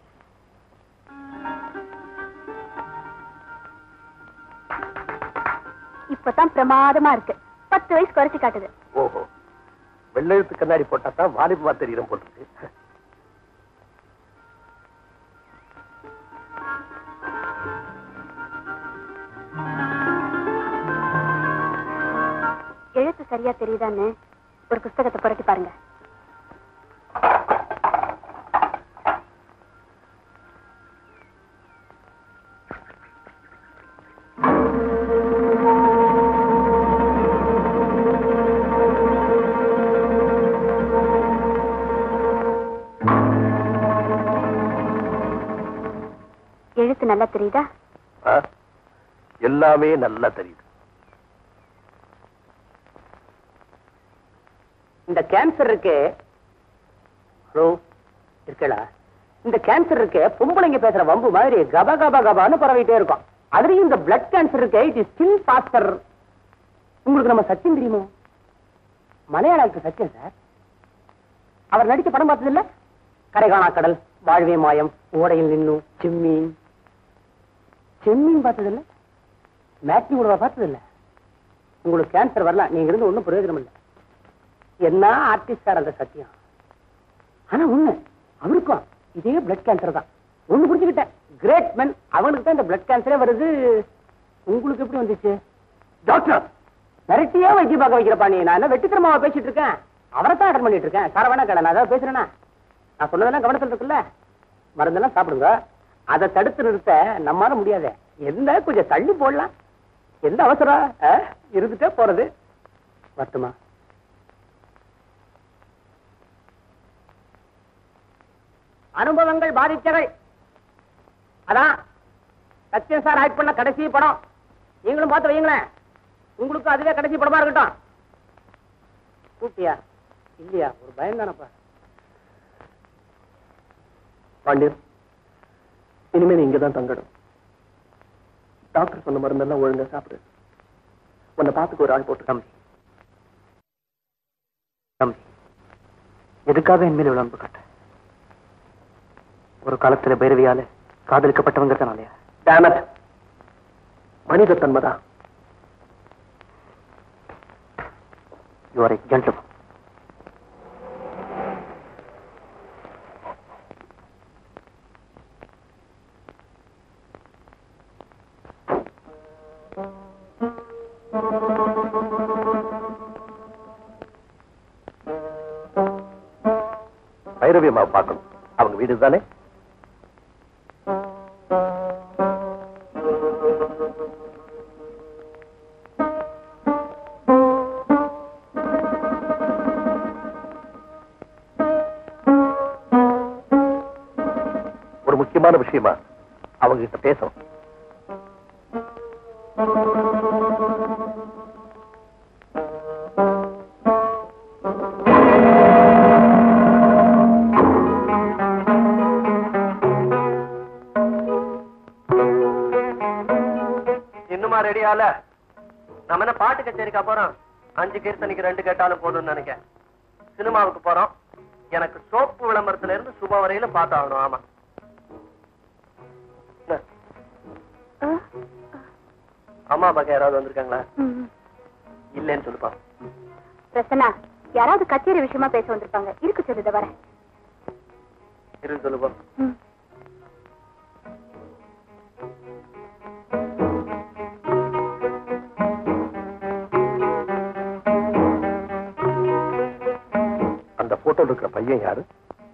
இப்பதான் பிரமாதமா இருக்கு பத்து வயசு குறைச்சு காட்டுது ஓஹோ வெள்ளெழுத்து கண்ணாடி போட்டா தான் வாலிபமா தெரியும் போட்டுருக்கு எழுத்து சரியா தெரியுதான்னு ஒரு புஸ்தகத்தை புரட்டி பாருங்க எழுத்து நல்லா தெரியுதா எல்லாமே நல்லா தெரியுது இந்த கேன்சர் இருக்கே ஹலோ இருக்கலா இந்த கேன்சர் இருக்கே பொம்பளைங்க பேசுற வம்பு மாதிரி கப கப கபான்னு பரவிட்டே இருக்கும் அதுலயும் இந்த பிளட் கேன்சர் இருக்கே இட் இஸ் ஸ்டில் பாஸ்டர் உங்களுக்கு நம்ம சச்சின் தெரியுமோ மலையாள actor சச்சின் சார் அவர் நடிச்ச படம் பார்த்தது இல்ல கரைகாணா கடல் வாழ்வே மாயம் ஓடையில் நின்னும் செம்மீன் செம்மீன் பார்த்தது இல்ல மேட்னி உடவா பார்த்தது இல்ல உங்களுக்கு கேன்சர் வரலாம் நீங்க இருந்து ஒண்ணும் பிரயோஜனம் இல்லை என்ன ஆர்டிஸ்ட் சார் அந்த சத்தியம் ஆனா உண்மை அவருக்கும் இதே பிளட் கேன்சர் தான் ஒண்ணு புரிஞ்சுக்கிட்டேன் கிரேட் men அவனுக்கு தான் இந்த பிளட் கேன்சரே வருது உங்களுக்கு எப்படி வந்துச்சு டாக்டர் மிரட்டியே வைத்தியம் பார்க்க வைக்கிறப்பா நீ நான் என்ன வெட்டித்தனமாவா பேசிட்டு இருக்கேன் அவரை தான் அட்டன் பண்ணிட்டு இருக்கேன் சார் வேணா கடை நான் ஏதாவது பேசுறேன்னா நான் சொன்னதெல்லாம் கவனத்தில் இருக்குல்ல மருந்தெல்லாம் சாப்பிடுங்க அதை தடுத்து நிறுத்த நம்மால முடியாது என்ன கொஞ்சம் தள்ளி போடலாம் எந்த அவசரம் ஆ? இருந்துட்டே போறது வரட்டுமா அனுபவங்கள் பாதித்தவை அதான் சத்யன் சார் ஆக்ட் பண்ண கடைசி படம் நீங்களும் பார்த்து வைங்களேன் உங்களுக்கு அதுவே கடைசி படமா இருக்கட்டும் கூட்டியா இல்லையா ஒரு பயம் தானப்பா பாண்டியன் இனிமே நீ இங்கதான் தங்கணும் டாக்டர் சொன்ன மருந்தெல்லாம் ஒழுங்கா சாப்பிடு உன்னை பார்த்துக்க ஒரு ஆள் போட்டு தம்பி தம்பி எதுக்காக என் மேல இவ்வளவு அன்பு காட்ட ஒரு காலத்துல பைரவியால காதலிக்கப்பட்டவங்கிறதுனாலயா டேமட் மனித தன்மைதான் யூ ஆர் ஜென்டில்மன் பைரவி அம்மா பார்க்கணும் அவங்க வீடு தானே முக்கியமான விஷயமா அவங்க கிட்ட பேசணும் இன்னுமா ரெடி ஆல நம்ம என்ன பாட்டு கச்சேரிக்கா போறோம் அஞ்சு கீர்த்தனைக்கு ரெண்டு கேட்டாலும் போதும்னு நினைக்கிறேன் சினிமாவுக்கு போறோம் எனக்கு சோப்பு விளம்பரத்துல இருந்து சுப வரையில பார்த்தாகணும் ஆமா என்ன? அம்மா அப்பாக்கு யாராவது வந்திருக்காங்களா இல்லைன்னு சொல்லுப்பா பிரசன்னா யாராவது கச்சேரி விஷயமா பேச வந்திருப்பாங்க இருக்கு சொல்லுத வரேன் இருந்து சொல்லுப்பா ம். அந்த போட்டோல இருக்கிற பையன் யாரு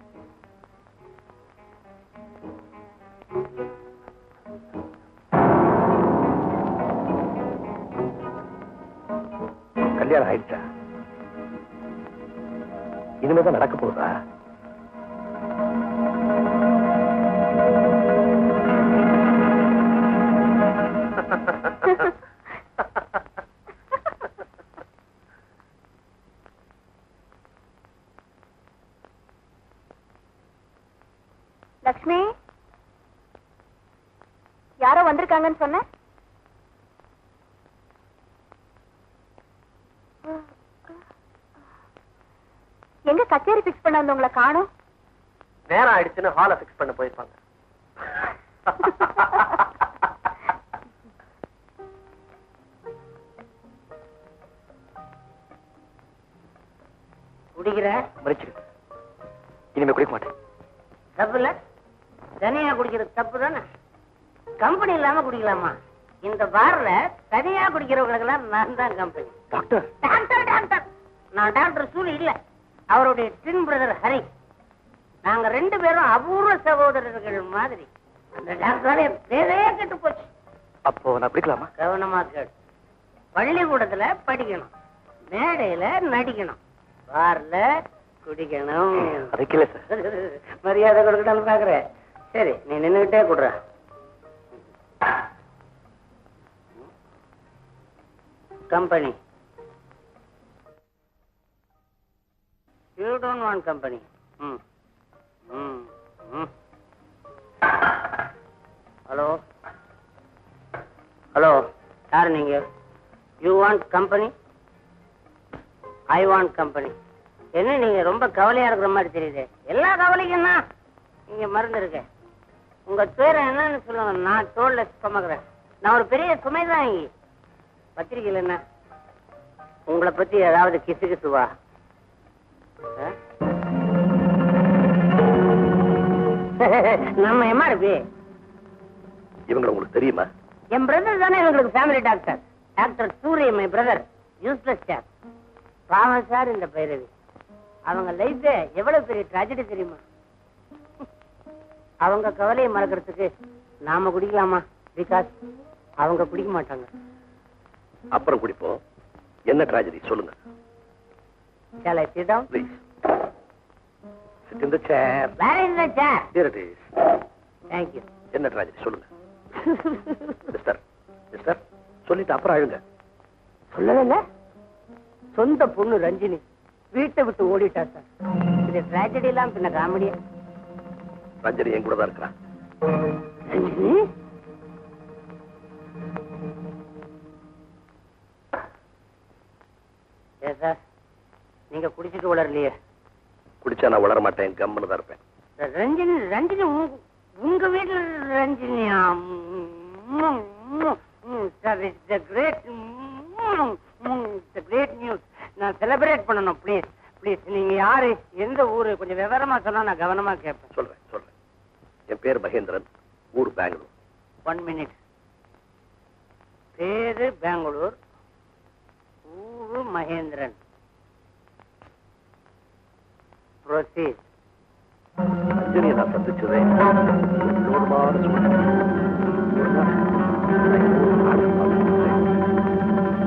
கல்யாணம் ஆயிடுச்சா இனிமேதான் நடக்க போகுதா லக்ஷ்மி யாரோ வந்திருக்காங்கன்னு சொன்ன எங்க கச்சேரி பிக்ஸ் பண்ண வந்தவங்களை காணும் நேரம் ஆயிடுச்சுன்னு ஹாலை ஃபிக்ஸ் பண்ண போயிருப்பாங்க குடிக்கிற மறைச்சிருக்கு இனிமே குடிக்க மாட்டேன் தப்பு இல்ல தனியா குடிக்கிறது தப்பு தானே கம்பெனி இல்லாம குடிக்கலாமா இந்த பார்ல தனியா குடிக்கிறவங்களுக்கு எல்லாம் நான் தான் கம்பெனி டாக்டர் டாக்டர் டாக்டர் நான் டாக்டர் சூழி இல்ல அவருடைய ட்வின் பிரதர் ஹரி நாங்க ரெண்டு பேரும் அபூர்வ சகோதரர்கள் மாதிரி அந்த டாக்டரால என் பேரே கெட்டு போச்சு அப்போ நான் குடிக்கலாமா கவனமா கேடு பள்ளிக்கூடத்துல படிக்கணும் மேடையில நடிக்கணும் பார்ல குடிக்கணும் அதுக்கு இல்ல சார் மரியாதை கொடுக்கணும்னு பாக்குறேன் சரி நீ நின்னுகிட்டே குடுற company you don't want company hmm hmm hmm hello hello யார் நீங்க you want company I want company என்ன நீங்க ரொம்ப கவலையா இருக்கிற மாதிரி தெரியுது எல்லா கவலைக்கும் தான் இங்க மருந்து இருக்கு உங்க பேர் என்னன்னு சொல்லுங்க நான் தோல்ல சுமக்கிறேன் நான் ஒரு பெரிய சுமை தான் இங்க பத்திரிக்கையில் என்ன உங்களை பத்தி ஏதாவது கிசு கிசுவா ஆ? நம்ம எம்ஆர்பி இவங்களை உங்களுக்கு தெரியுமா என் பிரதர் தானே எங்களுக்கு family doctor doctor Surya my brother useless sir பாவம் சார் இந்த பைரவி அவங்க லைஃப் எவ்வளவு பெரிய ட்ராஜடி தெரியுமா அவங்க கவலையை மறக்கிறதுக்கு நாம குடிக்கலாமா பிகாஸ் அவங்க குடிக்க மாட்டாங்க அப்புறம் குடிப்போம் என்ன ட்ராஜடி சொல்லுங்க Shall I sit down? Please sit in the chair Where is the chair? Here it is Thank you. என்ன ட்ராஜடி சொல்லுங்க மிஸ்டர் மிஸ்டர் சொல்லிட்டு அப்புறம் அழுங்க சொல்லல சொந்த பொண்ணு ரஞ்சினி வீட்டை விட்டு ஓடிட்டா சார் இது ட்ராஜடி எல்லாம் பின்ன காமெடியா ரஞ்சனி என் கூட தான் இருக்கிறான் ரஞ்சினி ஏ சார் நீங்க குடிச்சிட்டு வளரலையே குடிச்சா நான் வளர மாட்டேன் கம்முன்னு தான் இருப்பேன் ரஞ்சினி ரஞ்சினி உங்க- உங்க வீட்டுல ரஞ்சினியா sir it's the great great news நான் செலிப்ரேட் பண்ணணும் ப்ளீஸ் ப்ளீஸ் நீங்க யாரு எந்த ஊரு கொஞ்சம் விவரமா சொன்னா நான் கவனமா கேட்பேன் சொல்றேன் சொல்றேன் என் பேர் மகேந்திரன் ஊர் பெங்களூர் ஒன் மினிட் பேரு பெங்களூர் ஊரு மகேந்திரன் ப்ரொசீட் ரஞ்சனியை நான் சந்திச்சதே இன்னொரு மாதம் சொன்னேன். ஒரு நாள் நான் இந்த ஊர் நாடகம் பார்த்துட்டு இருந்தேன்.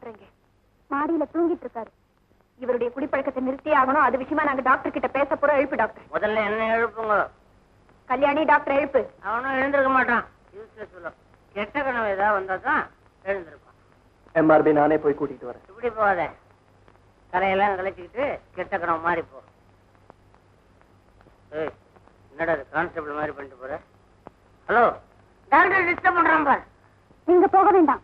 டாக்டர் எங்க மாடியில தூங்கிட்டு இருக்காரு இவருடைய குடிப்பழக்கத்தை நிறுத்தி ஆகணும் அது விஷயமா நாங்க டாக்டர் கிட்ட பேச போறோம் எழுப்பு டாக்டர் முதல்ல என்ன எழுப்புங்க கல்யாணி டாக்டர் எழுப்பு அவனும் எழுந்திருக்க மாட்டான் யூஸ்லெஸ் fellow. கெட்ட கனவு ஏதாவது வந்தா தான் எழுந்திருப்பான் எம்ஆர்பி நானே போய் கூட்டிட்டு வரேன் இப்படி போகாத தலையெல்லாம் கலைச்சிக்கிட்டு கெட்ட கனவு மாறி போ ஏய் என்னடா அது கான்ஸ்டபிள் மாதிரி பண்ணிட்டு போற ஹலோ டாக்டர் டிஸ்டர்ப் பண்றான் பார் நீங்க போக வேண்டாம்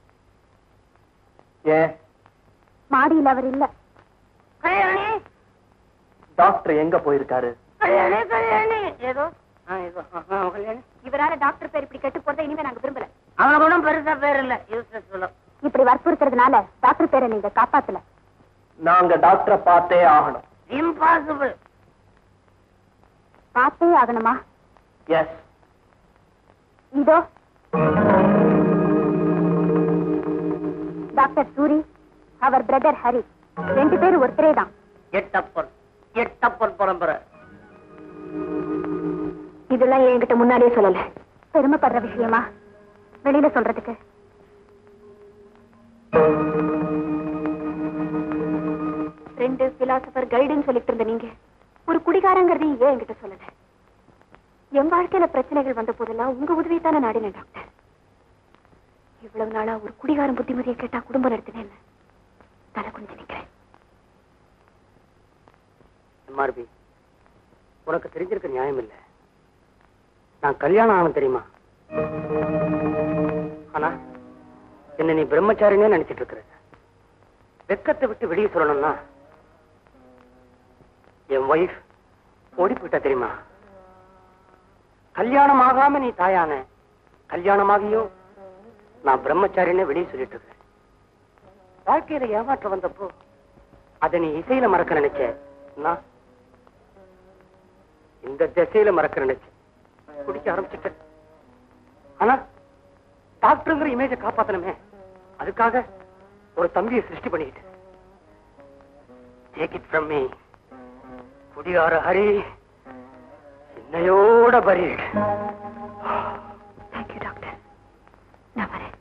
ஏன் மாடியில் அவர் இல்ல கல்யாணி டாக்டர் எங்க போயிருக்காரு கல்யாணி கல்யாணி ஏதோ ஆ ஏதோ ஆ, ஆ, கல்யாணி இவரால டாக்டர் பேர் இப்படி கெட்டு போறதை இனிமே நாங்க விரும்பல அவனுக்கு ஒன்றும் பெருசா பேர் இல்ல யூஸ்லெஸ் fellow. இப்படி வற்புறுத்துறதுனால டாக்டர் பேரை நீங்க காப்பாத்தல நாங்க டாக்டரை பார்த்தே ஆகணும் இம்பாசிபிள் பார்த்தே ஆகணுமா எஸ் இதோ டாக்டர் சூரி அவர் பிரதர் ஹரி ரெண்டு பேரும் ஒருத்தரே தான் எட்டப்பன் எட்டப்பன் பரம்பரை இதெல்லாம் என்கிட்ட முன்னாடியே சொல்லல பெருமைப்படுற விஷயமா வெளியில சொல்றதுக்கு ரெண்டு பிலாசபர் கைடுன்னு சொல்லிட்டு இருந்த நீங்க ஒரு குடிகாரங்கிறதையும் ஏன் என்கிட்ட சொல்லல என் வாழ்க்கையில பிரச்சனைகள் வந்த போதெல்லாம் உங்க உதவியை தானே நாடினேன் டாக்டர் இவ்வளவு நாளா ஒரு குடிகாரன் புத்திமதியை கேட்டா குடும்பம் நடத்தினேன் தலை குனிஞ்சு நிக்கிறேன் எம்ஆர்பி உனக்கு தெரிஞ்சிருக்க நியாயம் இல்ல நான் கல்யாணம் ஆன தெரியுமா ஆனா என்ன நீ பிரம்மச்சாரினே நினைச்சிட்டு இருக்கிற வெக்கத்தை விட்டு வெளியே சொல்லணும்னா என் ஒய்ஃப் ஓடி போயிட்டா தெரியுமா கல்யாணம் ஆகாம நீ தாயான கல்யாணமாகியும் நான் பிரம்மச்சாரினே வெளியே சொல்லிட்டு இருக்கேன் வாழ்க்கையில ஏமாற்றம் வந்தப்போ அதை நீ இசையில மறக்க நினைச்ச நான் இந்த திசையில மறக்க நினைச்சேன் குடிக்க ஆரம்பிச்சிட்டேன் ஆனா டாக்டருங்கிற இமேஜ காப்பாத்தணுமே அதுக்காக ஒரு தம்பியை சிருஷ்டி பண்ணிக்கிட்டேன் டேக் இட் ஃப்ரம் மீ குடிகார ஹரி என்னையோட பரீட் தேங்க்யூ டாக்டர் நான் வரேன்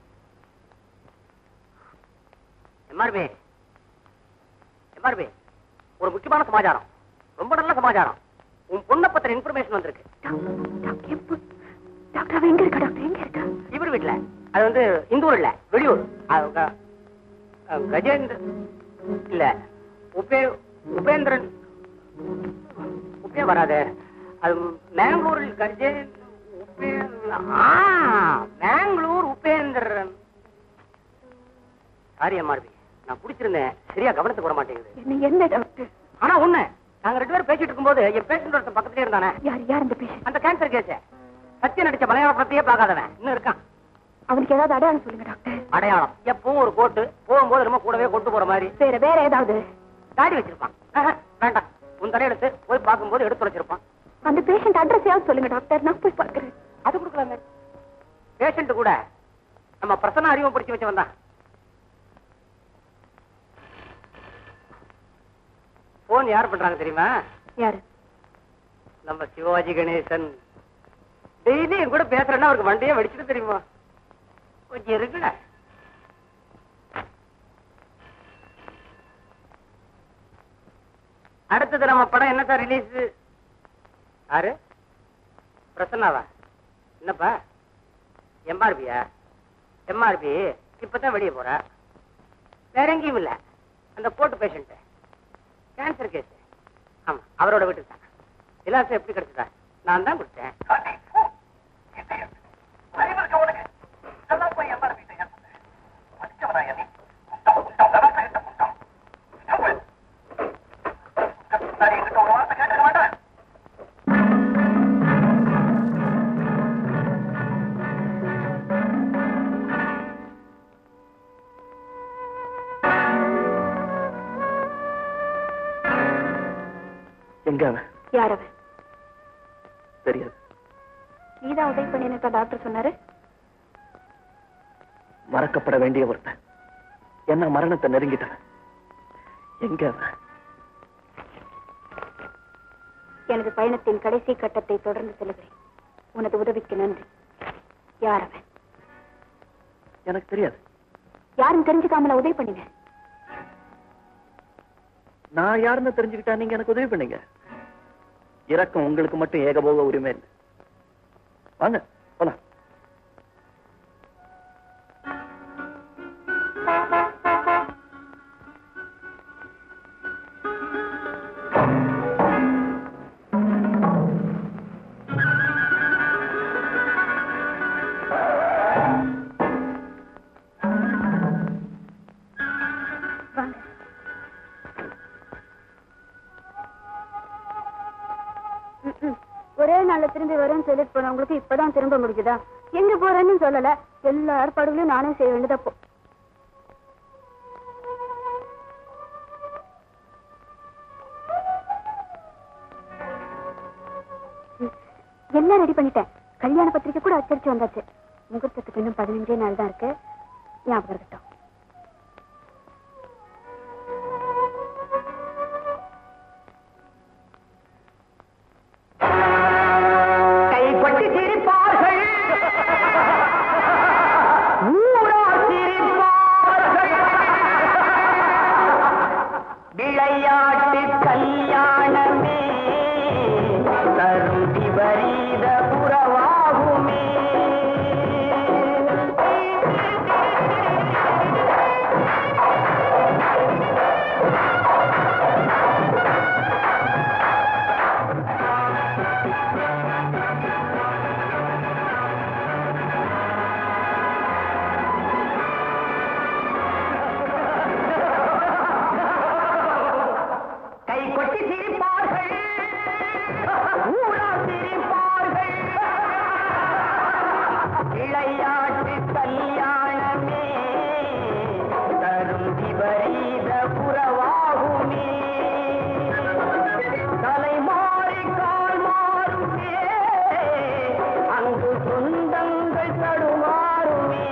எம்ஆர்பி எம்ஆர்பி ஒரு முக்கியமான சமாச்சாரம் ரொம்ப நல்ல சமாச்சாரம் உன் பொண்ணை பத்தின இன்ஃபர்மேஷன் வந்திருக்கு டாக்டர் எப்போ டாக்டர் அவ எங்க இருக்கா டாக்டர் எங்க இருக்கா இவர் வீட்டுல அது வந்து இந்த ஊர் இல்ல வெளியூர் அது க- அஹ் கஜேந்திர இல்ல உபே உபேந்திரன் உபே வராது அது மேங்களூரில் கஜே உபே ஆ மேங்களூர் உபேந்திரன் சாரி அம்மார்பி நான் குடிச்சிருந்தேன் சரியா கவனத்துக்கு வர மாட்டேங்குது என்ன என்ன டாக்டர் ஆனா ஒண்ணு நாங்க ரெண்டு பேரும் பேசிட்டு இருக்கும்போது என் பேஷண்ட் ஒருத்தன் பக்கத்துலயே இருந்தானே யார் யார் அந்த பேஷண்ட் அந்த கேன்சர் கேஸ் சத்தியம் நடிச்ச மலையாள படத்தையே பார்க்காதவன் இன்னும் இருக்கான் அவனுக்கு ஏதாவது அடையாளம் சொல்லுங்க டாக்டர் அடையாளம் எப்பவும் ஒரு கோட்டு போகும்போது நம்ம கூடவே கொண்டு போற மாதிரி வேற வேற ஏதாவது தாடி வச்சிருப்பான் ஆஹா, வேண்டாம் உன் தலையெடுத்து போய் பார்க்கும்போது எடுத்து வச்சிருப்பான் அந்த பேஷண்ட் அட்ரஸ் யாவது சொல்லுங்க டாக்டர் நான் போய் பார்க்கறேன் அது கொடுக்கலாமே பேஷண்ட் கூட நம்ம பிரசன்ன அறிவும் படிச்சு வச்சவன் தான் போன் யார் பண்றாங்க தெரியுமா யாரு நம்ம சிவாஜி கணேசன் டெய்லி என் கூட பேசுறேன்னா அவருக்கு வண்டியே வெடிச்சிட்டு தெரியுமா கொஞ்சம் இருக்குடா அடுத்தது நம்ம படம் என்னத்தான் ரிலீஸ் யாரு பிரசன்னாவா என்னப்பா எம்ஆர்பியா எம்ஆர்பி இப்பதான் வெளியே போற வேற எங்கேயும் இல்ல அந்த போட்டு பேஷண்ட் கேன்சர் கேஸ் ஆமா அவரோட வீட்டுக்கு தான் விலாசம் எப்படி கிடைச்சதா நான் தான் கொடுத்தேன் எங்க அவன் யார் அவன் தெரியாது நீதான் உதவி பண்ணினதா டாக்டர் சொன்னாரு மறக்கப்பட வேண்டிய ஒருத்தன் என்ன மரணத்தை நெருங்கிட்டவன் எங்க அவன் எனது பயணத்தின் கடைசி கட்டத்தை தொடர்ந்து செல்கிறேன் உனது உதவிக்கு நன்றி யார் அவன் எனக்கு தெரியாது யாரும் தெரிஞ்சுக்காமல உதவி பண்ணுங்க நான் யாருன்னு தெரிஞ்சுக்கிட்டா நீங்க எனக்கு உதவி பண்ணீங்க இரக்கம் உங்களுக்கு மட்டும் ஏகபோக உரிமை இல்லை வாங்க போலாம் வாங்க ம்ம். ஒரே நாள்ல திரும்பி வரேன்னு சொல்லிட்டு போனவங்களுக்கு இப்பதான் திரும்ப முடிஞ்சுதா எங்க போறேன்னு சொல்லல எல்லா ஏற்பாடுகளையும் நானே செய்ய வேண்டியதா போ ம். எல்லாம் ரெடி பண்ணிட்டேன் கல்யாண பத்திரிக்கை கூட அச்சடிச்சு வந்தாச்சு முகூர்த்தத்துக்கு இன்னும் பதினஞ்சே நாள் தான் இருக்கு ஞாபகம் இருக்கட்டும் கைப்பற்றி சிரிப்பார்கள் ஊரார் சிரிப்பார்கள் விளையாட்டு கல்யாணமே தரும் விபரீத புறவாகுமே கை கொட்டி சிரிப்பார்கள் ஊரார் சிரிப்பார்கள் விளையாட்டு கல்யாணமே தரும் விபரீத புறவாகுமே தலை மாறி கால் மாறுமே அங்கு சொந்தங்கள் தடுமாறுமே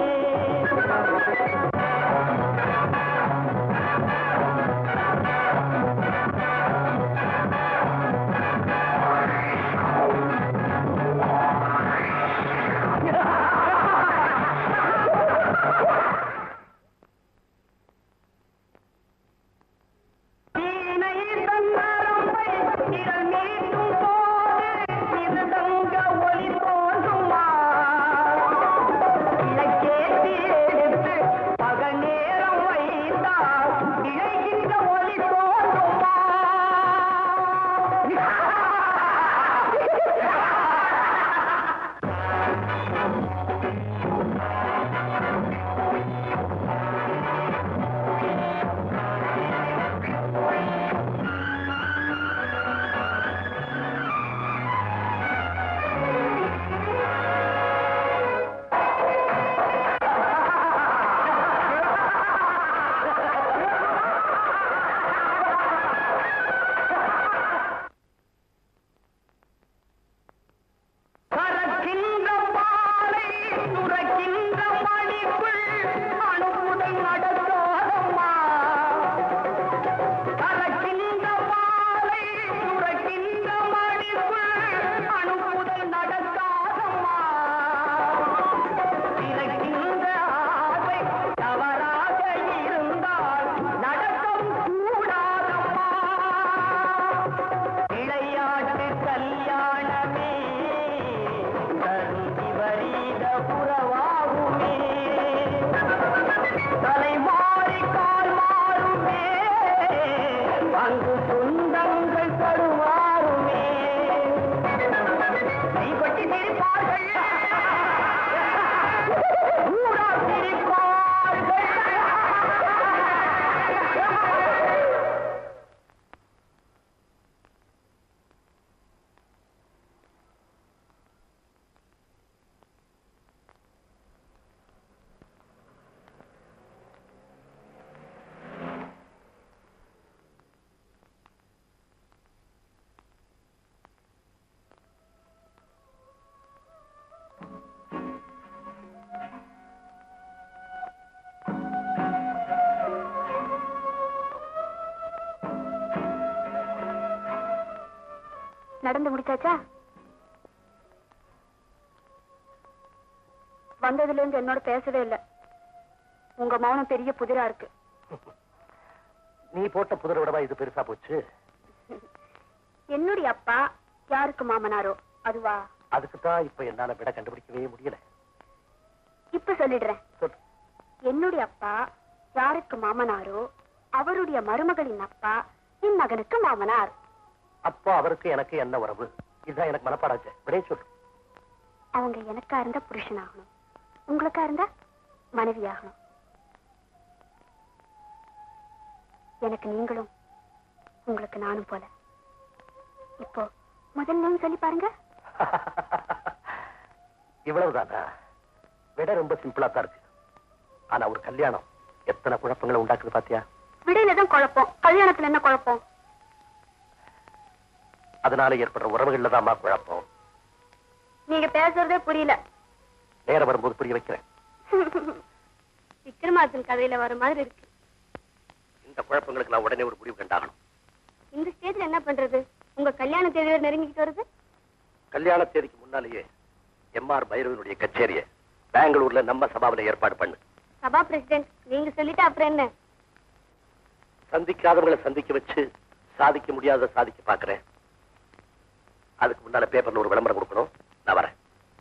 வீணை தன்னரம்பை நிழல் மீட்டும் போது இருதங்க ஒளி தோன்றுமா இலக்கேற்றி எடுத்து பகல் நேரம் வைத்தால் இழைகின்ற ஒளி தோன்றுமா கறக்கின்ற பாலை சுரக்கின்ற மணிக்குள் அணுகுதல் நடக்காதம்மா கறக்கின்ற பாலை சுரக்கின்ற மணிக்குள் அணுகுதல் நடக்காதம்மா பிறக்கின்ற ஆசை தவறாக இருந்தால் நடக்கவும் கூடாதம்மா விளையாட்டு கல்யாணமே தரும் விபரீத புறவாகுமே தலை மாறி கால் மாறுமே அங்கு சொந்தங்கள் தடுமாறுமே கை கொட்டி சிரிப்பார்கள் ஊரார் சிரிப்பார்கள் நடந்து முடிச்சாச்சா வந்ததுல இருந்து என்னோட பேசவே இல்ல உங்க மௌனம் பெரிய புதிரா இருக்கு நீ போட்ட புதரை விடவா இது பெருசா போச்சு என்னுடைய அப்பா யாருக்கு மாமனாரோ அதுவா அதுக்கு தான் இப்ப என்னால விட கண்டுபிடிக்கவே முடியல இப்ப சொல்லிடுறேன் சொல்லு. என்னுடைய அப்பா யாருக்கு மாமனாரோ அவருடைய மருமகளின் அப்பா என் மகனுக்கு மாமனார் அப்போ அவருக்கு எனக்கு என்ன உறவு இதுதான் எனக்கு மனப்பாடாச்சு விடைய சொல்லு அவங்க எனக்கா இருந்தா புருஷனாகணும் உங்களுக்கா இருந்தா மனைவியாகணும் எனக்கு நீங்களும் உங்களுக்கு நானும் போல இப்போ முதல் நேம் சொல்லி பாருங்க இவ்வளவுதானா விட ரொம்ப சிம்பிளா தான் இருக்கு ஆனா ஒரு கல்யாணம் எத்தனை குழப்பங்களை உண்டாக்குது பாத்தியா விடையில தான் குழப்பம் கல்யாணத்துல என்ன குழப்பம் அதனால ஏற்படுற உறவுகள்ல தான் குழப்பம் நீங்க பேசுறதே புரியல நேரம் வரும்போது புரிய வைக்கிறேன் விக்ரமாதித்தன் கதையில வர மாதிரி இருக்கு இந்த குழப்பங்களுக்கு நான் உடனே ஒரு முடிவு கண்டாகணும் இந்த ஸ்டேஜ்ல என்ன பண்றது உங்க கல்யாண தேதி வேற நெருங்கிட்டு வருது கல்யாண தேதிக்கு முன்னாலேயே எம்ஆர் பைரவனுடைய கச்சேரிய பெங்களூர்ல நம்ம சபாவில ஏற்பாடு பண்ணு சபா பிரசிடென்ட் நீங்க சொல்லிட்டு அப்புறம் என்ன சந்திக்காதவங்களை சந்திக்க வச்சு சாதிக்க முடியாத சாதிக்க பாக்குறேன் அதுக்கு முன்னால பேப்பர்ல ஒரு விளம்பரம் கொடுக்கணும் நான் வரேன்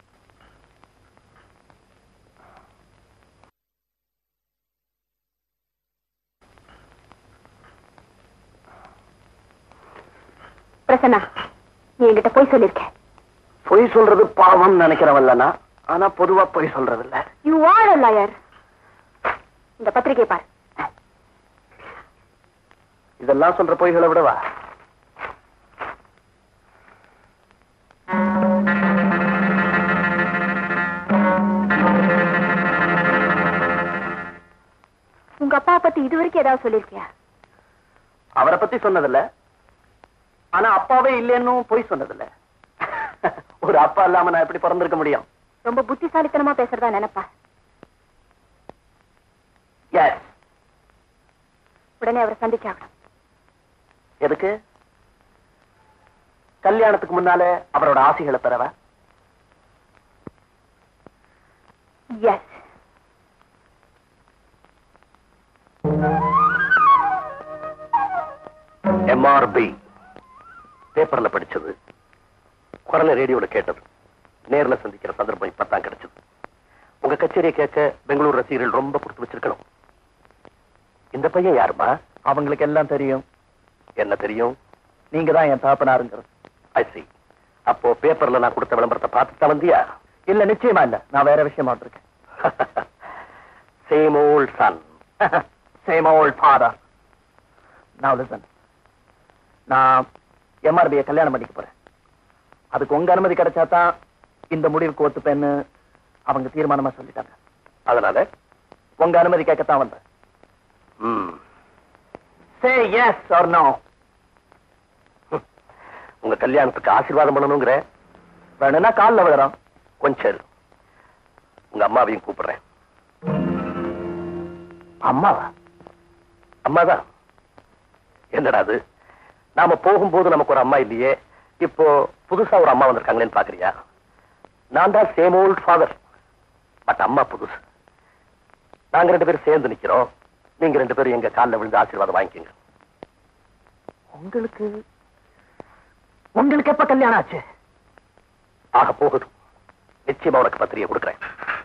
பிரசன்னா நீ என்கிட்ட போய் சொல்லிருக்க பொய் சொல்றது பாவம் நினைக்கிறவல்லனா ஆனா பொதுவா பொய் சொல்றது இல்ல யூ ஆர் a liar இந்த பத்திரிகை பார் இதெல்லாம் சொல்ற பொய்களை விடவா உங்க அப்பா பத்தி இது வரைக்கும் ஏதாவது சொல்லிருக்கியா அவரை பத்தி சொன்னதில்ல ஆனா அப்பாவே இல்லைன்னு பொய் சொன்னதில்ல ஒரு அப்பா இல்லாம நான் எப்படி பிறந்திருக்க முடியும் ரொம்ப புத்திசாலித்தனமா பேசுறதா நினைப்பா எஸ் உடனே அவரை சந்திச்சாகணும் எதுக்கு கல்யாணத்துக்கு முன்னால அவரோட ஆசைகளை பெறவா எஸ் எம்ஆர்பி பேப்பர்ல படிச்சது குரல ரேடியோல கேட்டது நேர்ல சந்திக்கிற சந்தர்ப்பம் இப்பதான் கிடைச்சது உங்க கச்சேரியை கேட்க பெங்களூர் ரசிகர்கள் ரொம்ப கொடுத்து வச்சிருக்கணும் இந்த பையன் யாருமா அவங்களுக்கு எல்லாம் தெரியும் என்ன தெரியும் நீங்க தான் என் தாப்பனாருங்கிறது ஐ see அப்போ பேப்பர்ல நான் கொடுத்த விளம்பரத்தை பார்த்து தான் வந்தியா இல்ல நிச்சயமா இல்ல நான் வேற விஷயமா இருக்கேன் same old son same old father நான் லிசன் நான் எம்ஆர்பியை கல்யாணம் பண்ணிக்க போறேன் அதுக்கு உங்க அனுமதி கிடைச்சா தான் இந்த முடிவுக்கு ஒத்துப்பேன்னு அவங்க தீர்மானமா சொல்லிட்டாங்க அதனால உங்க அனுமதி கேட்கத்தான் வந்தேன் ம், சே எஸ் ஆர் நோ உங்க கல்யாணத்துக்கு ஆசீர்வாதம் பண்ணணுங்கிற வேணும்னா கால்ல விழுறோம் கொஞ்சம் இரு. உங்க அம்மாவையும் கூப்பிடுறேன் அம்மாவா அம்மாதான் என்னடா அது நாம போகும்போது நமக்கு ஒரு அம்மா இல்லையே இப்போ புதுசா ஒரு அம்மா வந்திருக்காங்களேன்னு பாக்குறியா நான் தான் சேம் ஓல்ட் ஃபாதர் பட் அம்மா புதுசு நாங்க ரெண்டு பேரும் சேர்ந்து நிக்கிறோம் நீங்க ரெண்டு பேரும் எங்க கால்ல விழுந்து ஆசீர்வாதம் வாங்கிக்கோங்க உங்களுக்கு உங்களுக்கு எப்ப கல்யாணம் ஆச்சு ஆக போகுது நிச்சயமா உனக்கு பத்திரிகை கொடுக்குறேன்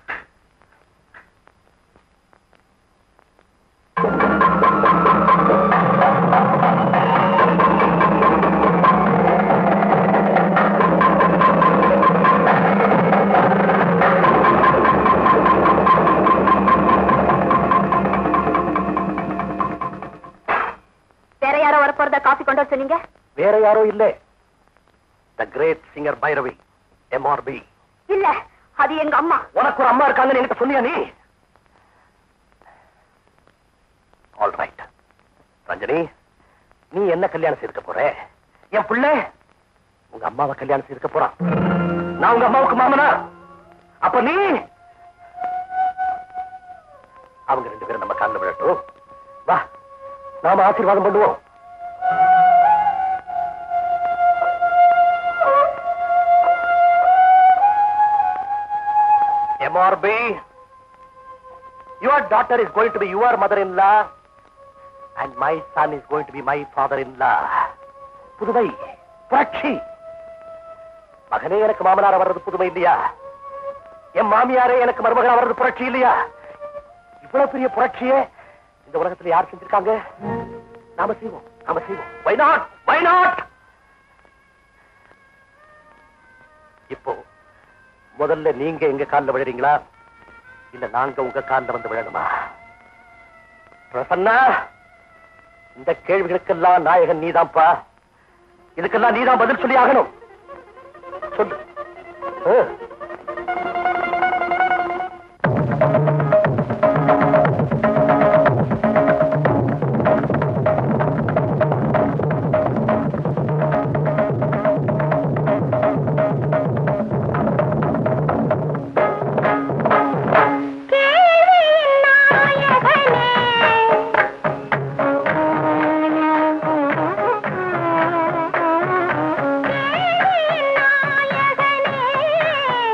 வேற யாரோ வரப்போறதா காஃபி கொண்டு வர சொன்னீங்க வேற யாரோ இல்ல the great singer Bhairavi M R B இல்ல அது எங்க அம்மா உனக்கு ஒரு அம்மா இருக்காங்கன்னு என்கிட்ட சொன்னியா நீ ஆல் ரைட் ரஞ்சனி நீ என்ன கல்யாணம் செய்துக்க போற என் பிள்ளை உங்க அம்மாவை கல்யாணம் செய்துக்க போறான் நான் உங்க அம்மாவுக்கு மாமனா அப்ப நீ அவங்க ரெண்டு பேரும் நம்ம காலில் விழட்டும் வா நாம ஆசீர்வாதம் பண்ணுவோம் M R B your daughter is going to be your mother in law and my son is going to be my father in law புதுமை புரட்சி மகனே எனக்கு மாமனார் வர்றது புதுமை இல்லையா என் மாமியாரே எனக்கு மருமகன் வர்றது புரட்சி இல்லையா இவ்வளவு பெரிய புரட்சியே இந்த உலகத்துல யார் செஞ்சிருக்காங்க நாம செய்வோம் நாம செய்வோம் வை நாட் வை நாட் இப்போ முதல்ல நீங்க எங்க கால்ல விழுறீங்களா இல்ல நாங்க உங்க கால்ல வந்து விழணுமா பிரசன்னா இந்த கேள்விகளுக்கெல்லாம் நாயகன் நீதான்ப்பா இதுக்கெல்லாம் நீதான் பதில் சொல்லி ஆகணும் சொல்லு ஆ. நாயகனே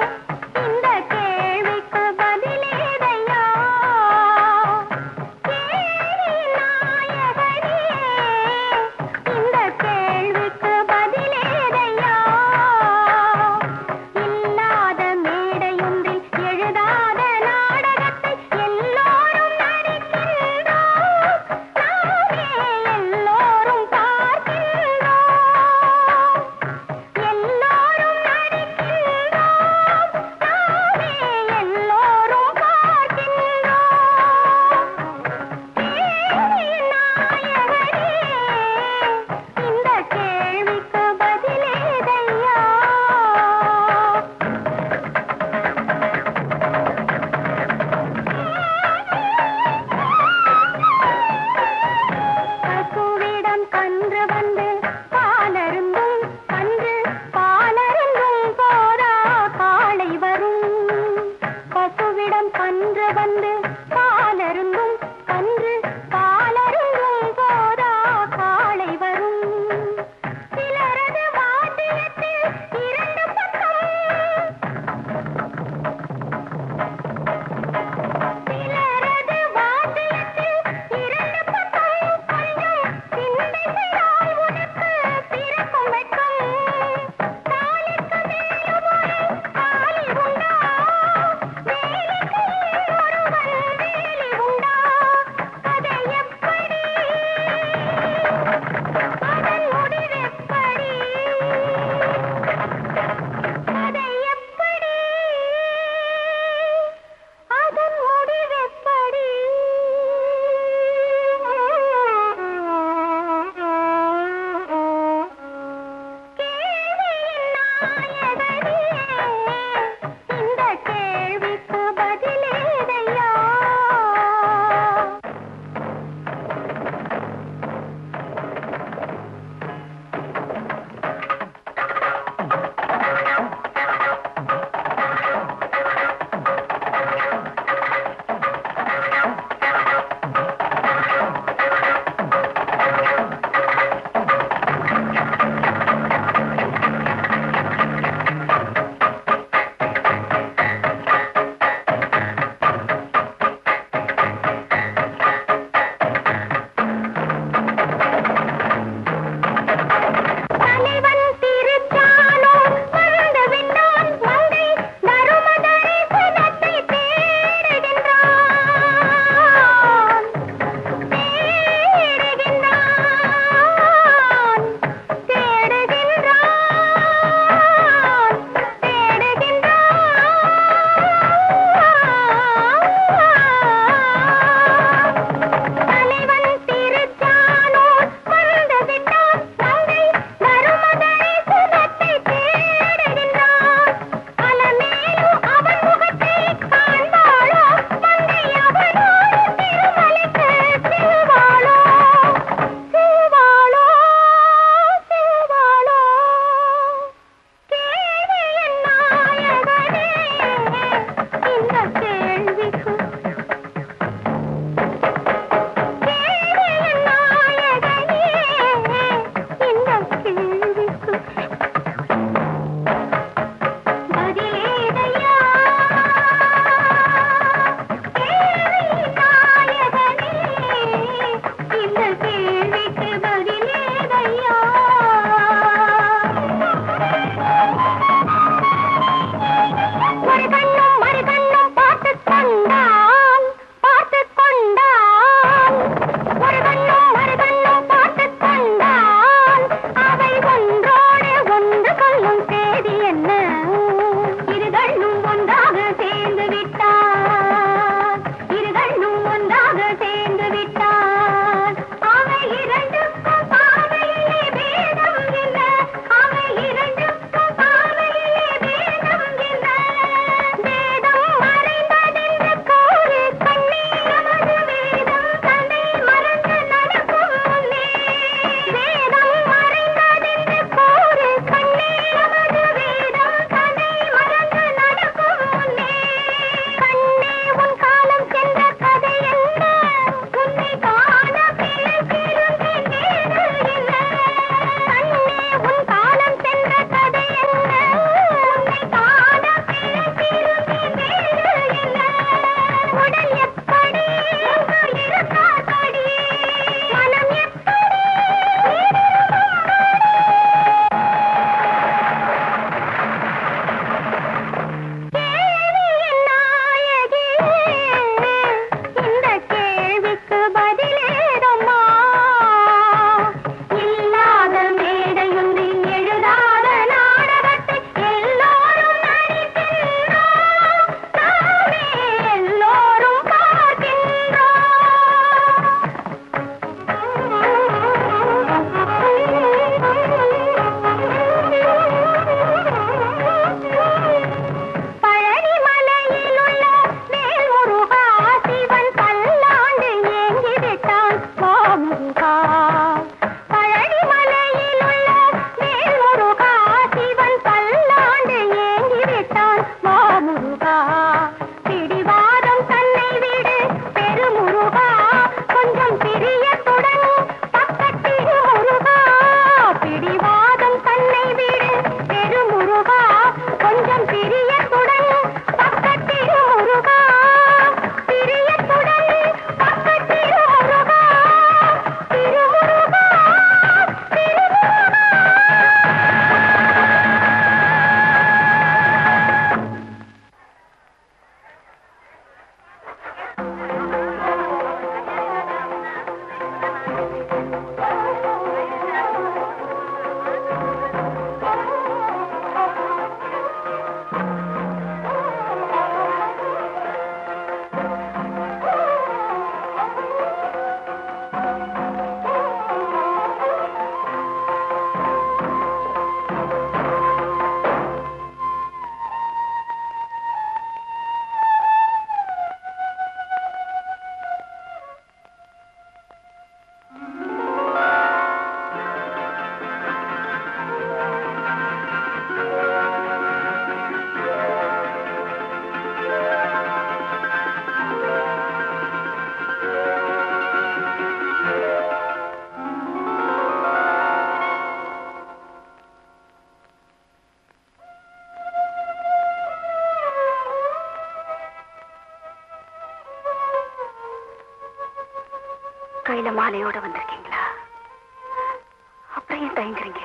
கையில மாலையோட வந்திருக்கீங்களா அப்புறம் ஏன் தயங்குறீங்க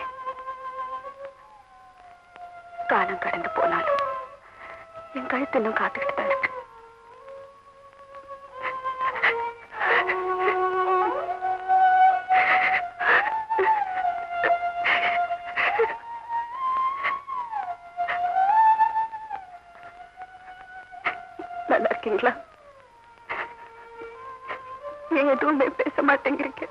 காலம் கடந்து போனாலும் என் கழுத்து இன்னும் காத்துக்கிட்டு தான் இருக்கு நல்லா இருக்கீங்களா ஏன் எதுவுமே பேச மாட்டேங்கிறீங்க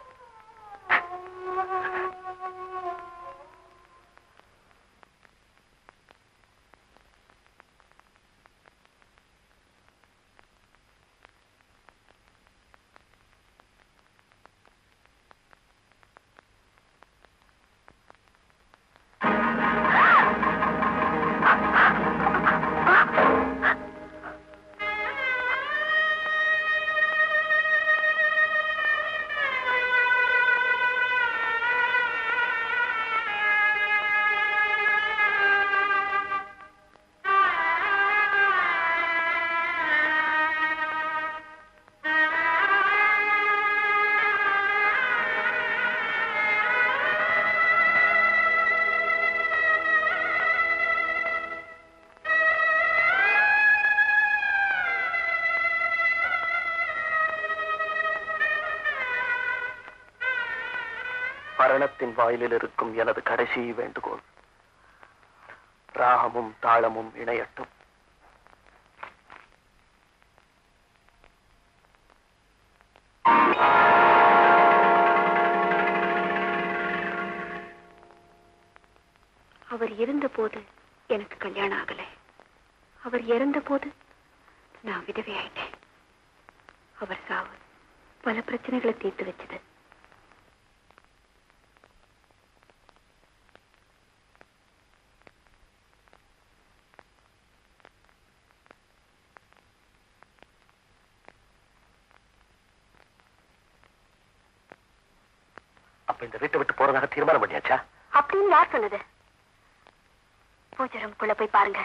மரணத்தின் வாயிலில் இருக்கும் எனது கடைசி வேண்டுகோள் ராகமும் தாளமும் இணையட்டும் அவர் இருந்தபோது எனக்கு கல்யாணம் ஆகல அவர் இறந்தபோது நான் விதவை ஆயிட்டேன் அவர் சாவு பல பிரச்சனைகளை தீர்த்து வச்சது அப்ப இந்த வீட்டை விட்டு போறதாக தீர்மானம் பண்ணியாச்சா அப்படின்னு யார் சொன்னது பூஜை ரூம்குள்ள போய் பாருங்க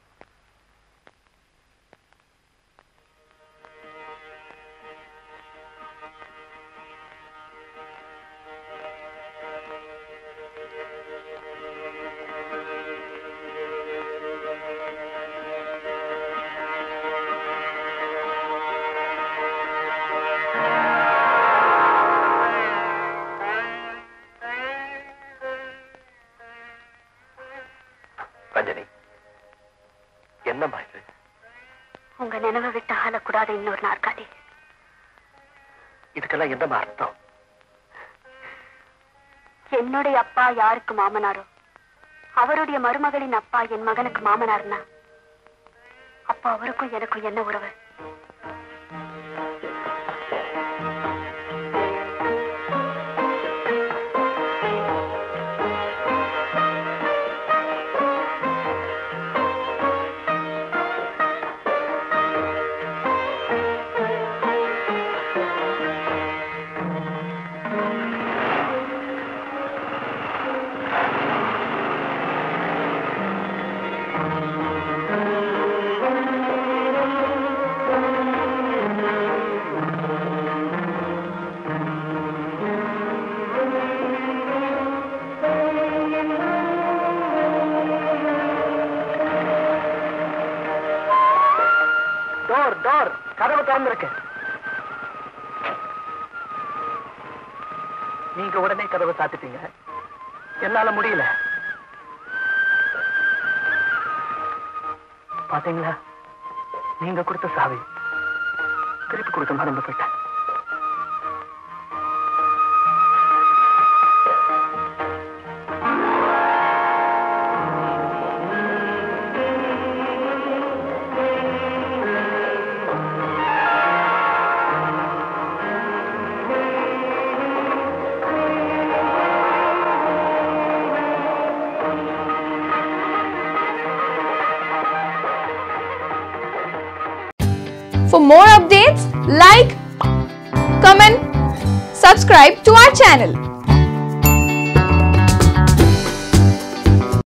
ரஞ்சனி என்னம்மா இது உங்க நினைவை விட்டு ஆளக்கூடாத இன்னொரு நாற்காலி இதுக்கெல்லாம் என்னம்மா அர்த்தம் என்னுடைய அப்பா யாருக்கு மாமனாரோ அவருடைய மருமகளின் அப்பா என் மகனுக்கு மாமனார்னா அப்ப அவருக்கும் எனக்கும் என்ன உறவு டோர் டோர் கதவு திறந்திருக்கு நீங்க உடனே கதவை சாத்திட்டீங்க என்னால முடியல பாத்தீங்களா நீங்க கொடுத்த சாவி திருப்பி கொடுக்க மறந்து போயிட்டேன் For more updates, like, comment, subscribe to our channel.